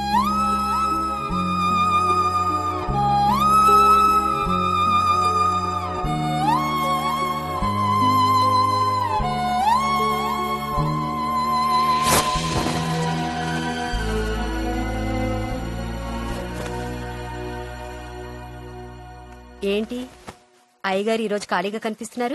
ఏంటి అయ్యగారు ఈరోజు ఖాళీగా కనిపిస్తున్నారు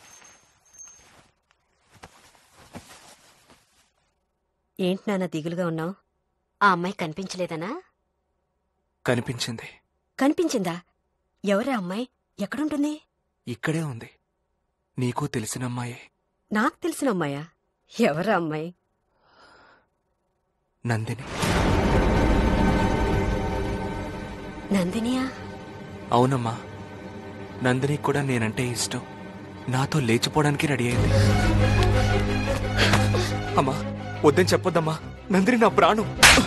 ఏంటి నాన్న దిగులుగా ఉన్నావు ఆ అమ్మాయి కనిపించలేదనా కనిపించింది కనిపించిందా ఎవరా అమ్మాయి ఎక్కడుంటుంది ఇక్కడే ఉంది నీకు తెలిసిన అమ్మాయే నాకు తెలిసిన అమ్మాయా ఎవరా అమ్మాయి నందిని నందినియా అవునమ్మా నందిని కూడా నేనంటే ఇష్టం నాతో లేచిపోవడానికి రెడీ అయింది అమ్మా వద్దని చెప్పొద్దమ్మా నందిని నా ప్రాణం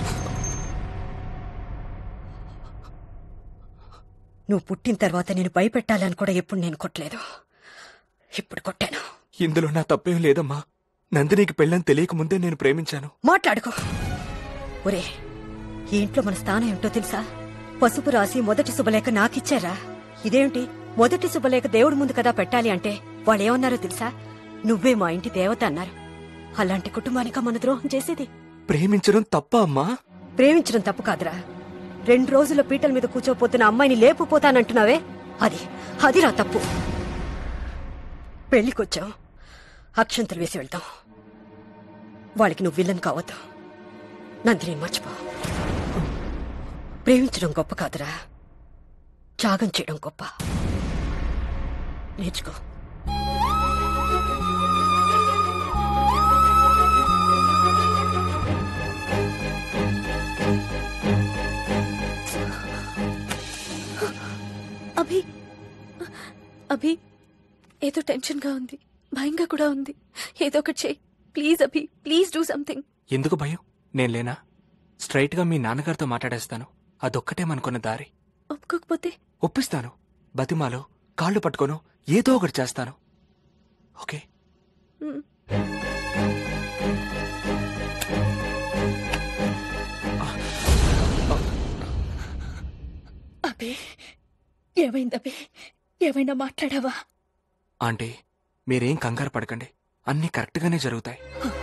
నువ్వు పుట్టిన తర్వాత నేను భయపెట్టాలని కూడా ఎప్పుడు నేను కొట్టలేదు ఇప్పుడు కొట్టాను ఇందులో నా తప్పేం లేదమ్మా నందినికి పెళ్ళని తెలియక ముందే నేను ప్రేమించాను మాట్లాడుకో ఒరే ఈ ఇంట్లో మన స్థానం ఏమిటో తెలుసా పసుపు రాసి మొదటి శుభలేఖ నాకిచ్చారా ఇదేమిటి మొదటి శుభలేఖ దేవుడి ముందు కదా పెట్టాలి అంటే వాళ్ళేమన్నారో తెలుసా నువ్వే మా ఇంటి దేవత అన్నారు అలాంటి కుటుంబానికా మన ద్రోహం చేసేది ప్రేమించడం తప్ప అమ్మా ప్రేమించడం తప్పు కాదురా రెండు రోజుల పీటల మీద కూర్చోపోతున్న అమ్మాయిని లేపుపోతానంటున్నావే అది అదిరా తప్పు పెళ్లికొచ్చాం అక్షంతలు వేసి వెళ్తాం వాళ్ళకి నువ్వు విల్లన్ కావద్దు నందిని మర్చిపో ప్రేమించడం గొప్ప కాదురా త్యాగం చేయడం గొప్ప నేర్చుకో అభి అభి ఏదో టెన్షన్ గా ఉంది భయంగా కూడా ఉంది ఏదో ఒకటి చేయి please Abhi please do something ఎందుకు భయం నేను లేనా స్ట్రైట్ గా మీ నాన్నగారితో మాట్లాడేస్తాను అదొక్కటే మనకున్న దారి ఒప్పుకోకపోతే ఒప్పిస్తాను బతిమాలో కాళ్ళు పట్టుకోను ఏదో ఒకటి చేస్తాను ఓకే మ్, అబే ఏమైంది అబే ఏమైనా మాట్లాడావా ఆంటీ మీరేం కంగారు పడకండి అన్నీ కరెక్ట్గానే జరుగుతాయి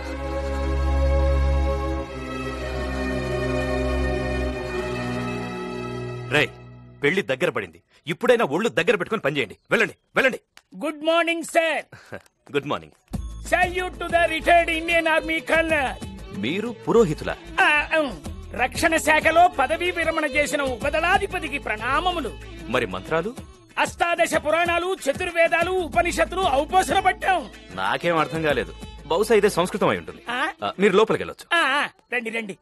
రే పెళ్లి దగ్గర పడింది ఇప్పుడైనా ఒళ్ళు దగ్గర పెట్టుకుని పనిచేయండి వెళ్ళండి వెళ్ళండి good morning sir good morning salute to the retired Indian army colonel మీరు పురోహితుల రక్షణ శాఖలో పదవీ విరమణ చేసిన ఉపదళాధిపతికి ప్రణామములు మరి మంత్రాలు అష్టాదశ పురాణాలు చతుర్వేదాలు ఉపనిషత్తులు ఔపోసన పట్టాం నాకేం అర్థం కాలేదు బహుశా ఇదే సంస్కృతం అయి ఉంటుంది ఆ? ఆ, మీరు లోపలికి వెళ్ళొచ్చు ఆ, ఆ, రండి రండి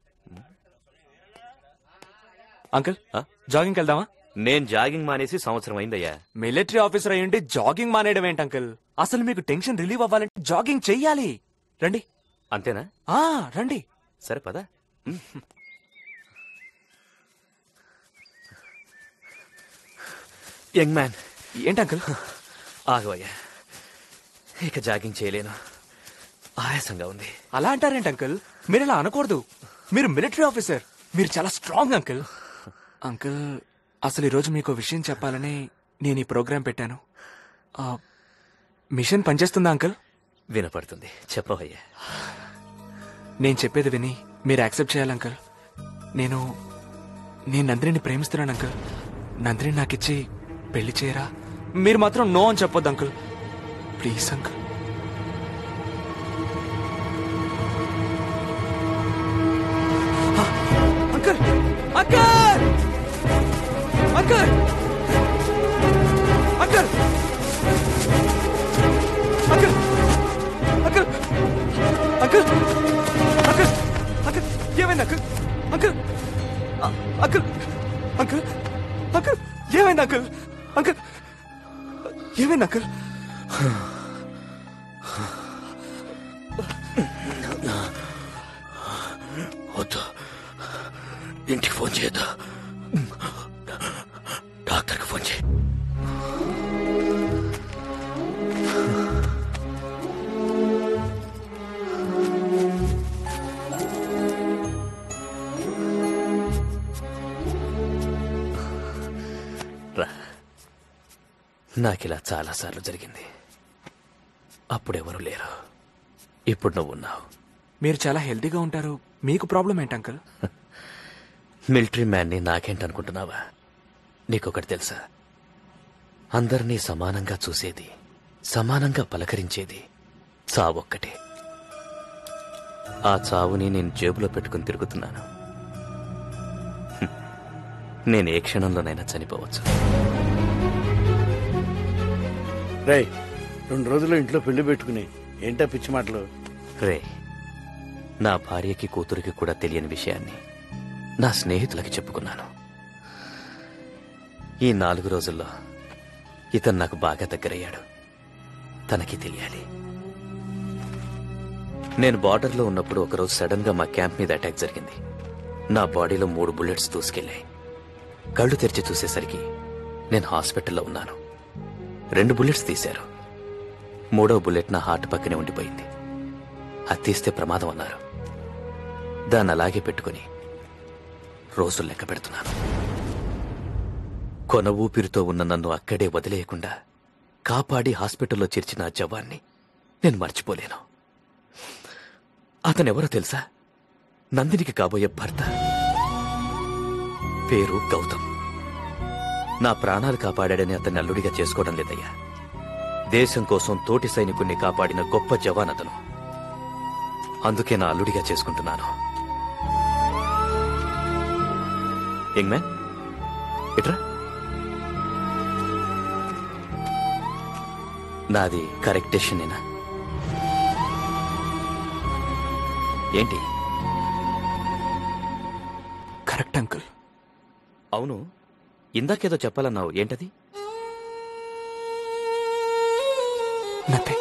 అంకుల్ జాగింగ్కి వెళ్దామా నేను జాగింగ్ మానేసి సంవత్సరం అయిందయ్యా మిలిటరీ ఆఫీసర్ అయ్యుండి జాగింగ్ మానేయడం ఏంటి అంకుల్ అసలు మీకు టెన్షన్ రిలీవ్ అవ్వాలంటే జాగింగ్ చెయ్యాలి రండి అంతేనా ఆ రండి సరే పదా యంగ్ మ్యాన్ ఏంటి అంకుల్ ఆగవయ్యా ఇక జాగింగ్ చేయలేను ఆయాసంగా ఉంది అలా అంటారేంటి అంకుల్ మీరు ఇలా అనకూడదు మీరు మిలిటరీ ఆఫీసర్ మీరు చాలా స్ట్రాంగ్ అంకుల్ అంకుల్ అసలు ఈరోజు మీకు విషయం చెప్పాలని నేను ఈ ప్రోగ్రాం పెట్టాను ఆ, మిషన్ పనిచేస్తుందా అంకుల్ వినపడుతుంది చెప్పవయ్యా నేను చెప్పేది విని మీరు యాక్సెప్ట్ చేయాలి అంకుల్ నేను నేను నందిని ప్రేమిస్తున్నాను అంకుల్ నందిని నాకిచ్చి పెళ్లి చేయరా మీరు మాత్రం నో అని చెప్పొద్దు uncle please uncle uncle uncle uncle uncle uncle uncle uncle uncle uncle ఏమైంది అంకుల్ అంకుల్ అ- అంకుల్ అంకుల్ అంకుల్ ఏమైంది అంకుల్ అంకుల్ ఏమైంది అంకుల్ వద్దు ఇంటికి ఫోన్ చేయొద్దు డాక్టర్కి ఫోన్ చేయి రా నాకిలా చాలాసార్లు జరిగింది అప్పుడెవరు లేరు ఇప్పుడు నువ్వు ఉన్నావు మీరు చాలా హెల్తీగా ఉంటారు మీకు ప్రాబ్లం ఏంటి అంకుల్ మిలిటరీ మ్యాన్ని నాకేంటనుకుంటున్నావా నీకొకటి తెలుసా అందరినీ సమానంగా చూసేది సమానంగా పలకరించేది చావొక్కటే ఆ చావుని నేను జేబులో పెట్టుకుని తిరుగుతున్నాను హ్మ్. నేను ఏ క్షణంలోనైనా చనిపోవచ్చు రేయ్ రెండు రోజులు ఇంట్లో పెళ్లి పెట్టుకుని ఏంటా పిచ్చి మాటలు రే నా భార్యకి కూతురికి కూడా తెలియని విషయాన్ని నా స్నేహితులకి చెప్పుకున్నాను ఈ నాలుగు రోజుల్లో ఇతను నాకు బాగా దగ్గరయ్యాడు తనకి తెలియాలి నేను బార్డర్లో ఉన్నప్పుడు ఒకరోజు సడన్ గా మా క్యాంప్ మీద అటాక్ జరిగింది నా బాడీలో మూడు బుల్లెట్స్ దూసుకెళ్లాయి కళ్ళు తెరిచి చూసేసరికి నేను హాస్పిటల్లో ఉన్నాను రెండు బుల్లెట్స్ తీశారు మూడో బుల్లెట్ నా హార్ట్ పక్కనే ఉండిపోయింది అది తీస్తే ప్రమాదం అన్నారు దాన్ని అలాగే పెట్టుకుని రోజులు లెక్క పెడుతున్నాను కొన ఊపిరితో ఉన్న నన్ను అక్కడే వదిలేయకుండా కాపాడి హాస్పిటల్లో చేర్చిన ఆ జవాన్ని నేను మర్చిపోలేను అతనెవరో తెలుసా నందినికి కాబోయే భర్త పేరు గౌతమ్ నా ప్రాణాలు కాపాడాడని అతన్ని అల్లుడిగా చేసుకోవడం లేదయ్యా దేశం కోసం తోటి సైనికుణ్ణి కాపాడిన గొప్ప జవాన్ అతను అందుకే నా అల్లుడిగా చేసుకుంటున్నాను యంగ్ మ్యాన్ ఇట్రా నాది కరెక్ట్ డెసిషనేనా ఏంటి కరెక్ట్ అంకుల్ అవును ఇందాకేదో చెప్పాలన్నావు ఏంటది నథింగ్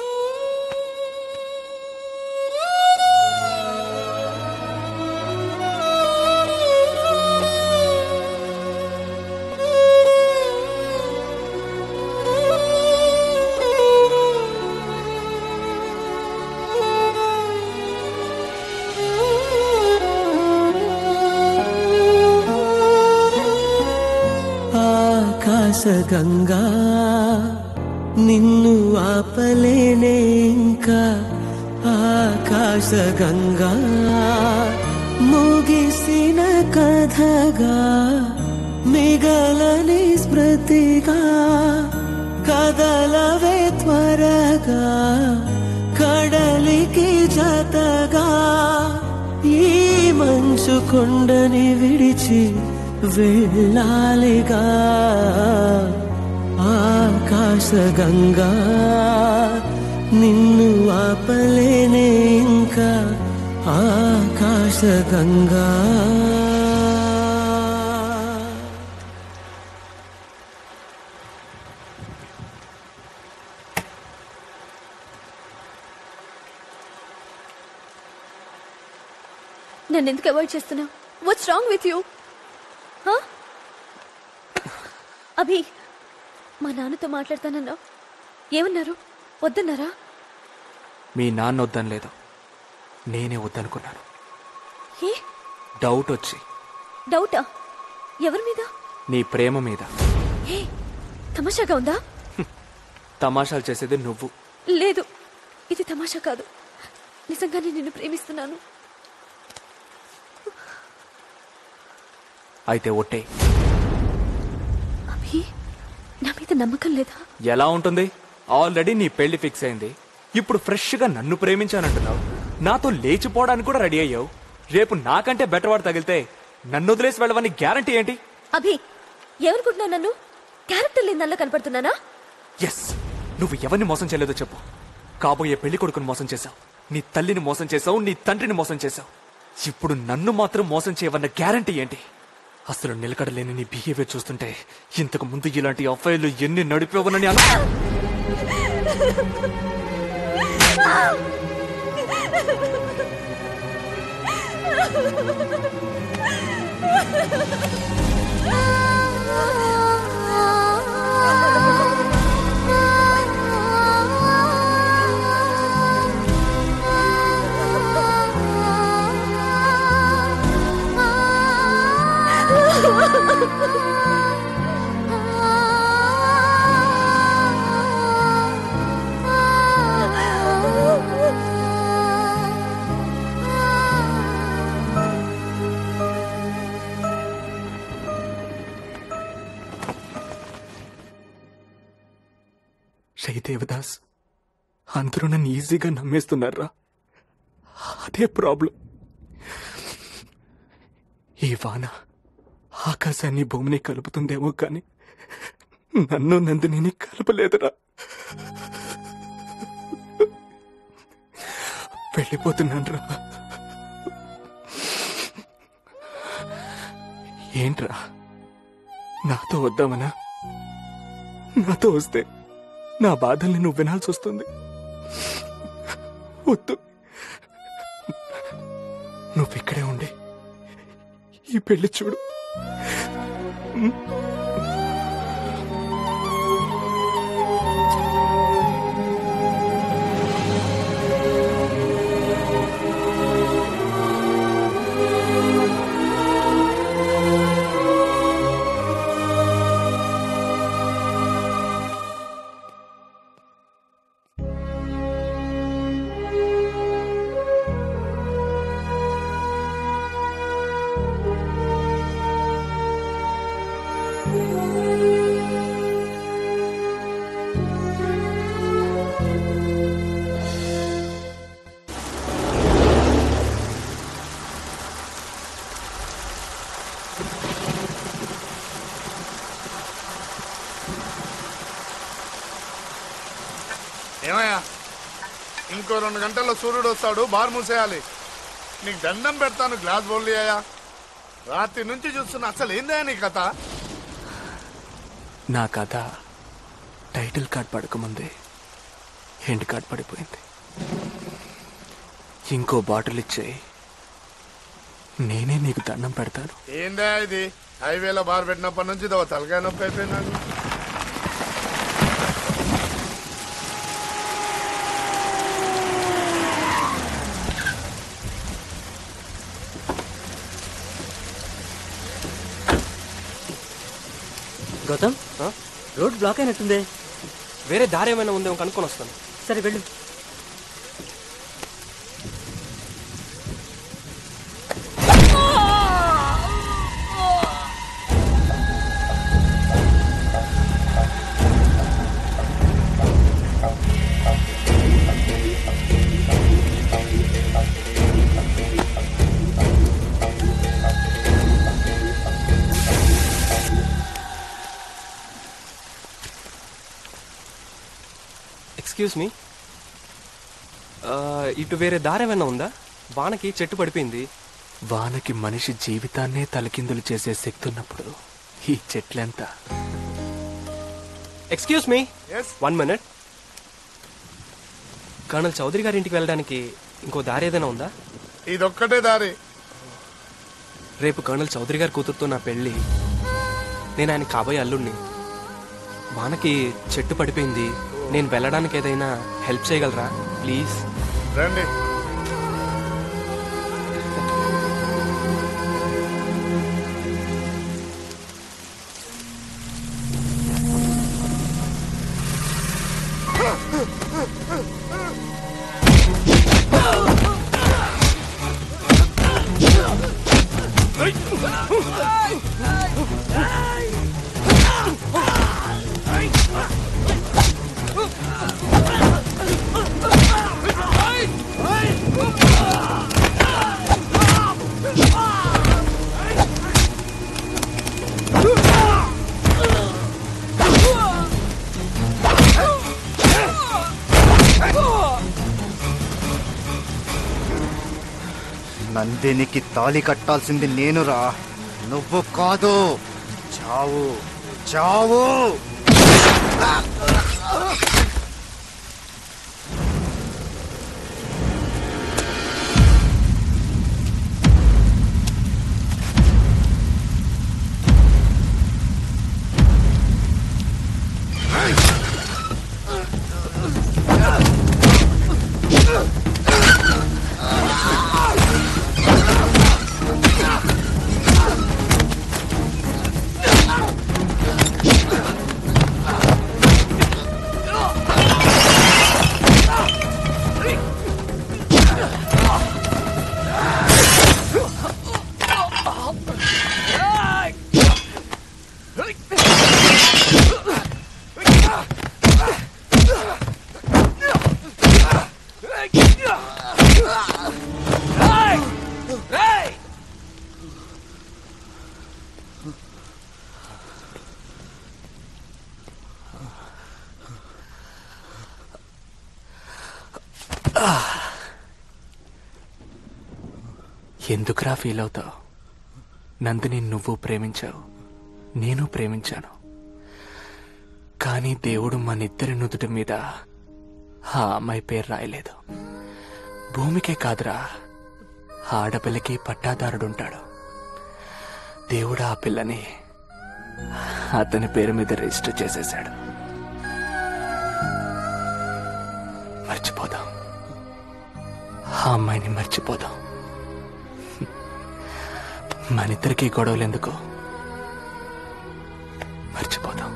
ఆకాశగంగా నిన్ను ఆపలేనే ఇంకా ఆకాశగంగా ముగిసిన కథగా మిగలని స్మృతిగా కదలవే త్వరగా కడలికి జతగా ఈ మంచు కొండని విడిచి వెళ్ళాలిగా ఆకాశగంగా నిన్ను ఆపలేనే ఇంకా ఆకాశగంగా నన్ను ఎందుకు అవాయిడ్ చేస్తున్నావు what's wrong with you Abhi మా నాన్నతో మాట్లాడతానన్నావు ఏమన్నారు వద్దన్నారా మీ నాన్న వద్దని లేదు నేనే వద్దనుకున్నాను ఏ డౌట్ వచ్చి డౌటా ఎవరి మీద నీ ప్రేమ మీద ఏ తమాషాగా ఉందా తమాషాలు చేసేది నువ్వు లేదు ఇది తమాషా కాదు నిజంగానే నిన్ను ప్రేమిస్తున్నాను అయితే ఒట్టే అభి నా మీద నమ్మకం లేదా ఎలా ఉంటుంది ఆల్రెడీ నీ పెళ్లి ఫిక్స్ అయింది ఇప్పుడు ఫ్రెష్ గా నన్ను ప్రేమించానంటున్నావు నాతో లేచిపోవడానికి కూడా రెడీ అయ్యావు రేపు నాకంటే బెటర్ వాడు తగిలితే నన్ను వదిలేసి వెళ్ళవని గ్యారంటీ ఏంటి అభి ఏమనుకుంటున్నావు నన్ను క్యారెక్టర్ లేని నల్ల కనపడుతున్నానా ఎస్ నువ్వు ఎవరిని మోసం చేయలేదో చెప్పు కాబోయే పెళ్లి కొడుకుని మోసం చేశావు నీ తల్లిని మోసం చేశావు నీ తండ్రిని మోసం చేశావు ఇప్పుడు నన్ను మాత్రం మోసం చేయవన్న గ్యారంటీ ఏంటి అసలు నిలకడలేని నీ బిహేవియర్ చూస్తుంటే ఇంతకు ముందు ఇలాంటి అఫైర్లు ఎన్ని నడిపేవనని అను శ్రీ దేవదాస్ అందరూ నన్ను ఈజీగా నమ్మేస్తున్నారా అదే ప్రాబ్లం ఈ వాన ఆకాశాన్ని భూమిని కలుపుతుందేమో కానీ నన్ను నందిని కలపలేదురా వెళ్ళిపోతున్నాను రా ఏంట్రా నాతో వద్దామనా నాతో వస్తే నా బాధల్ని నువ్వు వినాల్సి వస్తుంది వద్దు నువ్వు ఇక్కడే ఉండి ఈ పెళ్లి చూడు ఉం? ఆ ఏమయ్యా ఇంకో రెండు గంటల్లో సూర్యుడు వస్తాడు బార్ మూసేయాలి నీకు దండం పెడతాను గ్లాస్ బౌల్ అయ్యా రాత్రి నుంచి చూస్తున్నా అసలు ఏందయ్యా నీ కథ నా కథ టైటిల్ కార్డ్ పడకముందే ఎండ్ కార్డ్ పడిపోయింది ఇంకో బాటిల్ ఇచ్చేయి నేనే నీకు దండం పెడతాను ఏందా ఇది హైవేలో బార్ పెట్టినప్పటి నుంచి ఇదో తలకాయ నొప్పి అయిపోయింది నాకు గౌతమ్ రోడ్ బ్లాక్ అయినట్టుందే వేరే దారి ఏమైనా ఉందేమో కనుక్కొని వస్తాను సరే వెళ్ళు ఎక్స్క్యూజ్ మీ ఇటు వేరే దారి ఏమైనా ఉందా వానకి చెట్టు పడిపోయింది వానకి మనిషి జీవితాన్నే తలకిందులు చేసే శక్తి ఉన్నప్పుడు ఈ చెట్లెంత excuse me one minute colonel Chowdary గారి ఇంటికి వెళ్ళడానికి ఇంకో దారి ఏదైనా ఉందా ఇదొక్కటే దారి రేపు కర్నల్ చౌదరి గారి కూతురుతో నా పెళ్ళి నేను ఆయన కాబోయే అల్లుడిని వానకి చెట్టు పడిపోయింది నేను వెళ్ళడానికి ఏదైనా హెల్ప్ చేయగలరా ప్లీజ్ రండి నందినికి తాళి కట్టాల్సింది నేనురా నువ్వు కాదు చావు చావు ఎందుకురా ఫీల్ అవుతావు నందిని నువ్వు ప్రేమించావు నేను ప్రేమించాను కానీ దేవుడు మనిద్దరి నుదుటి మీద ఆ అమ్మాయి పేరు రాయలేదు భూమికే కాదురా ఆ ఆడపిల్లకి పట్టాదారుడుంటాడు దేవుడు ఆ పిల్లని అతని పేరు మీద రిజిస్టర్ చేసేశాడు మర్చిపోదాం ఆ అమ్మాయిని మర్చిపోదాం మనిద్దరికి గొడవలు ఎందుకు మర్చిపోదాం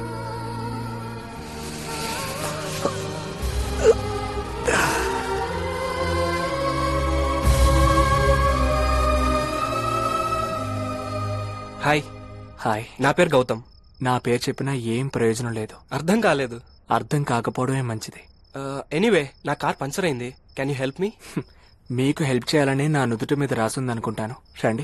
హాయ్ హాయ్ నా పేరు గౌతమ్ నా పేరు చెప్పినా ఏం ప్రయోజనం లేదు అర్థం కాలేదు అర్థం కాకపోవడమే మంచిది ఎనీవే నా కార్ పంచర్ అయింది కెన్ యూ హెల్ప్ మీ మీకు హెల్ప్ చేయాలని నా నుదుటి మీద రాసుందనుకుంటాను రండి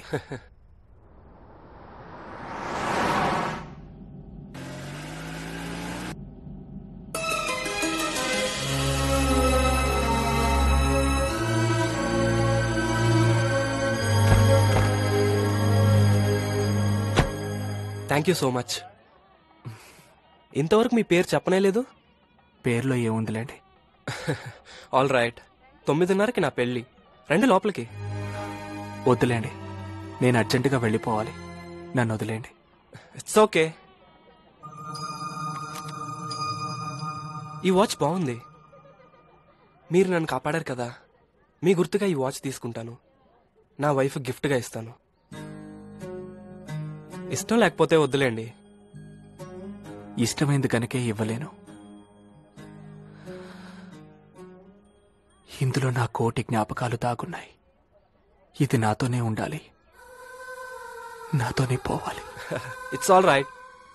థ్యాంక్ యూ సో మచ్ ఇంతవరకు మీ పేరు చెప్పనే లేదు పేరులో ఏముందిలేండి ఆల్ రైట్ తొమ్మిదిన్నరకి నా పెళ్ళి రండి లోపలికి వద్దులేండి నేను అర్జెంటుగా వెళ్ళిపోవాలి నన్ను వదిలేండి ఇట్స్ ఓకే ఈ వాచ్ బాగుంది మీరు నన్ను కాపాడారు కదా మీ గుర్తుగా ఈ వాచ్ తీసుకుంటాను నా వైఫ్ గిఫ్ట్గా ఇస్తాను ఇష్టం లేకపోతే వద్దులేండి ఇష్టమైంది కనుకే ఇవ్వలేను ఇందులో నా కోటి జ్ఞాపకాలు దాగున్నాయి ఇది నాతోనే ఉండాలి నాతోనే పోవాలి it's all right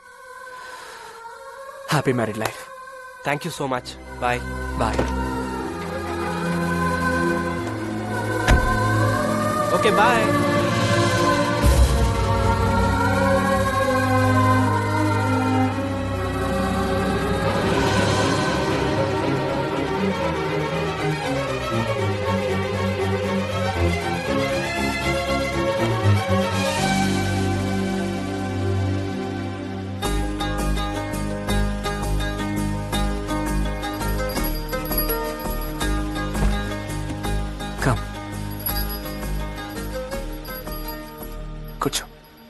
happy married life thank you so much bye bye okay bye come కూర్చో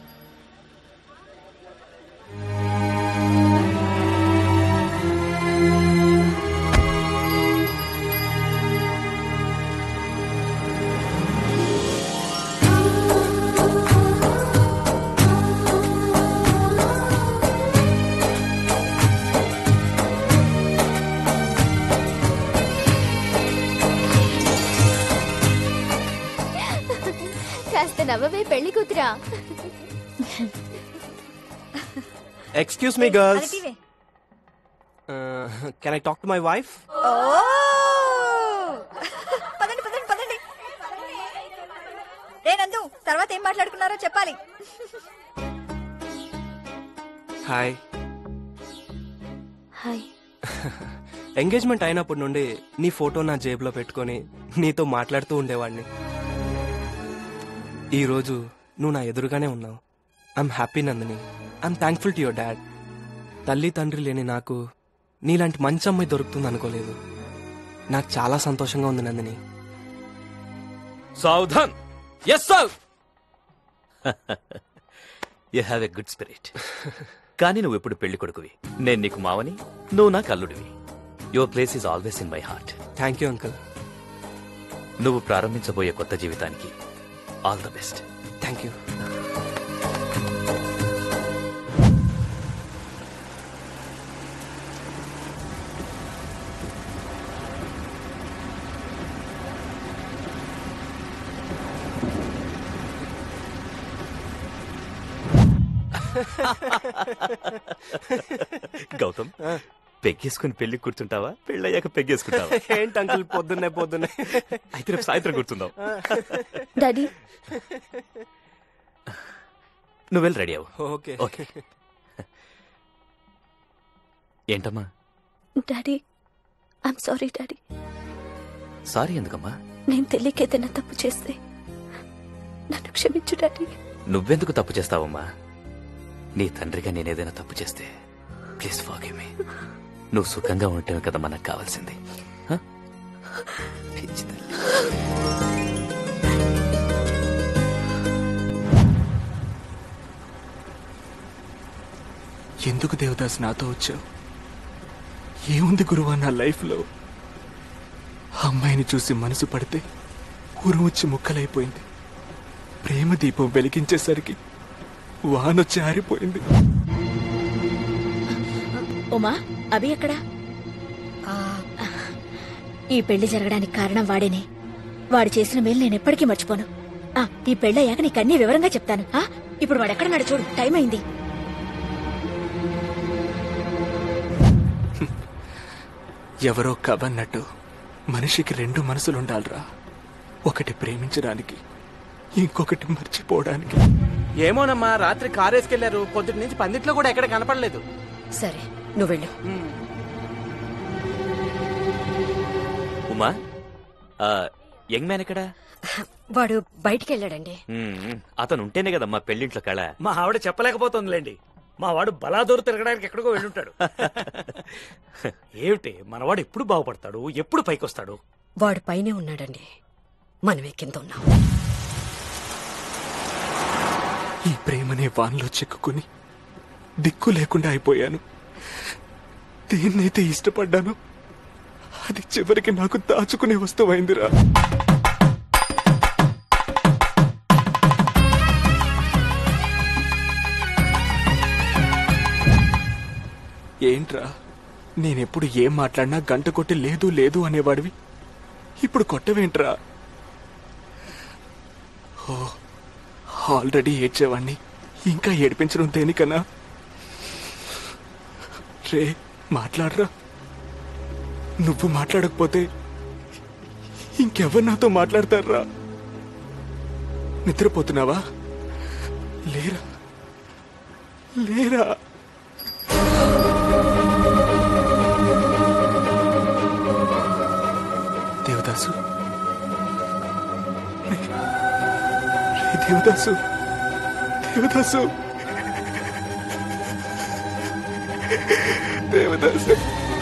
కాస్త నవ్వవే పెళ్లి కూతురా excuse me girls can I talk to my wife పదండి పదండి పదండి ఏ నందు తర్వాత ఏం మాట్లాడుకున్నారో చెప్పాలి హాయ్ హాయ్ ఎంగేజ్మెంట్ అయినప్పటి నుండి నీ ఫోటో నా జేబులో పెట్టుకొని నీతో మాట్లాడుతూ ఉండేవాడిని ఈరోజు నువ్వు నా ఎదురుగానే ఉన్నావు I'm happy Nandini I'm thankful to your dad తల్లి తండ్రి లేని నాకు నీలాంటి మంచి అమ్మాయి దొరుకుతుంది అనుకోలేదు నాకు చాలా సంతోషంగా ఉంది నందిని సావధాన్ yes sir you have a good spirit కానీ నువ్వు ఎప్పుడు పెళ్లి కొడుకువి నేను నీకు మావని నువ్వు నాకు అల్లుడివి your place is always in my heart thank you uncle నువ్వు ప్రారంభించబోయే కొత్త జీవితానికి all the best thank you Gautam పెగ్గేసుకుని పెళ్లి కూర్చుంటావా పెళ్ళయ్యాక పెగ్గేసుకుంటావా ఏంటి అంకుల్ పొద్దున్నే పొద్దున్నే అయితే రేపు సాయంత్రం కూర్చుందాం డాడీ నువ్వు వెళ్ళి రెడీ అవ్వు ఓకే ఓకే ఏంటమ్మా daddy I'm sorry daddy sorry ఎందుకమ్మా నేను తెలియక ఏదైనా తప్పు చేస్తే నన్ను క్షమించు డాడీ నువ్వెందుకు తప్పు చేస్తావమ్మా నీ తండ్రిగా నేనేదైనా తప్పు చేస్తే ప్లీజ్ ఫాగివ్ మీ నువ్వు సుఖంగా ఉండటమే కదా మనకు కావాల్సింది హ? పిచ్చి తల్లి. ఎందుకు దేవదాస్ నాతో వచ్చావు ఏముంది గురువా నా లైఫ్లో ఆ అమ్మాయిని చూసి మనసు పడితే ఊరు వచ్చి ముక్కలైపోయింది ప్రేమ దీపం వెలిగించేసరికి వానొచ్చి ఆరిపోయింది ఉమా అభి ఎక్కడా ఈ పెళ్లి జరగడానికి కారణం వాడేనే వాడు చేసిన మేలు నేను ఎప్పటికీ మర్చిపోను ఆ, ఈ పెళ్ళయ్యాక నీకు అన్ని వివరంగా చెప్తాను ఆ, ఇప్పుడు వాడెక్కడున్నాడు చూడు టైం అయింది ఎవరో కవన్నట్టు మనిషికి రెండు మనసులుండాలిరా ఒకటి ప్రేమించడానికి ఇంకొకటి మర్చిపోవడానికి ఏమోనమ్మా రాత్రి కారేసుకెళ్లారు పొద్దుటి నుంచి పందిట్లో కూడా ఎక్కడ కనపడలేదు సరే నువ్వు వెళ్ళు ఉమా ఆ, యంగ్ మ్యాన్ ఎక్కడా వాడు బయటికి వెళ్ళాడండి మ్మ్. అతను ఉంటేనే కదమ్మా పెళ్లింట్లో కళ మా ఆవిడ చెప్పలేకపోతుందిలేండి మా వాడు బలాదూరు తిరగడానికి ఎక్కడికో వెళ్ళుంటాడు ఏమిటి మనవాడు ఎప్పుడు బాగుపడతాడు ఎప్పుడు పైకొస్తాడు వాడు పైనే ఉన్నాడండి మనమే కింద ఉన్నాం ఈ ప్రేమనే వాన్లో చిక్కుకుని దిక్కు లేకుండా అయిపోయాను దేన్నైతే ఇష్టపడ్డాను అది చివరికి నాకు దాచుకునే వస్తువైందిరా ఏంట్రా నేనెప్పుడు ఏం మాట్లాడినా గంట కొట్టి లేదు లేదు అనేవాడివి ఇప్పుడు కొట్టవేంట్రా ఓ ఆల్రెడీ ఏడ్చేవాణ్ణి ఇంకా ఏడిపించడం దేనికన్నా రే మాట్లాడరా నువ్వు మాట్లాడకపోతే ఇంకెవరు నాతో మాట్లాడతారా నిద్రపోతున్నావా లేరా లేరా దేవదాసు రే రే దేవదాసు దేవదాసు దేవదాసు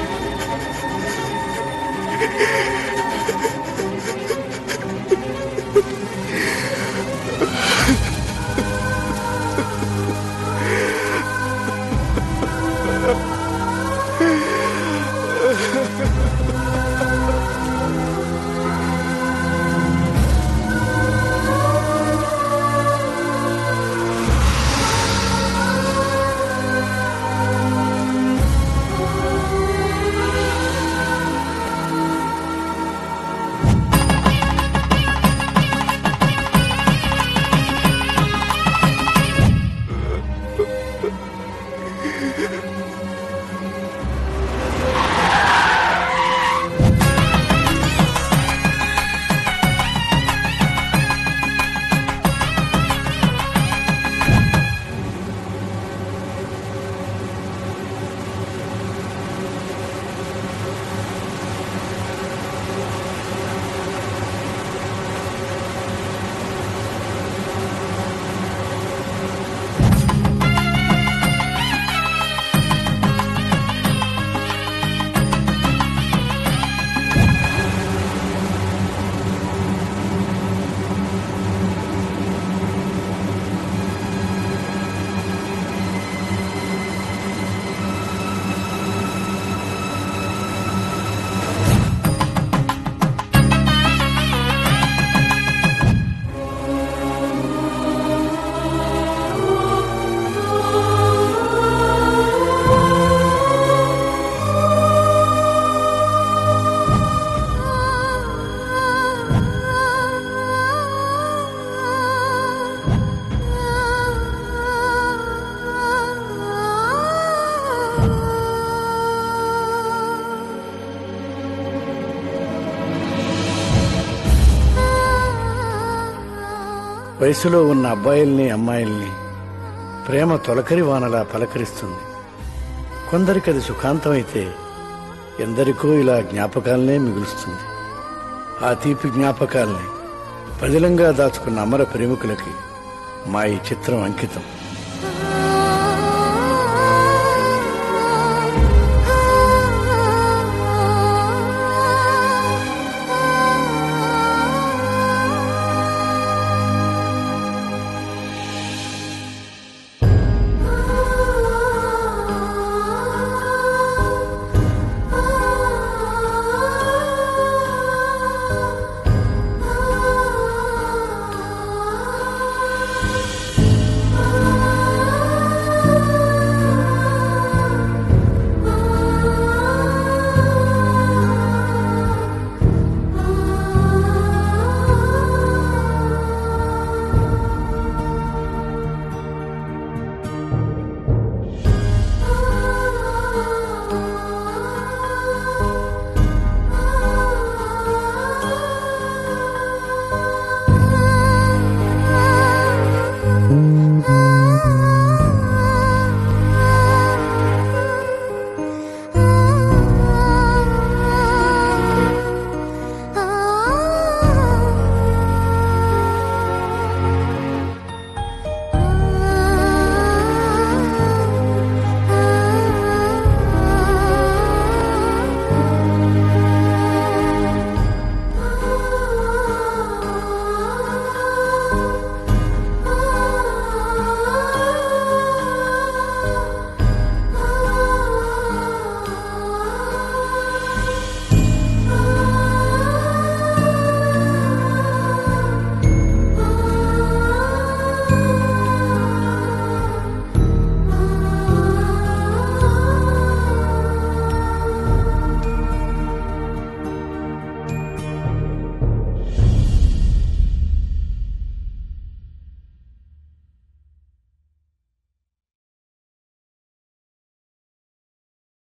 వయసులో ఉన్న అబ్బాయిల్ని అమ్మాయిల్ని ప్రేమ తొలకరి వానలా పలకరిస్తుంది కొందరికి అది సుఖాంతమైతే ఎందరికో ఇలా జ్ఞాపకాలనే మిగులుస్తుంది ఆ తీపి జ్ఞాపకాల్ని పదిలంగా దాచుకున్న అమర ప్రేమికులకి మా ఈ చిత్రం అంకితం